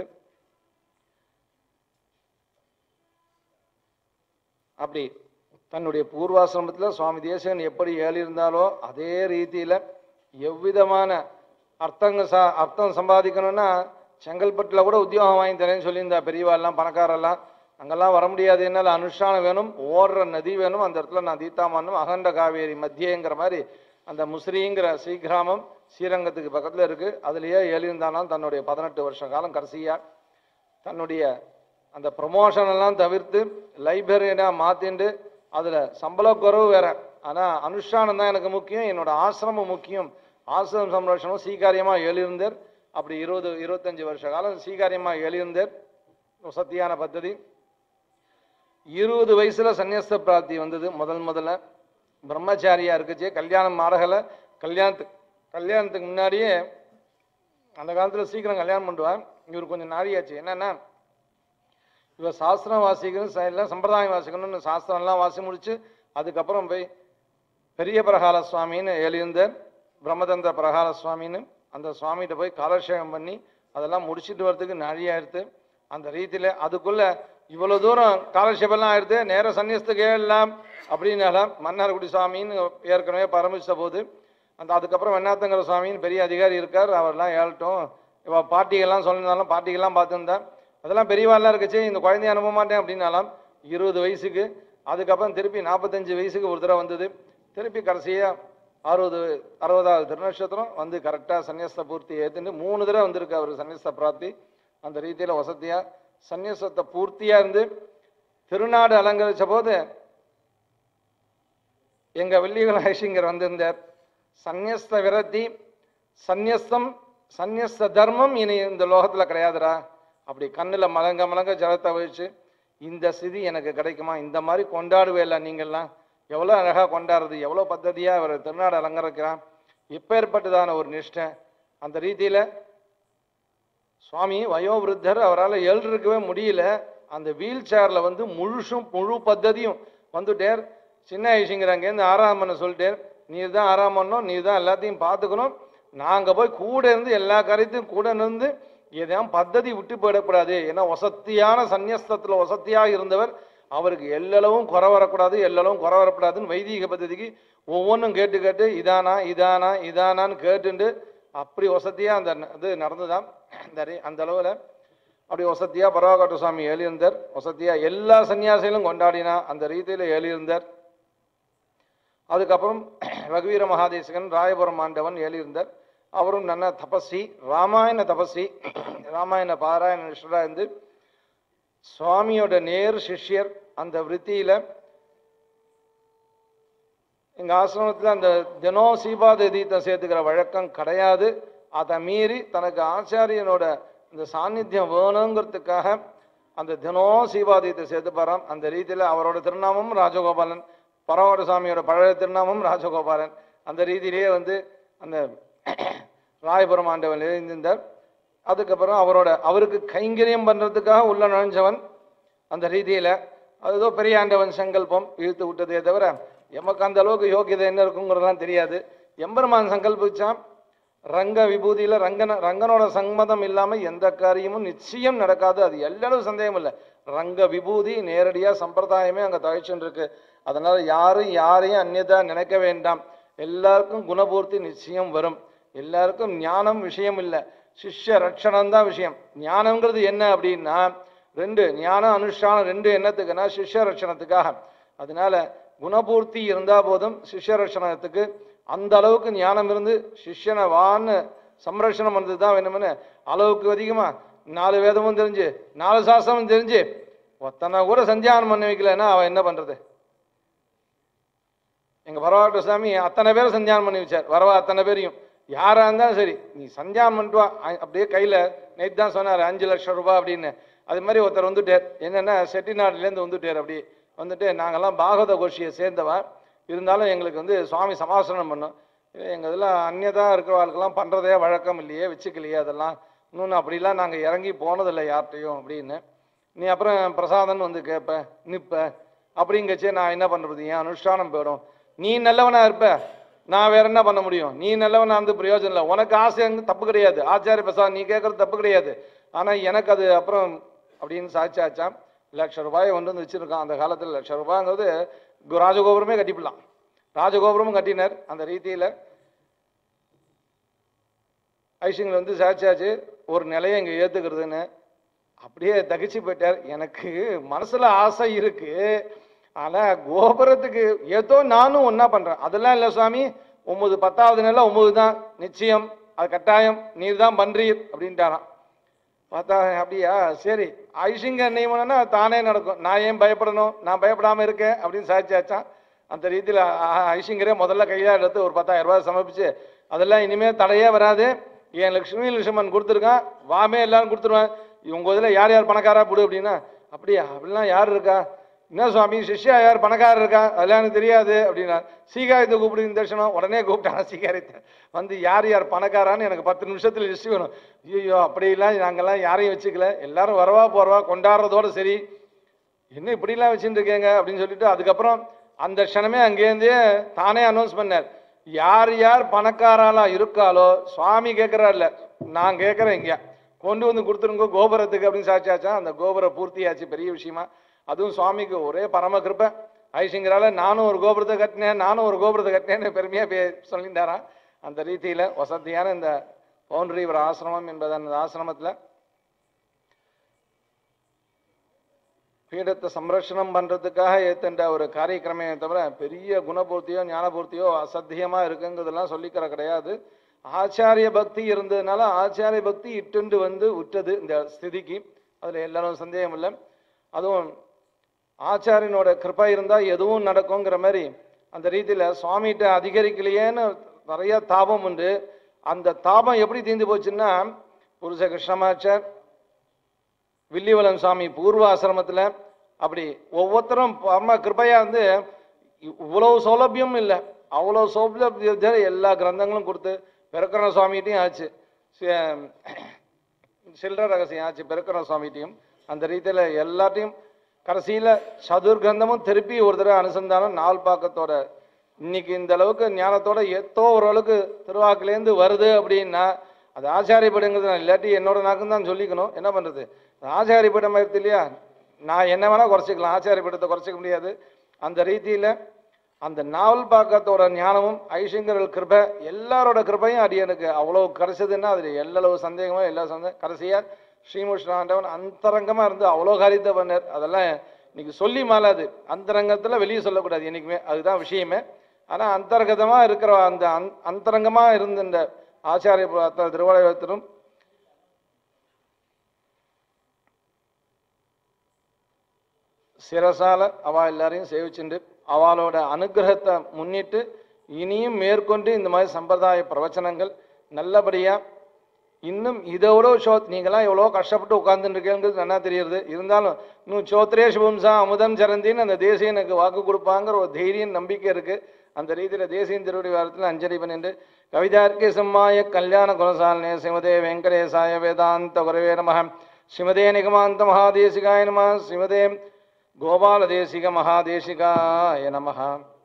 அப்படி தன்னுடைய பூர்வாசிரமத்தில் சுவாமி தேசகன் எப்படி ஏழிருந்தாலோ அதே ரீதியில எவ்விதமான அர்த்தங்க சா அர்த்தம் சம்பாதிக்கணும்னா செங்கல்பட்டுல கூட உத்தியோகம் வாங்கி தரேன்னு சொல்லியிருந்தா பெரியவாள்லாம் பணக்காரெல்லாம் அங்கெல்லாம் வர முடியாது என்னால் அனுஷ்டானம் வேணும் ஓடுற நதி வேணும் அந்த இடத்துல நான் தீத்தாமன்னும் அகண்ட காவேரி மத்தியங்கிற மாதிரி அந்த முசிறிங்கிற ஸ்ரீகிராமம் ஸ்ரீரங்கத்துக்கு பக்கத்துல இருக்கு அதுலயே எழுந்தாலும் தன்னுடைய பதினெட்டு வருஷ காலம் கடைசியா தன்னுடைய அந்த ப்ரொமோஷன் எல்லாம் தவிர்த்து லைப்ரரியனா மாத்திண்டு அதுல சம்பள குறைவு வேற ஆனா அனுஷ்டானம் தான் எனக்கு முக்கியம் என்னோட ஆசிரமம் முக்கியம் ஆசிரம சம்ரட்சணம் சீகாரியமா எழுந்தார் அப்படி இருபது இருபத்தஞ்சு வருஷ காலம் சீகாரியமா எழுந்தார் சத்தியான பദ്ധதி இருபது வயசுல சந்நியாச பிராப்தி வந்தது முதல் முதல்ல பிரம்மச்சாரியா இருக்குச்சு கல்யாணம் ஆடகல கல்யாணத்துக்கு கல்யாணத்துக்கு முன்னாடியே அந்த காலத்துல சீக்கிரம் கல்யாணம் பண்ணுவான் இவர் கொஞ்சம் நாரியாச்சு என்னன்னா இவர் சாஸ்திரம் வாசிக்கணும் ச- எல்லாம் சம்பிரதாயம் வாசிக்கணும்னு சாஸ்திரம்லாம் வாசி முடிச்சு அதுக்கப்புறம் போய் பெரிய பிரகால சுவாமின்னு எழுந்தார் பிரம்மதந்திர பிரகால சுவாமின்னு அந்த சுவாமிகிட்ட போய் காலக்ஷேபம் பண்ணி அதெல்லாம் முடிச்சிட்டு வர்றதுக்கு நாழியாயிருது அந்த ரீதியில அதுக்குள்ள இவ்வளவு தூரம் காலக்ஷேபம்லாம் ஆயிடுது நேர சன்னியஸ்துக்கு எல்லாம் அப்படின்னால மன்னார்குடி சுவாமின்னு ஏற்கனவே பரமிச்ச போது அந்த அதுக்கப்புறம் வெண்ணாத்தங்கர சுவாமின்னு பெரிய அதிகாரி இருக்கார் அவர்லாம் ஏழட்டும் இவ பாட்டிகள்லாம் சொல்லியிருந்தாலும் பாட்டிகள்லாம் பார்த்துருந்தேன் அதெல்லாம் பெரியவாள்லாம் இருக்குச்சு இந்த குழந்தைய அனுப்ப மாட்டேன் அப்படின்னாலும் இருபது வயசுக்கு அதுக்கப்புறம் திருப்பி நாற்பத்தஞ்சு வயசுக்கு ஒரு தடவை வந்தது திருப்பி கடைசியாக அறுபது அறுபதாவது திருநட்சத்திரம் வந்து கரெக்டாக சன்னியஸ்த பூர்த்தி ஏற்றுன்னு மூணு தடவை வந்திருக்கு அவர் சன்னியஸ்த பிராப்தி அந்த ரீதியில் வசதியாக சன்னியசத்தை பூர்த்தியாக இருந்து திருநாடு அலங்கரிச்ச போது எங்க வெள்ளிகுல ஐசிங்கர் வந்திருந்தார் சந்நியஸ்த விரத்தி சந்நியஸ்தம் சந்நியஸ்த தர்மம் இனி இந்த லோகத்துல கிடையாதுடா அப்படி கண்ணுல மலங்க மலங்க ஜலத்தை வச்சு இந்த ஸ்திதி எனக்கு கிடைக்குமா இந்த மாதிரி கொண்டாடுவே இல்லை நீங்கள்லாம் எவ்வளோ அழகா கொண்டாடுறது எவ்வளோ பద్ధதியா அவர் திருநாடு அலங்கரிக்கிறான் இப்பேற்பட்டதான ஒரு நிஷ்டை அந்த ரீதியில சுவாமி வயோவிருத்தர் அவரால் எழுந்திருக்கவே முடியல அந்த வீல் சேர்ல வந்து முழுசும் முழு பத்ததியும் வந்துட்டார் சின்ன ஐசிங்கிற அங்கேருந்து ஆறாம் பண்ண சொல்லிட்டார் நீ தான் ஆறாம் பண்ணணும் நீ தான் எல்லாத்தையும் பார்த்துக்கணும் நாங்கள் போய் கூட இருந்து எல்லா காரியத்தையும் கூட இருந்து எதையும் பத்ததி விட்டு போயிடக்கூடாது ஏன்னா வசத்தியான சந்நியஸ்தத்தில் வசத்தியாக இருந்தவர் அவருக்கு எல்லளவும் குறை வரக்கூடாது எல்லளவும் குறை வரக்கூடாதுன்னு வைதீக பద్ధதிக்கு ஒவ்வொன்றும் கேட்டு கேட்டு இதானா இதானா இதானான்னு கேட்டுண்டு அப்படி வசதியாக அந்த ந- இது நடந்துதான் அந்த ரே- அந்த அளவில் அப்படி வசதியாக பரவாகட்ட சுவாமி எழுந்தார் வசதியாக எல்லா சன்னியாசிகளும் கொண்டாடினா அந்த ரீதியில் எழுந்தார் அதுக்கப்புறம் ரகுவீர மகாதேசகன் ராயபுரம் ஆண்டவன் எழுந்தார் அவரும் நல்ல தபஸ்வி ராமாயண தபஸ்வி ராமாயண பாராயண நிஷ்டரா இருந்து சுவாமியோட நேர் சிஷ்யர் அந்த விருத்தியில எங்க ஆசிரமத்தில் அந்த தினம் சீபாத தீர்த்தம் சேர்த்துக்கிற வழக்கம் கிடையாது அதை மீறி தனக்கு ஆச்சாரியனோட இந்த சாநித்தியம் வேணுங்கிறதுக்காக அந்த தினம் சீபாதீத்தை சேர்த்துப்பாராம் அந்த ரீதியில் அவரோட திருநாமம் ராஜகோபாலன் பரவாட சாமியோட பழைய திருநாமம் ராஜகோபாலன் அந்த ரீதியிலேயே வந்து அந்த ராயபுரம் ஆண்டவன் எழுந்திருந்தார் அதுக்கப்புறம் அவரோட அவருக்கு கைங்கரியம் பண்றதுக்காக உள்ள நுழைஞ்சவன் அந்த ரீதியில அதுதோ பெரிய ஆண்டவன் சங்கல்பம் இழுத்து விட்டதே தவிர எமக்கு அந்த அளவுக்கு யோகியதை என்ன இருக்குங்கிறதெல்லாம் தெரியாது எம்பெருமான் சங்கல்பிச்சான் ரங்க விபூதியில ரங்கன ரங்கனோட சம்மதம் இல்லாம எந்த காரியமும் நிச்சயம் நடக்காது அது எல்லளவு சந்தேகம் இல்லை ரங்க விபூதி நேரடியா சம்பிரதாயமே அங்க தழைச்சுன்னு இருக்கு அதனால யாரும் யாரையும் அந்நியதா நினைக்க வேண்டாம் எல்லாருக்கும் குணபூர்த்தி நிச்சயம் வரும் எல்லாருக்கும் ஞானம் விஷயம் இல்லை சிஷ்ய ரட்சணம் தான் விஷயம் ஞானம்ங்கிறது என்ன அப்படின்னா ரெண்டு ஞானம் அனுஷ்டானம் ரெண்டு என்னத்துக்குன்னா சிஷ்ய ரட்சணத்துக்காக அதனால குணபூர்த்தி இருந்தா போதும் சிஷ்ய ரட்சணத்துக்கு அந்த அளவுக்கு ஞானம் இருந்து சிஷ்யனை வான்னு சம்ரட்சணம் பண்ணுறது தான் வேணும்னு அளவுக்கு அதிகமா நாலு வேதமும் தெரிஞ்சு நாலு சாஸ்திரமும் தெரிஞ்சு ஒத்தனை கூட சந்தியானம் பண்ணி வைக்கலன்னா அவன் என்ன பண்றது எங்க வரவாட்ட சாமி அத்தனை பேரும் சந்தியானம் பண்ணி வச்சார் வரவா அத்தனை பேரையும் யாரா இருந்தாலும் சரி நீ சந்தியானம் பண்ணிட்டு வா அ- அப்படியே கையில நேற்று தான் சொன்னார் அஞ்சு லட்சம் ரூபாய் அப்படின்னு அது மாதிரி ஒருத்தர் வந்துட்டார் என்னன்னா செட்டிநாடுலேருந்து வந்துட்டார் அப்படி வந்துட்டு நாங்கெல்லாம் பாகவத கோஷியை சேர்ந்தவா இருந்தாலும் எங்களுக்கு வந்து சுவாமி சமாசனம் பண்ணோம் எங்கள் இதில் அந்நியதாக இருக்கிறவர்களுக்கெல்லாம் பண்ணுறதே வழக்கம் இல்லையே வச்சுக்கலையே அதெல்லாம் இன்னொன்று அப்படிலாம் நாங்கள் இறங்கி போனதில்லை யார்கிட்டையும் அப்படின்னு நீ அப்புறம் பிரசாதன் வந்து கேட்ப நிற்ப அப்படிங்கச்சே நான் என்ன பண்ணுறது என் அனுஷ்டானம் போயிடும் நீ நல்லவனா இருப்ப நான் வேற என்ன பண்ண முடியும் நீ நல்லவனா இருந்து பிரயோஜனம் இல்லை உனக்கு ஆசை அங்க தப்பு கிடையாது ஆச்சாரிய பிரசாத் நீ கேட்கறது தப்பு கிடையாது ஆனா எனக்கு அது அப்புறம் அப்படின்னு சாட்சியாச்சாம் லட்ச ரூபாயை கொண்டு வந்து வச்சிருக்கான் அந்த காலத்துல லட்ச ரூபாங்கிறது கு- ராஜகோபுரமே கட்டிப்பிடலாம் ராஜகோபுரமும் கட்டினார் அந்த ரீதியில ஐசிங்கில் வந்து சாட்சியாச்சு ஒரு நிலையை இங்கே ஏற்றுக்கிறதுன்னு அப்படியே தகிச்சு போயிட்டார் எனக்கு மனசுல ஆசை இருக்கு ஆனா கோபுரத்துக்கு ஏதோ நானும் ஒண்ணா பண்றேன் அதெல்லாம் இல்லை சுவாமி ஒன்பது பத்தாவது நிலை ஒன்பது தான் நிச்சயம் அது கட்டாயம் நீர் தான் பண்றீர் அப்படின்ட்டாராம் பார்த்தா அப்படியா சரி ஐஷிங்க நியமனம்னா தானே நடக்கும் நான் ஏன் பயப்படணும் நான் பயப்படாம இருக்கேன் அப்படின்னு சாட்சியாச்சான் அந்த ரீதியில் ஐஷிங்கரே முதல்ல கையில எடுத்து ஒரு பத்தாயிரம் ரூபாய் சமர்ப்பிச்சு அதெல்லாம் இனிமே தடையே வராது என் லட்சுமி லட்சுமன் கொடுத்துருக்கான் வாமே எல்லாரும் கொடுத்துருவேன் உங்க இதில் யார் யார் பணக்காரா போடு அப்படின்னா அப்படியா அப்படிலாம் யார் இருக்கா என்ன சுவாமி சிஷ்யா யார் பணக்காரர் இருக்கா அதெல்லாம் எனக்கு தெரியாது அப்படின்னா சீகாயத்தை கூப்பிடுங்க தரிசனம் உடனே கூப்பிட்டாங்க சீகாயத்தை வந்து யார் யார் பணக்காரான்னு எனக்கு பத்து நிமிஷத்துல லிஸ்ட் வேணும் ஐயோ அப்படிலாம் நாங்கெல்லாம் யாரையும் வச்சுக்கல எல்லாரும் வரவா போறவா கொண்டாடுறதோட சரி என்ன இப்படிலாம் வச்சுட்டு இருக்கீங்க அப்படின்னு சொல்லிட்டு அதுக்கப்புறம் அந்த க்ஷணமே அங்கேருந்தே தானே அனௌன்ஸ் பண்ணார் யார் யார் பணக்காராளா இருக்காளோ சுவாமி கேட்கிறார்ல நான் கேட்கறேன் இங்க கொண்டு வந்து கொடுத்துருங்க கோபுரத்துக்கு அப்படின்னு சாட்சியாச்சா அந்த கோபுரம் பூர்த்தியாச்சு பெரிய விஷயமா அதுவும் சுவாமிக்கு ஒரே பரம கிருப்பை ஐசிங்கரால நானும் ஒரு கோபுரத்தை கட்டினேன் நானும் ஒரு கோபுரத்தை கட்டினேன்னு பெருமையா பே சொல்லிட்டாராம் அந்த ரீதியில வசதியான இந்த பவுண்டரிவர் ஆசிரமம் என்பது அந்த ஆசிரமத்துல பீடத்தை சம்ரட்சணம் பண்றதுக்காக ஏத்துண்ட ஒரு காரியக்கிரமே தவிர பெரிய குணபூர்த்தியோ ஞானபூர்த்தியோ அசத்தியமா இருக்குங்கிறதெல்லாம் சொல்லிக்கிற கிடையாது ஆச்சாரிய பக்தி இருந்ததுனால ஆச்சாரிய பக்தி இட்டுண்டு வந்து விட்டது இந்த ஸ்திதிக்கு அதுல எல்லாரும் சந்தேகம் இல்லை அதுவும் ஆச்சாரியனோட கிருபை இருந்தா எதுவும் நடக்குங்கிற மாதிரி அந்த ரீதியில சுவாமிகிட்ட அதிகரிக்கலையேன்னு நிறைய தாபம் உண்டு அந்த தாபம் எப்படி தீர்ந்து போச்சுன்னா புருஷ கிருஷ்ணமாச்சார் வில்லிவலம் சுவாமி பூர்வ ஆசிரமத்துல அப்படி ஒவ்வொருத்தரும் அம்மா கிருபையா வந்து இவ்வளவு சௌலபியம் இல்லை அவ்வளோ சௌலபியத்தை எல்லா கிரந்தங்களும் கொடுத்து பெருக்கரண சுவாமிகிட்டையும் ஆச்சு சி- சில்லற ரகசியம் ஆச்சு பெருக்கரண சுவாமிகிட்டையும் அந்த ரீதியில எல்லாத்தையும் கடைசியில சதுர் கிரந்தமும் திருப்பி ஒரு தடவை அனுசந்தானம் நாள் பாக்கத்தோட இன்னைக்கு இந்த அளவுக்கு ஞானத்தோட எத்தோ ஓரளவுக்கு திருவாக்குலேருந்து வருது அப்படின்னா அது ஆச்சாரியப்படங்கிறது நான் இல்லாட்டி என்னோட நாக்கும் தான் சொல்லிக்கணும் என்ன பண்றது ஆச்சாரியப்படம் இருக்கு இல்லையா நான் என்ன வேணா குறைச்சிக்கலாம் ஆச்சாரியப்படத்தை குறைச்சிக்க முடியாது அந்த ரீதியில அந்த நாவல் பாக்கத்தோட ஞானமும் ஐஷங்கரல் கிருபை எல்லாரோட கிருபையும் அடியனுக்கு அவ்வளவு கிடைச்சதுன்னா அது எல்லளவு சந்தேகமோ எல்லா சந்தேகம் கடைசியா ஸ்ரீமுஷ்ணாண்டவன் அந்தரங்கமா இருந்து அவ்வளோ காரியத்தை பண்ணார் அதெல்லாம் இன்னைக்கு சொல்லி மாலாது அந்தரங்கத்துல வெளியே சொல்லக்கூடாது என்னைக்குமே அதுதான் விஷயமே ஆனா அந்தர்கதமா இருக்கிற அந்த அந் அந்தரங்கமா இருந்த இந்த ஆச்சாரிய புராத்தன திருவாலயத்திலும் சிரசால அவ எல்லாரையும் சேவிச்சுண்டு அவளோட அனுகிரகத்தை முன்னிட்டு இனியும் மேற்கொண்டு இந்த மாதிரி சம்பிரதாய பிரவச்சனங்கள் நல்லபடியா இன்னும் இதோட சோ நீங்களாம் எவ்வளோ கஷ்டப்பட்டு உட்கார்ந்துட்டு இருக்கீங்கிறது நல்லா தெரியுது இருந்தாலும் இன்னும் சோத்ரே சுபம்சா அமுதம் சரந்தின்னு அந்த தேசியம் எனக்கு வாக்கு கொடுப்பாங்கிற ஒரு தைரியம் நம்பிக்கை இருக்கு அந்த ரீதியில தேசியம் திருவடி வாரத்தில் அஞ்சலி பண்ணிட்டு கவிதார்க்கே சம்மாய கல்யாண குணசாலினே சிமதே வெங்கடேசாய வேதாந்த குரவே நம ஸ்ரீமதே நிகமாந்த மகாதேசிகாய நம ஸ்ரீமதே கோபாலதேசிக மகாதேசிகாய நம